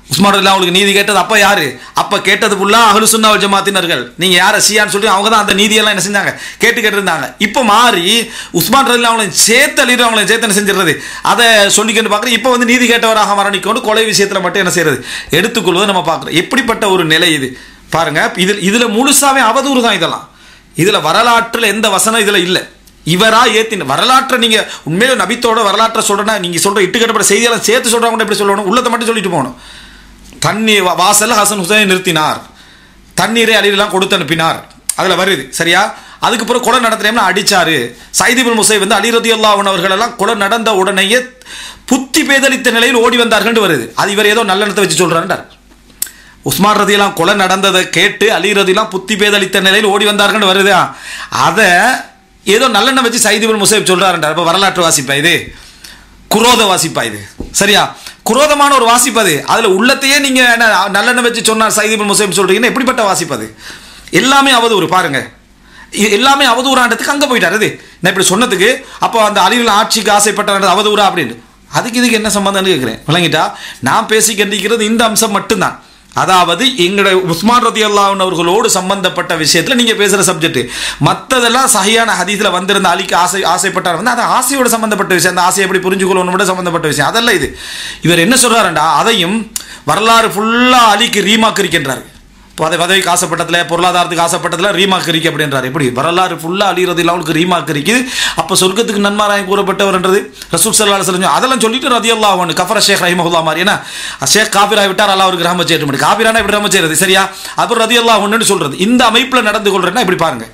உஸ்மான் ரலி அவங்களுக்கு நீதி கேட்டது அப்ப யாரு அப்ப கேட்டது ஃபுல்லா அஹ்லு சுன்னா வல் ஜமாத்தினர்கள் நீங்க யார ஷியான்னு சொல்லி அவங்க தான் அந்த நீதியெல்லாம் என்ன செஞ்சாங்க கேட்டு கேட்டு இருந்தாங்க இப்போ மாறி உஸ்மான் ரலி அவங்களை சேர்த்து அழிவு அவங்களை சேர்த்து என்ன செஞ்சிடுறது அதை சொல்லிக்கிட்டு பார்க்குறோம் இப்போ வந்து நீதி கேட்டவராக மரணிக்கொண்டு கொலை விஷயத்துல மட்டும் என்ன செய்யறது எடுத்துக்கொள்வதை நம்ம பார்க்குறோம் எப்படிப்பட்ட ஒரு நிலை இது பாருங்க இதில் இதுல முழுசாவே அவதூறு தான் இதெல்லாம் இதுல வரலாற்றுல எந்த வசனம் இதுல இல்லை இவரா ஏத்தின வரலாற்றை நீங்க உண்மையில நபித்தோட வரலாற்றை சொல்றேன்னா நீங்க சொல்ற இட்டுக்கட்டப்பட்ட செய்தியெல்லாம் சேர்த்து சொல்றவங்க எப்படி சொல்லணும் உள்ளத்தை மட்டும் சொல்லிட்டு போகணும் தண்ணீர் வா- வாசல்ல ஹசன் ஹுசைன் நிறுத்தினார் தண்ணீரை அலிலாம் கொடுத்து அனுப்பினார் அதுல வருது சரியா அதுக்கப்புறம் கொலை நடத்துறேன்னா அடிச்சாரு சைதிபுல் முசை வந்து அலி ரதி அவர்கள் எல்லாம் கொலை நடந்த உடனேயே புத்தி பேதலித்த நிலையில் ஓடி வந்தார்கள் வருது அது இவர் ஏதோ நல்லெண்ணத்தை வச்சு சொல்றாருன்றார் உஸ்மான் ரதியெல்லாம் கொலை நடந்ததை கேட்டு அலி ரதியெல்லாம் புத்தி பேதளித்த நிலையில் ஓடி வந்தார்கள் வருதா அதை ஏதோ நல்லெண்ணம் வச்சு சைதிபுல் முசைப் சொல்றாருன்றார் அப்ப வரலாற்று வாசிப்பா இது குரோத வாசிப்பா இது சரியா குரோதமான ஒரு வாசிப்பு அது அதுல உள்ளத்தையே நீங்க என்ன நல்லெண்ணெய் வச்சு சொன்னார் சைதிபுல் முசைப் சொல்றீங்கன்னா எப்படிப்பட்ட வாசிப்பு அது எல்லாமே அவதூறு பாருங்க இ- எல்லாமே அவதூறாண்டதுக்கு அங்க போயிட்டாரு அது நான் இப்படி சொன்னதுக்கு அப்போ அந்த அழிவில் ஆட்சிக்கு ஆசைப்பட்டார் அவதூறா அப்படின்னு அதுக்கு இதுக்கு என்ன சம்பந்தம்னு கேட்குறேன் விளங்கிட்டா நான் பேசி கண்டிக்கிறது இந்த அம்சம் மட்டும்தான் அதாவது எங்களுடைய உஸ்மான் ரதி அவர்களோடு சம்பந்தப்பட்ட விஷயத்துல நீங்க பேசுற சப்ஜெக்ட் மத்ததெல்லாம் சஹியான ஹதீஸ்ல வந்திருந்த அலிக்கு ஆசை ஆசைப்பட்டார் வந்து அது ஆசையோட சம்பந்தப்பட்ட விஷயம் அந்த ஆசை எப்படி புரிஞ்சுக்கொள்ளணும் விட சம்பந்தப்பட்ட விஷயம் அதல்ல இது இவர் என்ன சொல்றாருண்டா அதையும் வரலாறு ஃபுல்லா அலிக்கு ரீமாக்கு இருக்கின்றார் பத பதவிக்கு ஆசைப்பட்டதுல பொருளாதாரத்துக்கு ஆசைப்பட்டதுல ரீமாக்கு இருக்கு அப்படின்றார் எப்படி வரலாறு ஃபுல்லா அழிகிறது அவளுக்கு ரீமாக்கு இருக்குது அப்ப சொர்க்கத்துக்கு நன்மாராயம் கூறப்பட்டவர்ன்றது ரசூல் சல்லா அலுவலம் அவதெல்லாம் சொல்லிட்டு ரதி அல்லா அவனு கஃபர ஷேக் ரஹிமஹுல்லா மாதிரி ஏன்னா ஷேக் காபிரா விட்டார் அல்லா அவருக்கு ரஹம செய்ய முடியும் காபிரானா இப்படி ரஹம செய்யறது சரியா அப்புறம் ரதி அல்லா ஒன்றுன்னு சொல்றது இந்த அமைப்புல நடந்து கொள்றேன்னா இப்படி பாருங்க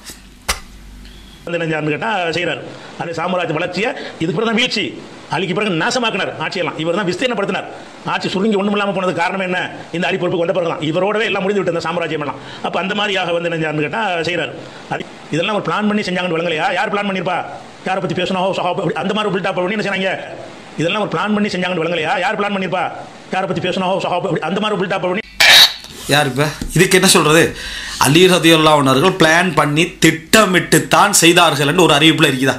வந்து நெஞ்சார்னு கேட்டா செய்யறாரு அது சாம்ராஜ்ய வளர்ச்சியை இதுக்கு பிறகு தான் வீழ்ச்சி அலிக்கு பிறகு நாசமாக்கினார் ஆட்சியெல்லாம் இவர் தான் விஸ்தீர்ணப்படுத்தினார் ஆட்சி சுருங்கி ஒண்ணும் இல்லாம போனது காரணம் என்ன இந்த அலி பொறுப்பு கொண்ட பிறகு தான் இவரோடவே எல்லாம் முடிந்து விட்டு இந்த சாம்ராஜ்யம் எல்லாம் அப்ப அந்த மாதிரியாக வந்து நெஞ்சார்னு கேட்டா செய்யறாரு அது இதெல்லாம் ஒரு பிளான் பண்ணி செஞ்சாங்கன்னு விளங்கலையா யார் பிளான் பண்ணிருப்பா யாரை பத்தி பேசணும் சஹா அப்படி அந்த மாதிரி பில்டப் பண்ணி என்ன செய்றாங்க இதெல்லாம் ஒரு பிளான் பண்ணி செஞ்சாங்கன்னு விளங்கலையா யார் பிளான் பண்ணிருப்பா யாரை பத்தி பேசணும் சஹா அப்படி அந்த மாதிரி பில்டப் பண்ணி யார் இப்ப இதுக்கு என்ன சொல்றது அலி ரதியுல்லா அவர்கள் பிளான் பண்ணி திட்டமிட்டு தான் செய்தார்கள் ஒரு அறிவிப்புல இருக்குதா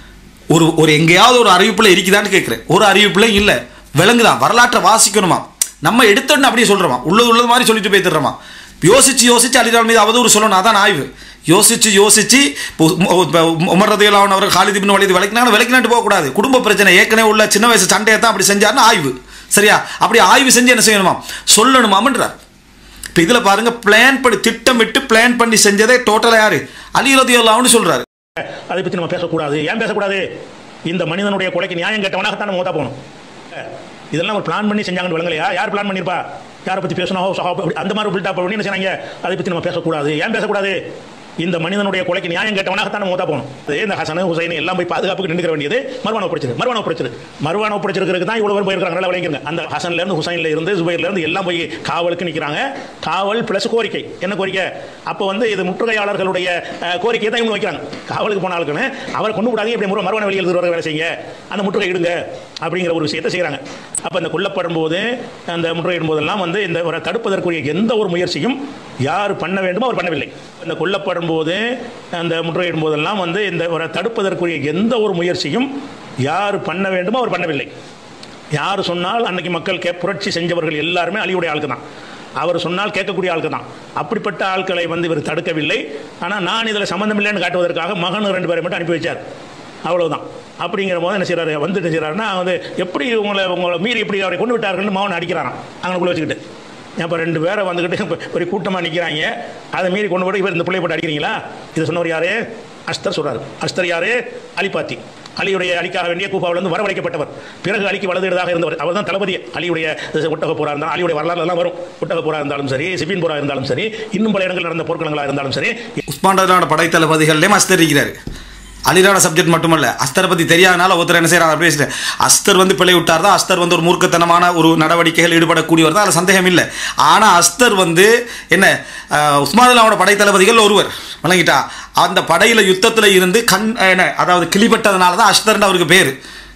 ஒரு ஒரு எங்கேயாவது ஒரு அறிவிப்புல இருக்குதான்னு கேட்கிறேன் ஒரு அறிவிப்புல இல்ல விளங்குதான் வரலாற்றை வாசிக்கணுமா நம்ம எடுத்தோன்னு அப்படியே சொல்றோமா உள்ளது உள்ளது மாதிரி சொல்லிட்டு போய்த்துறோமா யோசிச்சு யோசிச்சு அலிரால் மீது அவதூறு சொல்லணும் அதான் ஆய்வு யோசிச்சு யோசிச்சு இப்போ உம் இப்போ உமர் ரதியுல்லாவன் அவர் ஹாலித் பின் வலிது விளக்கினாலும் விளக்கினாட்டு போகக்கூடாது குடும்ப பிரச்சனை ஏற்கனவே உள்ள சின்ன வயசு சண்டையை தான் அப்படி செஞ்சாருன்னு ஆய்வு சரியா அப்படி ஆய்வு செஞ்சு என்ன செய்யணுமா சொல்லணுமாமன்றார் இப்போ இதில் பாருங்க பிளான் பண்ணி திட்டமிட்டு பிளான் பண்ணி செஞ்சதே டோட்டலாக யாரு அலி ரதியுல்லான்னு சொல்றாரு அதை பத்தி நம்ம பேசக்கூடாது ஏன் பேசக்கூடாது இந்த மனிதனுடைய கொலைக்கு நியாயம் கேட்டவனாகத்தான் நம்ம மூத்தா போகணும் இதெல்லாம் ஒரு பிளான் பண்ணி செஞ்சாங்கன்னு விளங்கலையா யார் பிளான் பண்ணிருப்பா யாரை பத்தி பேசணும் சஹா அப்படி அந்த மாதிரி பில்டப் பண்ணி என்ன செய்றாங்க அதை பத்தி நம்ம பேசக்கூடாது ஏன் பேசக்கூடாது இந்த மனிதனுடைய கொலைக்கு நியாயம் கேட்டவனாகத்தான் நம்ம மூத்தா போகணும் அதே இந்த ஹசன் ஹுசைன் எல்லாம் போய் பாதுகாப்புக்கு நின்றுக்க வேண்டியது மர்வான ஒப்படைச்சது மர்வான ஒப்படைச்சது மர்வான ஒப்படைச்சிருக்கிறதுக்கு தான் இவ்வளவு பேர் போயிருக்காங்க நல்லா விளங்கிருங்க அந்த ஹசன்ல இருந்து ஹுசைன்ல இருந்து ஜுபைர்ல இருந்து எல்லாம் போய் காவலுக்கு நிக்கிறாங்க காவல் பிளஸ் கோரிக்கை என்ன கோரிக்கை அப்போ வந்து இது முற்றுகையாளர்களுடைய அஹ், கோரிக்கையை தான் இவங்க வைக்கிறாங்க காவலுக்கு போன ஆளுக்குன்னு அவரை கொண்டு விடாதீங்க இப்படி முறை மறுவன வெளியில் வர வேலை செய்யுங்க அந்த முற்றுகை இடுங்க அப்படிங்கிற ஒரு விஷயத்தை செய்கிறாங்க அப்போ இந்த கொல்லப்படும் போது அந்த முற்றுகையிடும் போதெல்லாம் வந்து இந்த ஒரு தடுப்பதற்குரிய எந்த ஒரு முயற்சியும் யார் பண்ண வேண்டுமோ அவர் பண்ணவில்லை இந்த கொல்லப்படும் போது அந்த முற்றுகையிடும் போதெல்லாம் வந்து இந்த ஒரு தடுப்பதற்குரிய எந்த ஒரு முயற்சியும் யார் பண்ண வேண்டுமோ அவர் பண்ணவில்லை யார் சொன்னால் அன்னைக்கு மக்கள் கே புரட்சி செஞ்சவர்கள் எல்லாருமே அலியுடைய ஆளுக்கு தான் அவர் சொன்னால் கேட்கக்கூடிய ஆளுக்கு தான் அப்படிப்பட்ட ஆட்களை வந்து இவர் தடுக்கவில்லை ஆனால் நான் இதில் சம்மந்தம் இல்லைன்னு காட்டுவதற்காக மகன் ரெண்டு பேரை மட்டும் அனுப்பி வச்சார் அவ்வளவுதான் அப்படிங்கிற போது என்ன செய்றாரு வந்து என்ன செய்றாருன்னா வந்து எப்படி உங்களை உங்களை மீறி எப்படி அவரை கொண்டு விட்டார்கள்னு மகன் அடிக்கிறாராம் அங்கனுக்குள்ள வச்சுக்கிட்டு அப்போ ரெண்டு பேரை வந்துக்கிட்டு இப்ப ஒரு கூட்டமாக நிற்கிறாங்க அதை மீறி கொண்டு போய் இவர் இந்த பிள்ளை போட்டு அடிக்கிறீங்களா இது சொன்னவர் யாரு அஸ்தர் சொல்றாரு அஸ்தர் யாரு அலிபாத்தி அலியுடைய அலிக்காக வேண்டிய கூப்பாவிலிருந்து வரவழைக்கப்பட்டவர் பிறகு அலிக்கு வலதுகிறதாக இருந்தவர் அவர் தான் தளபதி அலியுடைய ஒட்டக போரா இருந்தாலும் அலியுடைய வரலாறு எல்லாம் வரும் ஒட்டக போரா இருந்தாலும் சரி சிபின் போரா இருந்தாலும் சரி இன்னும் பல இடங்கள் நடந்த போர்க்களங்களாக இருந்தாலும் சரி உஸ்மான் ரதியோட படைத்தளபதிகள்லேயும் அஸ்தர் இருக்கிறாரு அலிரான சப்ஜெக்ட் மட்டுமல்ல அஸ்தரை பத்தி தெரியாதனால ஒருத்தர் என்ன செய்யறாங்க பேசிட்டேன் அஸ்தர் வந்து பிழை விட்டார் தான் அஸ்தர் வந்து ஒரு மூர்க்கத்தனமான ஒரு நடவடிக்கைகள் ஈடுபடக்கூடியவர் தான் அதில் சந்தேகம் இல்லை ஆனா அஸ்தர் வந்து என்ன அஹ், உஸ்மான் அல்லாவோட படைத்தளபதிகள் ஒருவர் விளங்கிட்டா அந்த படையில யுத்தத்துல இருந்து கண் என்ன அதாவது கிளிப்பட்டதுனால தான் அஸ்தர்னு அவருக்கு பேர்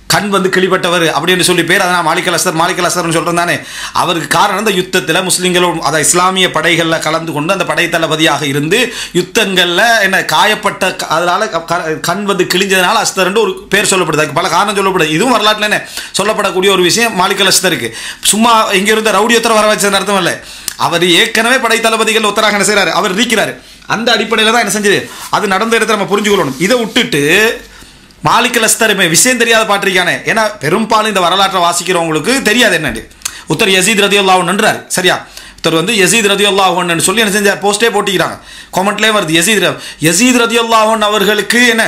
கண் வந்து கிளிப்பட்டவர் அப்படின்னு சொல்லி பேர் அதை நான் மாலிக் அலஸ்தர் மாலிக் அலஸ்தர்னு சொல்கிறேன் தானே அவருக்கு காரணம் இந்த யுத்தத்தில் முஸ்லீம்களும் அதை இஸ்லாமிய படைகளில் கலந்து கொண்டு அந்த படை தளபதியாக இருந்து யுத்தங்களில் என்ன காயப்பட்ட க- அதனால க- க- கண் வந்து கிழிஞ்சதுனால அஸ்தர்ன்னு ஒரு பேர் சொல்லப்படுது அதுக்கு பல காரணம் சொல்லப்படுது இதுவும் வரலாற்றில் என்ன சொல்லப்படக்கூடிய ஒரு விஷயம் மாலிக் அலஸ்தருக்கு சும்மா இங்கே இருந்த ரவுடி உத்தர வர வச்சது அர்த்தம் இல்லை அவர் ஏற்கனவே படை தளபதிகள் ஒத்தராக என்ன செய்கிறாரு அவர் இருக்கிறாரு அந்த அடிப்படையில் தான் என்ன செஞ்சது அது நடந்த இடத்த நம்ம புரிஞ்சுக்கொள்ளணும் இதை விட்டுட்டு மாலிக் லஸ்தருமே விஷயம் தெரியாத பாட்டிருக்கானே ஏன்னா பெரும்பாலும் இந்த வரலாற்றை வாசிக்கிறவங்களுக்கு தெரியாது என்னன்னு உத்தர் யசீத் ரதி நன்றார் சரியா உத்தர் வந்து யசீத் ரதி அல்லாஹன்னு சொல்லி என்ன செஞ்சார் போஸ்டே போட்டிக்கிறாங்க காமெண்ட்லேயே வருது யசீத் ர- யசீத் ரதி அவர்களுக்கு என்ன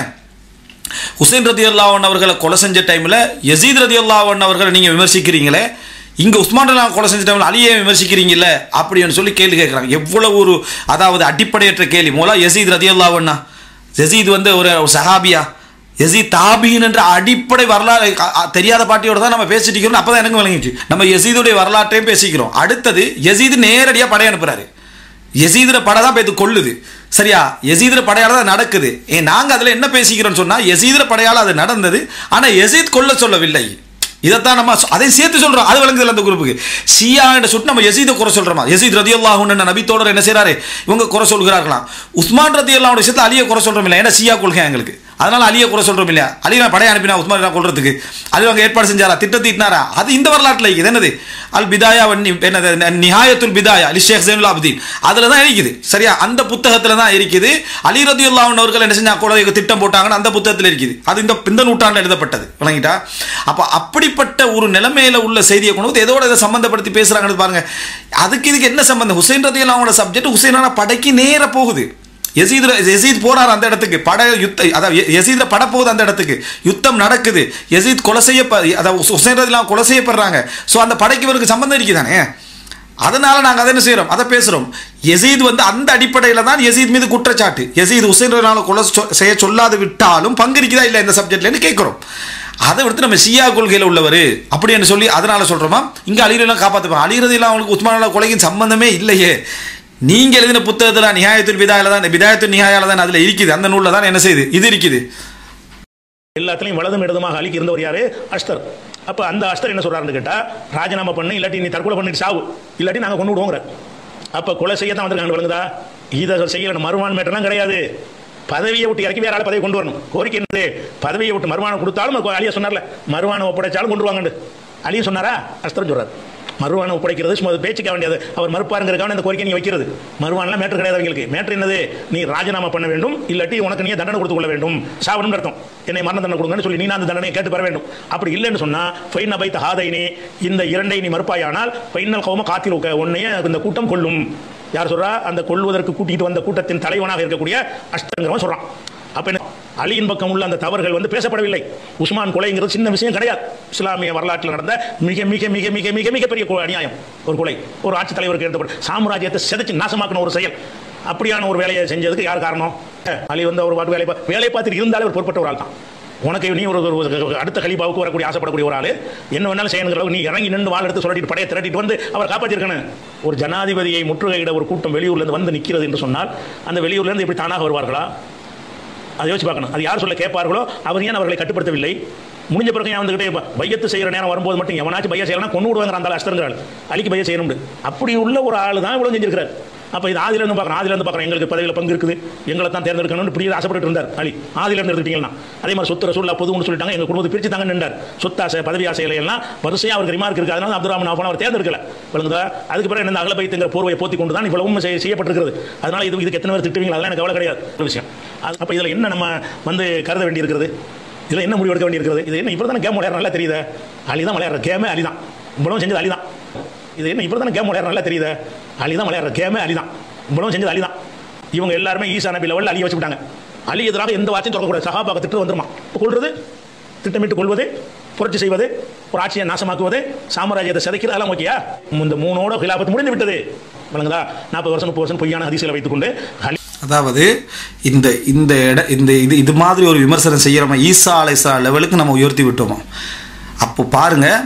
ஹுசைன் ரதி அவர்களை கொலை செஞ்ச டைமில் யசீத் ரதி அவர்களை நீங்கள் விமர்சிக்கிறீங்களே இங்கே உஸ்மான் ரலி கொலை செஞ்ச டைமில் அலியே விமர்சிக்கிறீங்கல்ல அப்படின்னு சொல்லி கேள்வி கேட்குறாங்க எவ்வளவு ஒரு அதாவது அடிப்படையற்ற கேள்வி மூலா யசீத் ரதி அல்லாவண்ணா யசீத் வந்து ஒரு ஒரு சஹாபியா யசீத் தாபீன் என்ற அடிப்படை வரலாறு அ- அ- தெரியாத பாட்டியோட தான் நம்ம பேசிட்டு இருக்கிறோம் அப்போ தான் எனக்கு விளங்கிச்சு நம்ம யசீதுடைய வரலாற்றையும் பேசிக்கிறோம் அடுத்தது யசீது நேரடியாக படை அனுப்புறாரு யசீதுர படை தான் போய் கொள்ளுது சரியா யசீதுர படையால தான் நடக்குது ஏ நாங்கள் அதில் என்ன பேசிக்கிறோம்னு சொன்னால் யசீதுர படையால் அது நடந்தது ஆனால் யசீத் கொல்ல சொல்லவில்லை இதைத்தான் நம்ம சொ- அதையும் சேர்த்து சொல்றோம் அது விளங்குதில்ல அந்த குரூப்புக்கு ஷியா என்று சொல்லிட்டு நம்ம யசீதை குறை சொல்றோமா யசீத் ரதி அல்லாஹுன்னு நபித்தோடர் என்ன செய்றாரு இவங்க குறை சொல்கிறார்களாம் உஸ்மான் ரதி அல்லாஹோட விஷயத்தில் அலியை குறை சொல்றோம் இல்லை ஏன்னா ஷியா கொள்கை எங்களுக்கு அதனால அலியை குறை சொல்றோம் இல்லையா அலி நான் படையை அனுப்பினா உஸ்மான் நான் கொள்றதுக்கு அலி அவங்க ஏற்பாடு செஞ்சாரா திட்டம் தீட்டினாரா அது இந்த வரலாற்றில் இருக்குது என்னது அல் பிதாயா வன்னி என்னது ந- நிஹாயத்துல் பிதாயா அலி ஷேக் ஜெயினுல் அப்தீன் அதில் தான் இருக்குது சரியா அந்த புத்தகத்தில் தான் இருக்குது அலி ரதி அவர்கள் என்ன செஞ்சா கொலை திட்டம் போட்டாங்கன்னு அந்த புத்தகத்தில் இருக்குது அது இந்த இந்த நூற்றாண்டில் எழுதப்பட்டது விளங்கிட்டா அப்போ அப்படிப்பட்ட ஒரு நிலைமையில உள்ள செய்தியை கொண்டு வந்து எதோட இதை சம்பந்தப்படுத்தி பேசுறாங்கன்னு பாருங்க அதுக்கு இதுக்கு என்ன சம்பந்தம் ஹுசைன் ரதி அவங்களோட சப்ஜெக்ட் ஹுசைனான படைக்கு நேர போகுது யசீத் யசீத் போறார் அந்த இடத்துக்கு படை யுத்த அதாவது யசீத்ல பட போகுது அந்த இடத்துக்கு யுத்தம் நடக்குது யசீத் கொலை செய்ய அதாவது ஹுசைன் ரதிலாம் கொலை செய்யப்படுறாங்க ஸோ அந்த படைக்கு இவருக்கு சம்பந்தம் இருக்குதானே அதனால நாங்கள் அதை என்ன செய்கிறோம் அதை பேசுகிறோம் யசீத் வந்து அந்த அடிப்படையில் தான் யசீத் மீது குற்றச்சாட்டு யசீத் ஹுசைன் ரதிலான கொலை சொ- செய்ய சொல்லாது விட்டாலும் பங்கு இருக்குதா இல்லை இந்த சப்ஜெக்ட்லன்னு கேட்குறோம் அதை விடுத்து நம்ம ஷியா கொள்கையில் உள்ளவர் அப்படின்னு சொல்லி அதனால சொல்கிறோமா இங்கே அலிரெல்லாம் காப்பாற்றுப்போம் அலிரதிலாம் அவங்களுக்கு உஸ்மான் கொலைக்கு சம்பந்தமே இல்லையே நீங்க எழுதின புத்தகத்தில் நியாயத்துல் விதாயில தான் விதாயத்துல் நியாயால தான் அதில் இருக்குது அந்த நூலில் தான் என்ன செய்யுது இது இருக்குது எல்லாத்துலயும் வலதும் இடதுமாக அலிக்கு இருந்தவர் யாரு அஸ்தர் அப்ப அந்த அஸ்தர் என்ன சொல்றாருன்னு கேட்டா ராஜினாமா பண்ணு இல்லாட்டி நீ தற்கொலை பண்ணிட்டு சாவு இல்லாட்டி நாங்க கொண்டு விடுவோங்கிற அப்ப கொலை செய்ய தான் வந்திருக்காங்க விளங்குதா இதை செய்யணும் மறுவான் மேட்டெல்லாம் கிடையாது பதவியை விட்டு இறக்கி வேற ஆள் பதவி கொண்டு வரணும் கோரிக்கை என்னது பதவியை விட்டு மறுவானம் கொடுத்தாலும் அது அலியா சொன்னார்ல மறுவானம் ஒப்படைச்சாலும் கொண்டு வாங்கண்டு அலியா சொன்னாரா அஸ்தர் சொல்றாரு மறுவானம் ஒப்படைக்கிறது சும்மா அது பேச்சுக்க வேண்டியது அவர் மறுப்பாருங்கிறதுக்கான இந்த கோரிக்கை நீங்க வைக்கிறது மறுவானலாம் மேட்ரு கிடையாது அவங்களுக்கு மேட்ரு என்னது நீ ராஜினாமா பண்ண வேண்டும் இல்லாட்டி உனக்கு நீ தண்டனை கொடுத்து கொள்ள வேண்டும் சாவணும் அர்த்தம் என்னை மரண தண்டனை கொடுங்கன்னு சொல்லி நீ அந்த தண்டனையை கேட்டு பெற வேண்டும் அப்படி இல்லைன்னு சொன்னா ஃபைன் அபைத்த ஹாதைனி இந்த இரண்டை நீ மறுப்பாயானால் ஃபைனல் கௌம காத்திருக்க உன்னைய இந்த கூட்டம் கொள்ளும் யார் சொல்றா அந்த கொள்வதற்கு கூட்டிட்டு வந்த கூட்டத்தின் தலைவனாக இருக்கக்கூடிய அஷ்டங்கிறவன் சொல்றான் அப்ப என்ன அலியின் பக்கம் உள்ள அந்த தவறுகள் வந்து பேசப்படவில்லை உஸ்மான் கொலைங்கிறது சின்ன விஷயம் கிடையாது இஸ்லாமிய வரலாற்றில் நடந்த மிக மிக மிக மிக மிக மிகப்பெரிய கொ- அநியாயம் ஒரு கொலை ஒரு ஆட்சித் தலைவருக்கு எடுத்தப்பட்ட சாம்ராஜ்யத்தை சிதைச்சு நாசமாக்கின ஒரு செயல் அப்படியான ஒரு வேலையை செஞ்சதுக்கு யார் காரணம் அலி வந்து அவர் பாட்டு வேலை பா- வேலை பார்த்துட்டு இருந்தாலே ஒரு பொறுப்பட்ட ஒரு ஆள் தான் உனக்கு நீ ஒரு ஒரு- ஒரு அடுத்த கலிபாவுக்கு வரக்கூடிய ஆசைப்படக்கூடிய ஒரு ஆள் என்ன வேணாலும் செய்யணுங்கிற அளவுக்கு நீ இறங்கி நின்று வாள் எடுத்து சொல்லிட்டு படையை திரட்டிட்டு வந்து அவர் காப்பாற்றிருக்கணும் ஒரு ஜனாதிபதியை முற்றுகையிட ஒரு கூட்டம் வெளியூர்ல இருந்து வந்து நிற்கிறது என்று சொன்னால் அந்த வெளியூர்ல இருந்து இப்படி தானாக வருவார்களா அதை யோசிச்சு பார்க்கணும் அது யார் சொல்ல கேட்பார்களோ அவர் ஏன் அவர்களை கட்டுப்படுத்தவில்லை முடிஞ்ச பிறகு ஏன் வந்துகிட்டே இப்ப பையத்து செய்யற நேரம் வரும்போது மட்டும் எவனாச்சும் பைய செய்யலாம் கொண்டு விடுவாங்க அந்த அஸ்தருங்கிறாள் அலிக்கு பைய செய்யணும் அப்படி உள்ள ஒரு ஆள் தான் இவ்வளவு செஞ்சிருக்கிறார் அப்ப இது ஆதில இருந்து பார்க்கணும் ஆதில இருந்து பார்க்கணும் எங்களுக்கு பதவியில் பங்கு இருக்குது எங்களை தான் தேர்ந்தெடுக்கணும்னு இப்படி ஆசைப்பட்டு இருந்தார் அலி ஆதில இருந்து எடுத்துட்டீங்கன்னா அதே மாதிரி சொத்து ரசூல்லா பொதுன்னு சொல்லிட்டாங்க எங்க குடும்பத்தை பிரிச்சு தாங்க நின்றார் சொத்து ஆசை பதவி ஆசைகளை எல்லாம் வரிசையா அவருக்கு ரிமார்க் இருக்கு அதனால அப்துல் ரஹ்மான் அவர் தேர்ந்தெடுக்கல விளங்குதா அதுக்கு பிறகு என்ன அகலபைத்துங்கிற போர்வையை போத்தி கொண்டு தான் இவ்வளவும் செய்ய- செய்யப்பட்டிருக்கிறது அதனால இது இதுக்கு எத்தனை பேர் திட்டுவீங்க அதெல்லாம் எனக்கு கவலை கிடையாது ஒரு விஷயம் அது- அப்ப இதுல என்ன நம்ம வந்து கருத வேண்டியிருக்கிறது இதுல என்ன முடிவு எடுக்க வேண்டியிருக்கிறது இது என்ன இவர் தானே கேம் விளையாடுற நல்லா தெரியுது அலி தான் விளையாடுற கேமே அலி தான் இவ்வளவு செஞ்சது அலி தான் இது என்ன இவர் தானே கேம் விளையாடுற நல்லா தெரியுது அலி தான் விளையாடுற கேமே அலி தான் இவ்வளவு செஞ்சது அலி தான் இவங்க எல்லாருமே ஈசா நபி லெவலில் அலி வச்சுட்டாங்க அலி எதிராக எந்த வார்த்தையும் தொடக்கக்கூடாது சகாபாக திட்டு வந்துருமா இப்போ கொள்றது திட்டமிட்டு கொள்வது புரட்சி செய்வது ஒரு ஆட்சியை நாசமாக்குவது சாம்ராஜ்யத்தை சிதைக்கிறது அதெல்லாம் ஓகேயா இந்த மூணோட கிலாபத்து முடிந்து விட்டது வழங்குதா நாற்பது வருஷம் முப்பது வருஷம் பொய்யான ஹதீசில் வைத்துக்கொண்டு அலி அதாவது இந்த இந்த இட இந்த இது இது மாதிரி ஒரு விமர்சனம் செய்கிறோமா ஈசா அலைசா லெவலுக்கு நம்ம உயர்த்தி விட்டோமா அப்போ பாருங்க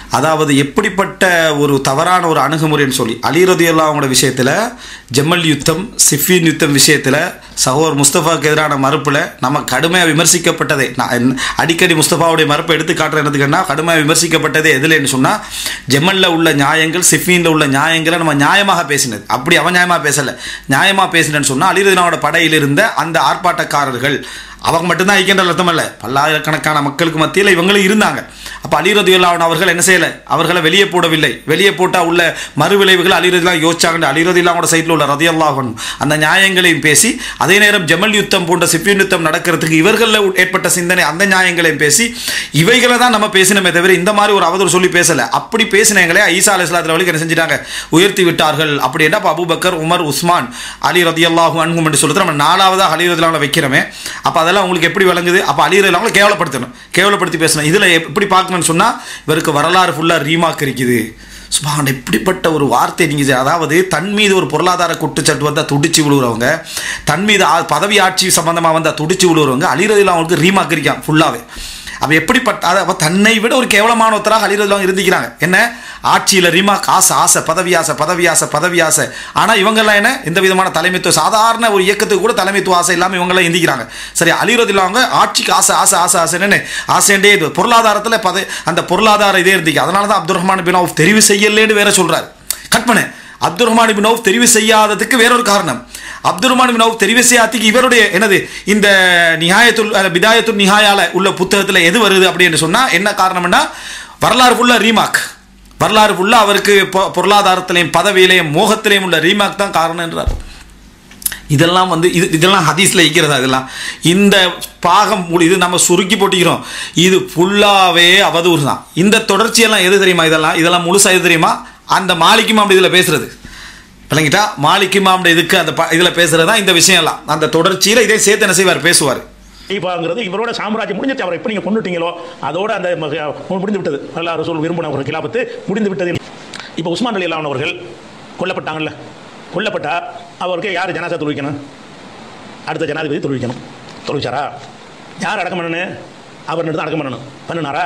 அதாவது எப்படிப்பட்ட ஒரு தவறான ஒரு அணுகுமுறைன்னு சொல்லி அலி ரதியுல்லா அவங்களோட விஷயத்தில் ஜம்மல் யுத்தம் சிஃபின் யுத்தம் விஷயத்தில் சகோதர் முஸ்தபாவுக்கு எதிரான மறுப்பில் நம்ம கடுமையாக விமர்சிக்கப்பட்டதே நான் என்ன- அடிக்கடி முஸ்தபாவுடைய மறுப்பை எடுத்து காட்டுறதுக்குன்னா கடுமையாக விமர்சிக்கப்பட்டதே எதுலன்னு சொன்னால் ஜெம்மல்ல உள்ள நியாயங்கள் சிஃபீனில் உள்ள நியாயங்களை நம்ம நியாயமாக பேசினது அப்படி அவன் நியாயமாக பேசலை நியாயமாக பேசினேன்னு சொன்னால் அலிரதினாவோட படையில் இருந்த அந்த ஆர்ப்பாட்டக்காரர்கள் அவங்க மட்டும்தான் ஐக்கியன்ற அர்த்தம் அல்ல பல்லாயிரக்கணக்கான மக்களுக்கு மத்தியில் இவங்களும் இருந்தாங்க அப்போ அலிரதியுல்லாவன் அவர்கள் என்ன செய்யலை அவர்களை வெளியே போடவில்லை வெளியே போட்டால் உள்ள மறுவிளைவுகள் அலிரதிலாம் யோசிச்சாங்க அலிரதில்லாவோட சைட்டில் உள்ள ரதியல்லாஹன் அந்த நியாயங்களையும் பேசி அதே நேரம் ஜமல் யுத்தம் போன்ற சிப்பியன் யுத்தம் நடக்கிறதுக்கு இவர்களில் ஏற்பட்ட சிந்தனை அந்த நியாயங்களையும் பேசி இவைகளை தான் நம்ம பேசினோமே தவிர இந்த மாதிரி ஒரு அவதூறு சொல்லி பேசலை அப்படி பேசினவங்களே ஈசா அலி இஸ்லாத்தில் வழிக்கு என்ன செஞ்சிட்டாங்க உயர்த்தி விட்டார்கள் அப்படி என்ன அப்போ அபூபக்கர் உமர் உஸ்மான் அலி ரதியல்லாஹு அன்ஹும் என்று சொல்லிட்டு நம்ம நாலாவதாக அலி ரதிலாவில் வைக்கிறோமே அப்போ அதெல்லாம் உங்களுக்கு எப்படி விளங்குது அப்போ அலி ரதிலாவில் கேவலப்படுத்தணும் கேவலப்படுத்தி பேசணும் இதில் எப்படி பார்க்கணும்னு சொன்னால் இவருக்கு வரலாறு ஃபுல்லாக ரீமாக் இருக்குது சுபான் இப்படிப்பட்ட ஒரு வார்த்தை நீங்கள் அதாவது தன் மீது ஒரு பொருளாதார குற்றச்சாட்டு வந்தால் துடிச்சு விழுகிறவங்க தன் மீது ஆ- பதவி ஆட்சி சம்பந்தமாக வந்தால் துடிச்சு விழுகிறவங்க அலிரதில் அவங்களுக்கு ரீமாக் இருக்கான் ஃபுல்லாகவே அவ எப்படிப்பட்ட அதை அவ தன்னை விட ஒரு கேவலமான ஒருத்தராக அலிரதில் இருந்திக்கிறாங்க என்ன ஆட்சியில் ரீமாக் ஆசை ஆசை பதவி ஆசை பதவி ஆசை பதவி ஆசை ஆனால் இவங்கெல்லாம் என்ன எந்த விதமான தலைமைத்துவம் சாதாரண ஒரு இயக்கத்துக்கு கூட தலைமைத்துவ ஆசை இல்லாமல் இவங்கெல்லாம் எந்திக்கிறாங்க சரி அலிரதில் அவங்க ஆட்சிக்கு ஆசை ஆசை ஆசை ஆசைன்னு ஆசைண்டே இது பொருளாதாரத்தில் பத அந்த பொருளாதார இதே இருந்துச்சு அதனால தான் அப்துல் ரஹ்மான் பின் அவுஃப் தெரிவு செய்யலேன்னு வேற சொல்றாரு கற்பனை அப்துல் ரஹ்மான் பின் அவுஃப் தெரிவு செய்யாததுக்கு வேறொரு காரணம் அப்துல் ரஹ்மான் பின் அவுஃப் தெரிவு செய்யாததுக்கு இவருடைய என்னது இந்த நியாயத்துல் அஹ், பிதாயத்துல் நிஹாயால உள்ள புத்தகத்தில் எது வருது அப்படின்னு சொன்னா என்ன காரணம்னா வரலாறு ஃபுல்லா ரீமாக் வரலாறு ஃபுல்லா அவருக்கு பொ- பொருளாதாரத்திலையும் பதவியிலையும் மோகத்திலையும் உள்ள ரீமாக் தான் காரணம் என்றார் இதெல்லாம் வந்து இது இதெல்லாம் ஹதீஸில் இருக்கிறதா இதெல்லாம் இந்த பாகம் முழு- இது நம்ம சுருக்கி போட்டிக்கிறோம் இது ஃபுல்லாகவே அவதூறு தான் இந்த தொடர்ச்சியெல்லாம் எது தெரியுமா இதெல்லாம் இதெல்லாம் முழுசா எது தெரியுமா அந்த மாலிக் இமாம் இதில் பேசுறது விளங்கிட்டா மாலிக் இமாம் இதுக்கு அந்த இதில் பேசுறது தான் இந்த விஷயம் எல்லாம் அந்த தொடர்ச்சியில் இதே சேர்த்து என்ன செய்வார் பேசுவார் ஹலீஃபாங்கிறது இவரோட சாம்ராஜ்யம் முடிஞ்சிச்சு அவரை எப்போ நீங்கள் கொண்டுட்டீங்களோ அதோட அந்த ம- முடிந்து விட்டது அல்லா ரசூல் விரும்பின ஒரு கிலாபத்து முடிந்து விட்டது இப்போ உஸ்மான் அலி அல்லாஹ் அவர்கள் கொல்லப்பட்டாங்கல்ல கொல்லப்பட்டா அவருக்கு யார் ஜனாசா தொழுவிக்கணும் அடுத்த ஜனாதிபதி தொழுவிக்கணும் தொழுவிச்சாரா யார் அடக்கம் பண்ணணும் அவர் தான் அடக்கம் பண்ணணும் பண்ணினாரா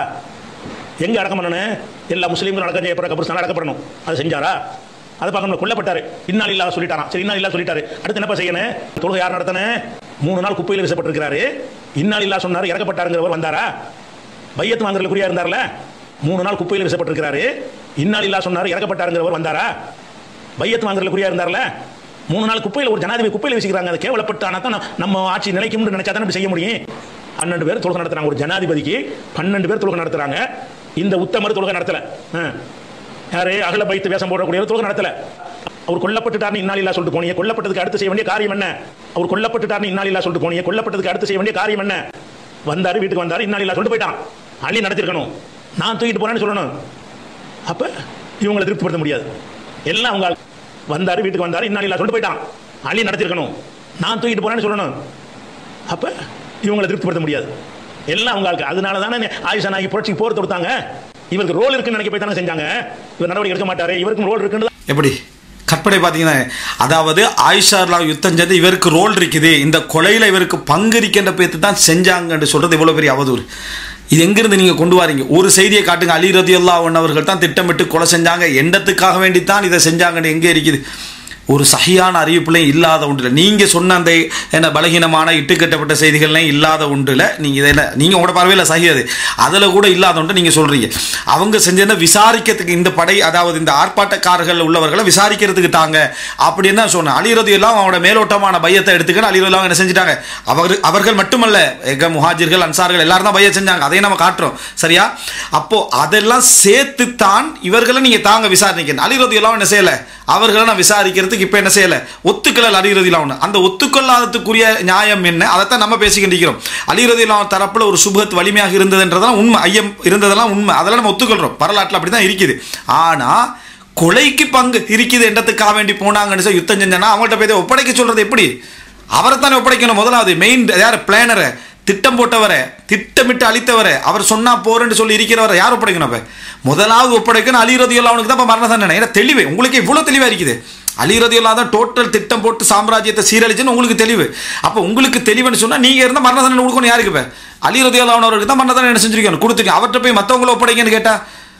எங்கே அடக்கம் பண்ணணும் எல்லா முஸ்லீம்களும் அடக்கம் செய்யப்படுற கபர்ஸ்தான் அடக்கப்படணும் அதை செஞ்சாரா அதை பார்க்கணும் கொல்லப்பட்டாரு இன்னால் இல்லா சொல்லிட்டாராம் சரி இன்னால் இல்லா சொல்லிட்டாரு அடுத்து என்னப்பா செய்யணும் தொழுகை யார் நடத்தணும் மூணு நாள் குப்பையில் வீசப்பட்டிருக்கிறாரு இன்னால் இல்லா சொன்னார் இறக்கப்பட்டாருங்கிறவர் வந்தாரா பையத்து வாங்குறதுல குறியா இருந்தார்ல மூணு நாள் குப்பையில் வீசப்பட்டிருக்கிறாரு இன்னால் இல்லா சொன்னார் இறக்கப்பட்டாருங்கிறவர் வந்தாரா பையத்து வாங்குறதுல குறியா இருந்தார்ல மூணு நாள் குப்பையில் ஒரு ஜனாதிபதி குப்பையில் வீசிக்கிறாங்க அதை கேவலப்பட்டு ஆனால் தான் நம்ம ஆட்சி நிலைக்கும்னு நினைச்சா தான் இப்படி செய்ய முடியும் பன்னெண்டு பேர் தொழுகை நடத்துறாங்க ஒரு ஜனாதிபதிக்கு பன்னெண்டு பேர் தொழுகை நடத்துறாங்க இந்த உத்தமர் தொழுகை நடத்தல ஆ. யாரு அகல பைத்து வேஷம் போடக்கூடிய தொழுகை நடத்தல அவர் கொல்லப்பட்டுட்டார்னு இன்னாலில்லா சொல்லிட்டு போனீங்க கொல்லப்பட்டதுக்கு அடுத்து செய்ய வேண்டிய காரியம் என்ன அவர் கொல்லப்பட்டுட்டார்னு இன்னாலில்லா சொல்லிட்டு போனீங்க கொல்லப்பட்டதுக்கு அடுத்து செய்ய வேண்டிய காரியம் என்ன வந்தாரு வீட்டுக்கு வந்தாரு இன்னாலில்லா சொல்லிட்டு போயிட்டான் அள்ளி நடத்திருக்கணும் நான் தூக்கிட்டு போறேன்னு சொல்லணும் அப்ப இவங்களை திருப்திப்படுத்த முடியாது எல்லாம் அவங்க ஆள். வந்தாரு வீட்டுக்கு வந்தாரு இன்னாலில்லா சொல்லிட்டு போயிட்டான் அள்ளி நடத்திருக்கணும் நான் தூக்கிட்டு போறேன்னு சொல்லணும் அப்ப இவங்களை திருப்திப்படுத்த முடியாது எல்லாம் அவங்க ஆளுக்கு அதனால தானே ஆயுஷா நாயகி புரட்சிக்கு போர் தொடுத்தாங்க இவருக்கு ரோல் இருக்குன்னு நினைக்க போய் தானே செஞ்சாங்க இவர் நடவடிக்கை எடுக்க மாட்டாரு இவருக்கும் ரோல் இருக்குன்னு தான் எப்படி கற்பனை பார்த்தீங்கன்னா அதாவது ஆயிஷார்லாம் யுத்தம் செஞ்சு இவருக்கு ரோல் இருக்குது இந்த கொலையில் இவருக்கு பங்கு இருக்கின்ற பேத்து தான் செஞ்சாங்கன்னு சொல்றது இவ்வளோ பெரிய அவதூறு இது எங்கிருந்து நீங்கள் கொண்டு வாரீங்க ஒரு செய்தியை காட்டுங்க அலி ரதி அவர்கள் தான் திட்டமிட்டு கொலை செஞ்சாங்க எண்ணத்துக்காக வேண்டித்தான் இதை செஞ்சாங்கன்னு எங்கே இருக்குது ஒரு சகியான அறிவிப்புலையும் இல்லாத ஒன்றில் நீங்கள் சொன்ன அந்த என்ன பலகீனமான இட்டுக்கட்டப்பட்ட செய்திகள்லாம் இல்லாத ஒன்றில் நீங்கள் இதை என்ன நீங்கள் உங்களோட பார்வையில் சகி அது அதில் கூட இல்லாத ஒன்று நீங்கள் சொல்கிறீங்க அவங்க செஞ்சதை விசாரிக்கிறதுக்கு இந்த படை அதாவது இந்த ஆர்ப்பாட்டக்காரர்கள் உள்ளவர்களை விசாரிக்கிறதுக்கு தாங்க அப்படின்னு தான் சொன்னேன் அலிரது எல்லாம் அவனோட மேலோட்டமான பையத்தை எடுத்துக்கணும் அலிரது எல்லாம் என்ன செஞ்சுட்டாங்க அவர் அவர்கள் மட்டுமல்ல எக முஹாஜிர்கள் அன்சார்கள் எல்லாரும் தான் பைய செஞ்சாங்க அதையும் நம்ம காட்டுறோம் சரியா அப்போ அதெல்லாம் சேர்த்து தான் இவர்களை நீங்க தாங்க விசாரிக்கணும் அலிரது எல்லாம் என்ன செய்யல அவர்களை நான் விசாரிக்கிறதுக்கு இப்போ என்ன செய்யல ஒத்துக்கல அலிரதிலாம் ஒன்று அந்த ஒத்துக்கொள்ளாததுக்குரிய நியாயம் என்ன அதைத்தான் நம்ம பேசிக்கிட்டிருக்கிறோம் அலிரதிலாம் தரப்புல ஒரு சுபத் வலிமையாக இருந்ததுன்றதெல்லாம் உண்மை ஐயம் இருந்ததெல்லாம் உண்மை அதெல்லாம் நம்ம ஒத்துக்கொள்றோம் வரலாற்றில் அப்படி தான் இருக்குது ஆனா கொலைக்கு பங்கு இருக்குது என்றதுக்காக வேண்டி போனாங்கன்னு சொல்லி யுத்தம் செஞ்சானா அவங்கள்ட்ட போய் இதை ஒப்படைக்க சொல்றது எப்படி அவரை தானே ஒப்படைக்கணும் முதலாவது மெயின் யார் பிளானரை திட்டம் போட்டவரை திட்டமிட்டு அழித்தவரை அவர் சொன்னா போறேன்னு சொல்லி இருக்கிறவரை யார் ஒப்படைக்கணும் அப்ப முதலாவது ஒப்படைக்கணும் அலிரதியுல்லா அவனுக்கு தான் இப்ப மரண தண்டனை ஏன்னா தெளிவு உங்களுக்கு இவ்வளவு தெளிவா இருக்குது அலிரதியுல்லா தான் டோட்டல் திட்டம் போட்டு சாம்ராஜ்யத்தை சீரழிச்சுன்னு உங்களுக்கு தெளிவு அப்போ உங்களுக்கு தெளிவுன்னு சொன்னா நீங்க இருந்தா மரண தண்டனை கொடுக்கணும் யாருக்கு இப்ப அலிரதியுல்லா அவருக்கு தான் மரண தண்டனை செஞ்சிருக்கணும் கொடுத்துருக்கேன் அவர்கிட்ட போய் மற்றவங்கள ஒப்படைக்கன்னு கேட்டா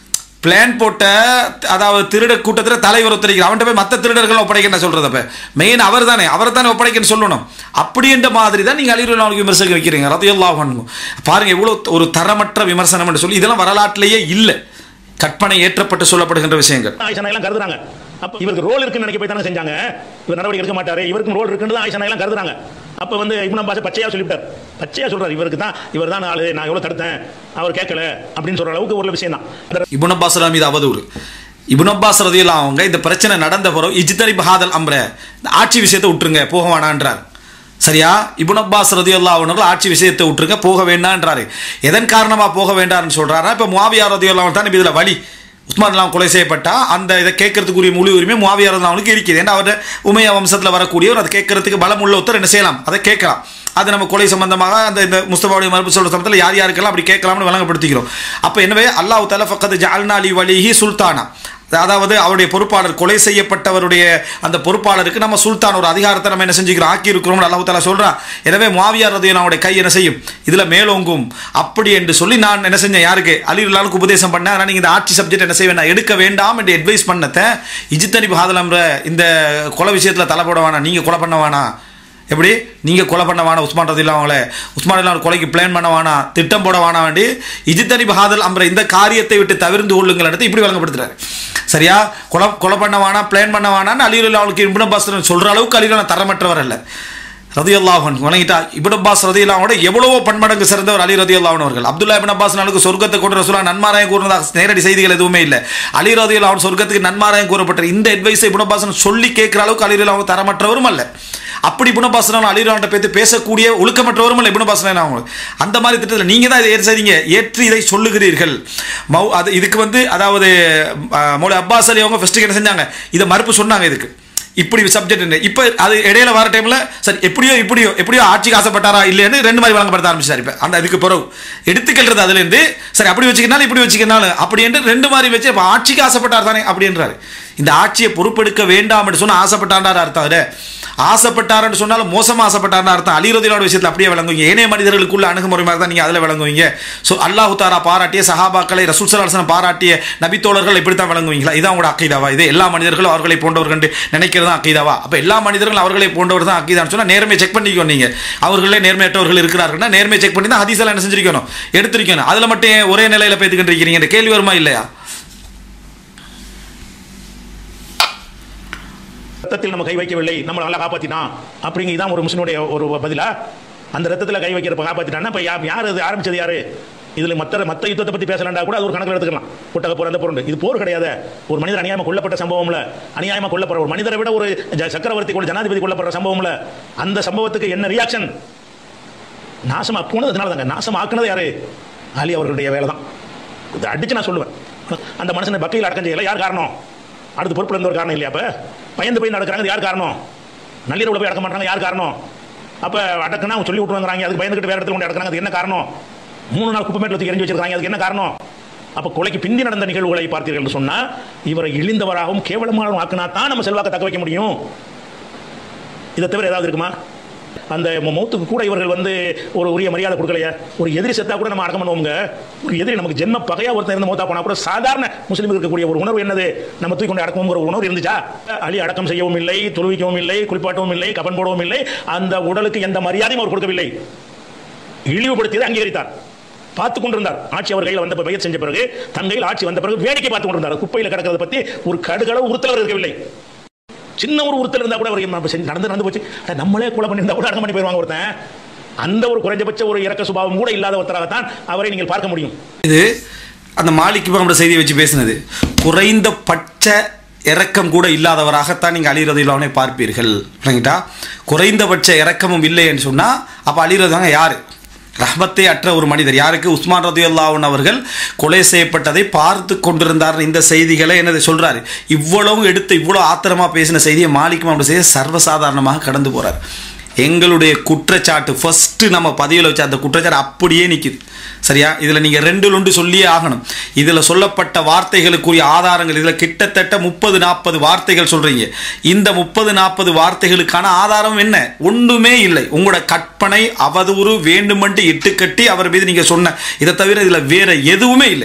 பிளான் போட்ட அதாவது திருட கூட்டத்தில் தலைவர் ஒத்துழைக்கிறார் அவன்கிட்ட போய் மற்ற திருடர்கள் ஒப்படைக்க சொல்றது அப்ப மெயின் அவர் தானே அவரை தானே ஒப்படைக்கன்னு சொல்லணும் அப்படின்ற மாதிரி தான் நீங்கள் அலிருல்லா அவனுக்கு விமர்சனம் வைக்கிறீங்க ரதையெல்லாம் பண்ணும் பாருங்க எவ்வளோ ஒரு தரமற்ற விமர்சனம் என்று சொல்லி இதெல்லாம் வரலாற்றிலேயே இல்லை கற்பனை ஏற்றப்பட்டு சொல்லப்படுகின்ற விஷயங்கள் ஆயிஷா எல்லாம் கருதுறாங்க அப்ப இவருக்கு ரோல் இருக்குன்னு நினைக்க போய் தானே செஞ்சாங்க இவர் நடவடிக்கை எடுக்க மாட்டாரு இவருக்கும் ரோல் இருக்குன்னு தான் ஆயிஷா எல்லாம் கருதுறாங்க அப்ப வந்து இப்னு அப்பாஸ் பச்சையா சொல்லிவிட்டார் பச்சையா சொல்றாரு இவருக்கு தான் இவர் தான் ஆளு நான் எவ்வளவு தடுத்தேன் அவர் கேட்கல அப்படின்னு சொல்ற அளவுக்கு ஒரு விஷயம் தான் இபுன் அப்பாஸ் மீது அவதூறு இபுன் அப்பாஸ் ரதியெல்லாம் அவங்க இந்த பிரச்சனை நடந்த பிறகு இஜ்தரி பஹாதல் அம்ர இந்த ஆட்சி விஷயத்தை விட்டுருங்க போக வேணான்றார் சரியா இபுன் அப்பாஸ் ரதியுல்லா அவர்கள் ஆட்சி விஷயத்தை விட்டுருங்க போக வேண்டான்றாரு எதன் காரணமா போக வேண்டாம்னு சொல்றாரா இப்ப முவாவியா ரதியுல்லா தான் இதுல வழி உஸ்மான் இல்லாம் கொலை செய்யப்பட்டா அந்த இதை கேட்கறதுக்குரிய முழு உரிமை முவாவியா அவனுக்கு இருக்குது ஏன்னா அவர் உமையா வம்சத்தில் வரக்கூடியவர் அதை கேட்கறதுக்கு பலம் உள்ள ஒருத்தர் என்ன செய்யலாம் அதை கேட்கலாம் அது நம்ம கொலை சம்பந்தமாக அந்த இந்த முஸ்தபாவுடைய மறுப்பு சொல்ற சம்பந்தத்தில் யார் யாருக்கெல்லாம் அப்படி கேட்கலாம்னு வழங்கப்படுத்திக்கிறோம் அப்போ எனவே அல்லாஹ் தலா ஃபக்கத் ஜால்னா அலி வலிஹி சுல்தானா அதாவது அவருடைய பொறுப்பாளர் கொலை செய்யப்பட்டவருடைய அந்த பொறுப்பாளருக்கு நம்ம சுல்தான் ஒரு அதிகாரத்தை நம்ம என்ன செஞ்சுக்கிறோம் ஆக்கி இருக்கிறோம் அல்லாஹு தாலா சொல்றான் எனவே முவாவியார் ரதியனுடைய கை என்ன செய்யும் இதுல மேலோங்கும் அப்படி என்று சொல்லி நான் என்ன செஞ்சேன் யாருக்கு அலிவுல்லானுக்கு உபதேசம் பண்ணேன் ஆனால் நீங்க இந்த ஆட்சி சப்ஜெக்ட் என்ன செய்ய வேண்டாம் எடுக்க வேண்டாம் என்று அட்வைஸ் பண்ணத்தை இஜித்தனி பகாதலம்ன்ற இந்த கொலை விஷயத்துல தலை போட வேணாம் நீங்க கொலை பண்ண வேணாம் எப்படி நீங்கள் கொலை பண்ண வேணாம் உஸ்மான் ரதில்லா அவங்கள உஸ்மான் ரதில்லா கொலைக்கு பிளான் பண்ண வேணாம் திட்டம் போட வேணாம் வேண்டி இஜித்தனி பகாதல் அம்ற இந்த காரியத்தை விட்டு தவிர்த்து கொள்ளுங்கள் எடுத்து இப்படி வழங்கப்படுத்துறாரு சரியா கொலை கொலை பண்ண வேணாம் பிளான் பண்ண வேணாம்னு அலியுல்லா அவளுக்கு இபுன் அப்பாஸ் சொல்ற அளவுக்கு அலியுல்லா தரமற்றவர் அல்ல ரதியல்லாஹன் வணங்கிட்டா இபுன் அப்பாஸ் ரதியல்லாவோட எவ்வளவோ பன்மடங்கு சிறந்தவர் அலி ரதியல்லாஹன் அவர்கள் அப்துல்லா இபின் அப்பாஸ் நாளுக்கு சொர்க்கத்தை கொண்டு ரசூலா நன்மாராயம் கூறினதாக நேரடி செய்திகள் எதுவுமே இல்லை அலி ரதியல்லாஹன் சொர்க்கத்துக்கு நன்மாராயம் கூறப்பட்ட இந்த அட்வைஸை இபுன் அப்பாஸ் சொல்லி கேட்கிற அளவுக்கு அலி அவங்க தரமற்றவரும் அல்ல அப்படி இபுனபாசனம் அலிரான்ட்ட பேத்து பேசக்கூடிய ஒழுக்கமற்றவரும் இல்லை இபுனபாசனம் அவங்க அந்த மாதிரி திட்டத்தில் நீங்கள் தான் இதை ஏற்று செய்றீங்க ஏற்று இதை சொல்லுகிறீர்கள் மௌ அது இதுக்கு வந்து அதாவது மௌல அப்பாஸ் அலி அவங்க ஃபஸ்ட்டுக்கு என்ன செஞ்சாங்க இதை மறுப்பு சொன்னாங்க இதுக்கு இப்படி சப்ஜெக்ட் இப்போ அது இடையில வர டைமில் சரி எப்படியோ இப்படியோ எப்படியோ ஆட்சிக்கு ஆசைப்பட்டாரா இல்லைன்னு ரெண்டு மாதிரி வழங்கப்படுத்த ஆரம்பிச்சார் இப்போ அந்த இதுக்கு பிறகு எடுத்துக்கிறது அதுலேருந்து சரி அப்படி வச்சுக்கினாலும் இப்படி வச்சுக்கினாலும் அப்படி என்று ரெண்டு மாதிரி வச்சு இப்போ ஆட்சிக்கு ஆசைப்பட்டார் தானே அப்படின்றாரு இந்த ஆட்சியை பொறுப்பெடுக்க வேண்டாம் என்று சொன்னால் ஆசைப்பட்டாண்டார் அர்த்தம் அது ஆசைப்பட்டாருன்னு சொன்னாலும் மோசமாக ஆசைப்பட்டார்னு அர்த்தம் அலிரதியோட விஷயத்தில் அப்படியே விளங்குவீங்க ஏனைய மனிதர்களுக்குள்ள அணுகுமுறை மாதிரி தான் நீங்கள் அதில் விளங்குவீங்க ஸோ அல்லாஹு தாரா பாராட்டிய சஹாபாக்களை ரசூல் சலாசனம் பாராட்டிய நபித்தோழர்கள் இப்படி தான் விளங்குவீங்களா இதான் உங்களோட அக்கீதாவா இது எல்லா மனிதர்களும் அவர்களை போன்றவர்கள் நினைக்கிறது தான் அக்கீதாவா அப்போ எல்லா மனிதர்களும் அவர்களை போன்றவர் தான் அக்கீதான்னு சொன்னால் நேர்மையை செக் பண்ணிக்கோ நீங்கள் அவர்களே நேர்மையற்றவர்கள் இருக்கிறார்கள்னா நேர்மையை செக் பண்ணி தான் ஹதீஸெல்லாம் என்ன செஞ்சிருக்கணும் எடுத்திருக்கணும் அதில் மட்டும் ஏன் ஒரே நிலையில் பேத்துக்கிட்டு இருக்கிறீங்க இந்த கேள்வி வருமா இல்லையா ரத்தத்தில் நம்ம கை வைக்கவில்லை நம்ம நல்லா காப்பாத்தினான் அப்படிங்கிறது தான் ஒரு முஸ்லிமுடைய ஒரு பதிலா அந்த ரத்தத்தில் கை வைக்கிறப்ப காப்பாத்திட்டான்னா இப்போ யா யார் அது ஆரம்பிச்சது யாரு இதில் மற்ற மற்ற யுத்தத்தை பற்றி பேசலாண்டா கூட அது ஒரு கணக்கில் எடுத்துக்கலாம் ஒட்டக போர் அந்த பொருள் இது போர் கிடையாது ஒரு மனிதர் அநியாயமாக கொல்லப்பட்ட சம்பவம்ல அநியாயமாக கொல்லப்படுற ஒரு மனிதரை விட ஒரு ஜ- சக்கரவர்த்தி கூட ஜனாதிபதி கொல்லப்படுற சம்பவம்ல அந்த சம்பவத்துக்கு என்ன ரியாக்ஷன் நாசம் ஆக்குனதுனால தாங்க நாசம் ஆக்குனது யாரு அலி அவர்களுடைய வேலை தான் இதை அடிச்சு நான் சொல்லுவேன் அந்த மனுஷனை பக்கையில் அடக்கம் செய்யல யார் காரணம் அடுத்து பொறுப்புல இருந்த ஒரு காரணம் இல்லையா அப்ப பயந்து போய் நடக்கிறாங்க அது யார் காரணம் நள்ளிரவுல போய் அடக்க மாட்டாங்க யார் காரணம் அப்ப அடக்குனா அவங்க சொல்லி விட்டுருவாங்க அதுக்கு பயந்துகிட்டு வேற இடத்துல கொண்டு அடக்குறாங்க அது என்ன காரணம் மூணு நாள் குப்பமேட்டில் தூக்கி எரிஞ்சு வச்சிருக்காங்க அதுக்கு என்ன காரணம் அப்ப கொலைக்கு பிந்தி நடந்த நிகழ்வுகளை பார்த்தீர்கள் என்று சொன்னா இவரை இழிந்தவராகவும் கேவலமாகவும் ஆக்கினா தான் நம்ம செல்வாக்க தக்க வைக்க முடியும் இதை தவிர ஏதாவது இருக்குமா அந்த மௌ- மௌத்துக்கு கூட இவர்கள் வந்து ஒரு உரிய மரியாதை கொடுக்கலையே ஒரு எதிரி செத்தா கூட நம்ம அடக்கம் பண்ணுவோங்க ஒரு எதிரி நமக்கு ஜென்ம பகையா ஒருத்தன் இருந்து மௌத்தா போனா கூட சாதாரண முஸ்லீம் இருக்கக்கூடிய ஒரு உணர்வு என்னது நம்ம தூக்கி கொண்டு அடக்கணுங்கிற ஒரு உணர்வு இருந்துச்சா அலி அடக்கம் செய்யவும் இல்லை தொழுவிக்கவும் இல்லை குளிப்பாட்டவும் இல்லை கபன் போடவும் இல்லை அந்த உடலுக்கு எந்த மரியாதையும் அவர் கொடுக்கவில்லை இழிவுபடுத்தியதை அங்கீகரித்தார் பார்த்து கொண்டிருந்தார் ஆட்சி அவர் கையில் வந்த பயிர் செஞ்ச பிறகு தன் கையில் ஆட்சி வந்த பிறகு வேடிக்கை பார்த்து கொண்டிருந்தார் குப்பையில் கிடக்கிறத பத்தி ஒரு கடுகளவு உறுத்தலர் இருக்கவில்லை சின்ன ஒரு உறுத்தல் இருந்தா கூட அவர் நம்ம செஞ்சு நடந்து நடந்து போச்சு அட, நம்மளே கொலை பண்ணியிருந்தா கூட அடக்கம் பண்ணி போயிருவாங்க ஒருத்தன் அந்த ஒரு குறைஞ்சபட்ச ஒரு இறக்க சுபாவம் கூட இல்லாத ஒருத்தராகத்தான் அவரை நீங்கள் பார்க்க முடியும் இது அந்த மாலிக் இமாமோட செய்தியை வச்சு பேசினது குறைந்தபட்ச இரக்கம் கூட இல்லாதவராகத்தான் நீங்கள் அலிரதில்லாவனை பார்ப்பீர்கள் விளங்கிட்டா குறைந்தபட்ச இரக்கமும் இல்லை என்று சொன்னால் அப்போ அலிரதாங்க யார் ரஹ்மத்தே அற்ற ஒரு மனிதர் யாருக்கு உஸ்மான் ரதியுல்லாவுன் அவர்கள் கொலை செய்யப்பட்டதை பார்த்து கொண்டிருந்தார் இந்த செய்திகளை என்னது சொல்றாரு இவ்வளவு எடுத்து இவ்வளோ ஆத்திரமா பேசின செய்தியை மாலிக் மாமோட செய்தி சர்வசாதாரணமாக கடந்து போறார் எங்களுடைய குற்றச்சாட்டு ஃபர்ஸ்ட் நம்ம பதிவில் வச்ச அந்த குற்றச்சாட்டு அப்படியே நிற்குது சரியா இதில் நீங்கள் ரெண்டு ஒன்று சொல்லியே ஆகணும் இதில் சொல்லப்பட்ட வார்த்தைகளுக்குரிய ஆதாரங்கள் இதில் கிட்டத்தட்ட முப்பது நாற்பது வார்த்தைகள் சொல்கிறீங்க இந்த முப்பது நாற்பது வார்த்தைகளுக்கான ஆதாரம் என்ன ஒன்றுமே இல்லை உங்களோட கற்பனை அவதூறு வேண்டுமென்று இட்டுக்கட்டி அவர் மீது நீங்கள் சொன்ன இதை தவிர இதில் வேற எதுவுமே இல்லை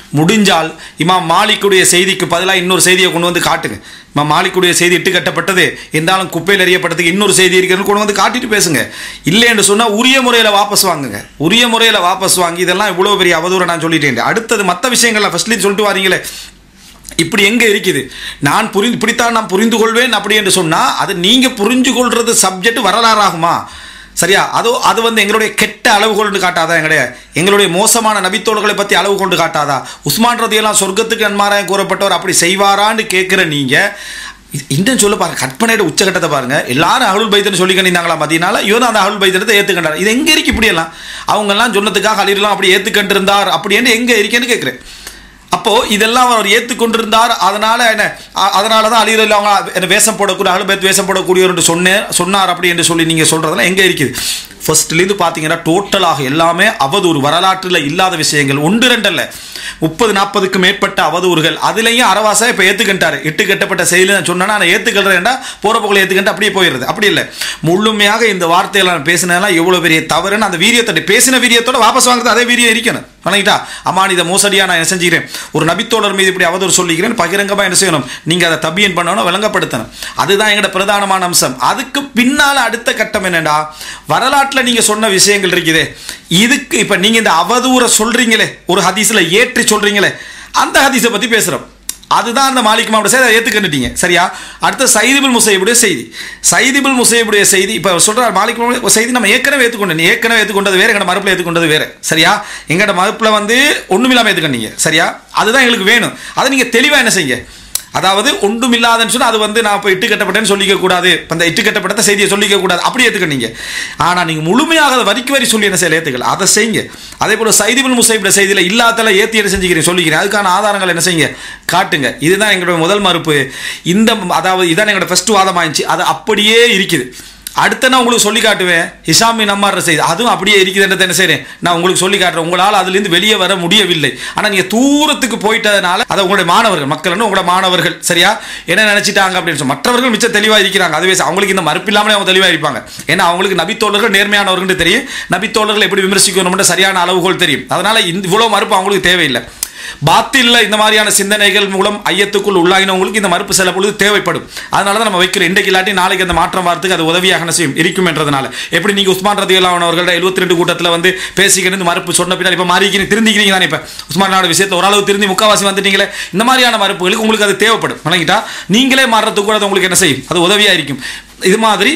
முடிஞ்சால் இமாம் மாலிக்குடைய செய்திக்கு பதிலாக இன்னொரு செய்தியை கொண்டு வந்து காட்டுங்க இமாம் மாலிக்குடைய செய்தி இட்டு கட்டப்பட்டது இருந்தாலும் குப்பையில் எறியப்பட்டதுக்கு இன்னொரு செய்தி இருக்கிறது கொண்டு வந்து காட்டிட்டு பேசுங்க இல்லைன்னு சொன்னால் உரிய முறையில் வாபஸ் வாங்குங்க உரிய முறையில் வாபஸ் வாங்கி இதெல்லாம் இவ்வளோ பெரிய அவதூறு நான் சொல்லிட்டேன் அடுத்தது மற்ற விஷயங்கள்ல ஃபர்ஸ்ட்லேயும் சொல்லிட்டு வாரீங்களே இப்படி எங்க இருக்குது நான் புரிந்து இப்படித்தான் நான் புரிந்து கொள்வேன் அப்படி என்று சொன்னா அது நீங்க புரிஞ்சு கொள்றது சப்ஜெக்ட் வரலாறாகுமா சரியா அது அது வந்து எங்களுடைய கெட்ட அளவுகோல்னு காட்டாதா எங்களுடைய எங்களுடைய மோசமான நபித்தோள்களை பற்றி அளவு கொண்டு காட்டாதா உஸ்மான் ரதியெல்லாம் சொர்க்கத்துக்கு நன்மாராயம் கூறப்பட்டவர் அப்படி செய்வாரான்னு கேட்குற நீங்க இன்னும் சொல்ல பாருங்க கற்பனையோட உச்சகட்டத்தை பாருங்க எல்லாரும் அருள் பைத்தன்னு சொல்லி கண்டிருந்தாங்களா மதியனால இவரும் அந்த அருள் பைத்தனத்தை ஏற்றுக்கண்டார் இது எங்க இருக்கு இப்படியெல்லாம் அவங்கெல்லாம் சொன்னதுக்காக அழிரலாம் அப்படி ஏற்றுக்கண்டிருந்தார் அப்படின்னு எங்க இருக்கேன்னு கேட்குறேன் அப்போ இதெல்லாம் அவர் ஏற்றுக்கொண்டிருந்தார் அதனால என்ன அ- அதனால தான் அழியில் அவங்க என்ன வேஷம் போடக்கூடிய அழுபேத் வேஷம் போடக்கூடியவர் என்று சொன்னேன் சொன்னார் அப்படி என்று சொல்லி நீங்கள் சொல்றதெல்லாம் எங்கே இருக்குது ஃபர்ஸ்ட்லேருந்து பார்த்தீங்கன்னா டோட்டலாக எல்லாமே அவதூறு வரலாற்றில் இல்லாத விஷயங்கள் ஒன்று ரெண்டல்ல முப்பது நாற்பதுக்கு மேற்பட்ட அவதூறுகள் அதுலேயும் அரவாசா இப்போ ஏற்றுக்கிட்டாரு இட்டு கட்டப்பட்ட செயலி நான் சொன்னேன்னா நான் ஏற்றுக்கிறேன்டா போகிற போக்கில் ஏற்றுக்கிட்டு அப்படியே போயிடுது அப்படி இல்லை முழுமையாக இந்த வார்த்தையெல்லாம் நான் பேசினதெல்லாம் எவ்வளோ பெரிய தவறுன்னு அந்த வீரியத்தோட பேசின வீரியத்தோட வாபஸ் வாங்குறது அதே வீரியம் இருக்கணும் வணங்கிட்டா அம்மா இதை மோசடியா நான் என்ன செஞ்சுக்கிறேன் ஒரு நபித்தோழர் மீது இப்படி அவதூறு சொல்லிக்கிறேன் பகிரங்கமாக என்ன செய்யணும் நீங்கள் அதை தபியன் பண்ணணும் விளங்கப்படுத்தணும் அதுதான் எங்களோட பிரதானமான அம்சம் அதுக்கு பின்னால் அடுத்த கட்டம் என்னடா வரலாற்றில் நீங்கள் சொன்ன விஷயங்கள் இருக்குதே இதுக்கு இப்போ நீங்கள் இந்த அவதூறை சொல்றீங்களே ஒரு ஹதீஸில் ஏற்றி சொல்றீங்களே அந்த ஹதீஸை பற்றி பேசுகிறோம் அதுதான் அந்த மாலிக் மாவோட செய்தி அதை ஏற்றுக்கிட்டீங்க சரியா அடுத்து சைதிபுல் முசைபுடைய செய்தி சைதிபுல் முசைபுடைய செய்தி இப்போ சொல்கிறார் மாலிக் மாவுடைய செய்தி நம்ம ஏற்கனவே ஏற்றுக்கொண்டோம் ஏற்கனவே ஏற்றுக்கொண்டது வேற எங்கட மறுப்பில் ஏற்றுக்கொண்டது வேற சரியா எங்கட மறுப்பில் வந்து ஒன்றுமில்லாமல் ஏற்றுக்கொண்டீங்க சரியா அதுதான் எங்களுக்கு வேணும் அதை நீங்கள் தெளிவாக என்ன செய்யுங்க அதாவது ஒன்றும் இல்லாதன்னு சொன்னா அது வந்து நான் இப்போ இட்டு கட்டப்பட்டேன்னு சொல்லிக்க கூடாது இப்ப அந்த இட்டு கட்டப்பட்ட செய்தியை சொல்லிக்க கூடாது அப்படி ஏற்றுக்கணீங்க ஆனால் நீங்கள் முழுமையாக அதை வரிக்கு வரி சொல்லி என்ன செய்யல ஏற்றுக்கல அதை செய்யுங்க அதே போல சைதிபுல் முசைபிட செய்தியில் இல்லாதல ஏற்றி என்ன செஞ்சுக்கிறேன் சொல்லிக்கிறேன் அதுக்கான ஆதாரங்கள் என்ன செய்யுங்க காட்டுங்க இதுதான் எங்களுடைய முதல் மறுப்பு இந்த அதாவது இதான் எங்களோட ஃபர்ஸ்ட் வாதமாயிருச்சு அது அப்படியே இருக்குது அடுத்த நான் உங்களுக்கு சொல்லி காட்டுவேன் ஹிஷாமி நம்மார் செய்தி அதுவும் அப்படியே இருக்குதுன்றதை என்ன செய்றேன் நான் உங்களுக்கு சொல்லி காட்டுறேன் உங்களால் அதுலேருந்து வெளியே வர முடியவில்லை ஆனால் நீங்கள் தூரத்துக்கு போயிட்டதுனால அதை உங்களுடைய மாணவர்கள் மக்கள் உங்களோட மாணவர்கள் சரியா என்ன நினைச்சிட்டாங்க அப்படின்னு சொல்லி மற்றவர்கள் மிச்சம் தெளிவாக இருக்கிறாங்க அதுவே அவங்களுக்கு இந்த மறுப்பு இல்லாமலே அவங்க தெளிவாக இருப்பாங்க ஏன்னா அவங்களுக்கு நபித்தோழர்கள் நேர்மையானவர்கள் தெரியும் நபித்தோழர்கள் எப்படி விமர்சிக்கணும்னு சரியான அளவுகோல் தெரியும் அதனால இந்த இவ்வளோ மறுப்பு அவங்களுக்கு தேவையில்லை பாத்தில்ல இந்த மாதிரியான சிந்தனைகள் மூலம் ஐயத்துக்குள் உள்ளாகினவங்களுக்கு இந்த மறுப்பு சில பொழுது தேவைப்படும் அதனால தான் நம்ம வைக்கிற இன்றைக்கு இல்லாட்டி நாளைக்கு அந்த மாற்றம் வரதுக்கு அது உதவியாக என்ன செய்யும் இருக்கும் என்றதுனால எப்படி நீங்க உஸ்மான் ரதி அவர்களோட எழுபத்தி ரெண்டு கூட்டத்தில் வந்து பேசிக்கிட்டு மறுப்பு சொன்ன பின்னால் இப்போ மாறிக்கிறீங்க திருந்திக்கிறீங்க தானே இப்போ உஸ்மான் நாடு விஷயத்தில் ஓரளவு திருந்தி முக்காவாசி வந்துட்டீங்களே இந்த மாதிரியான மறுப்புகளுக்கு உங்களுக்கு அது தேவைப்படும் வணங்கிட்டா நீங்களே மாறுறதுக்கு கூட அது உங்களுக்கு என்ன செய்யும் அது உதவியாக இருக்கும் இது மாதிரி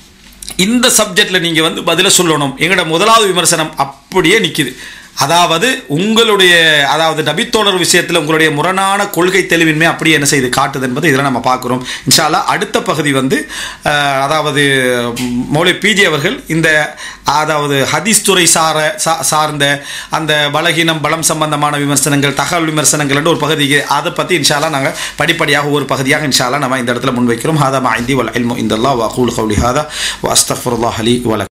இந்த சப்ஜெக்ட்ல நீங்க வந்து பதில சொல்லணும் எங்களோட முதலாவது விமர்சனம் அப்படியே நிக்குது அதாவது உங்களுடைய அதாவது நபித்தோழர் விஷயத்தில் உங்களுடைய முரணான கொள்கை தெளிவின்மை அப்படியே என்ன செய்து காட்டுது என்பதை இதில் நம்ம பார்க்குறோம் இன்ஷால்லா அடுத்த பகுதி வந்து அஹ், அதாவது மௌலை பிஜே அவர்கள் இந்த அதாவது ஹதீஸ் துறை சார சா- சார்ந்த அந்த பலகீனம் பலம் சம்பந்தமான விமர்சனங்கள் தகவல் விமர்சனங்கள் என்று ஒரு பகுதி அதை பற்றி இன்ஷால்லா நாங்கள் படிப்படியாக ஒரு பகுதியாக இன்ஷால்லா நம்ம இந்த இடத்துல முன்வைக்கிறோம் ஹாதா மா இந்தி வல் இல்மு இந்தல்லா வ அகூல் கௌலி ஹாதா வ அஸ்தஃபுல்லாஹ் அலி வல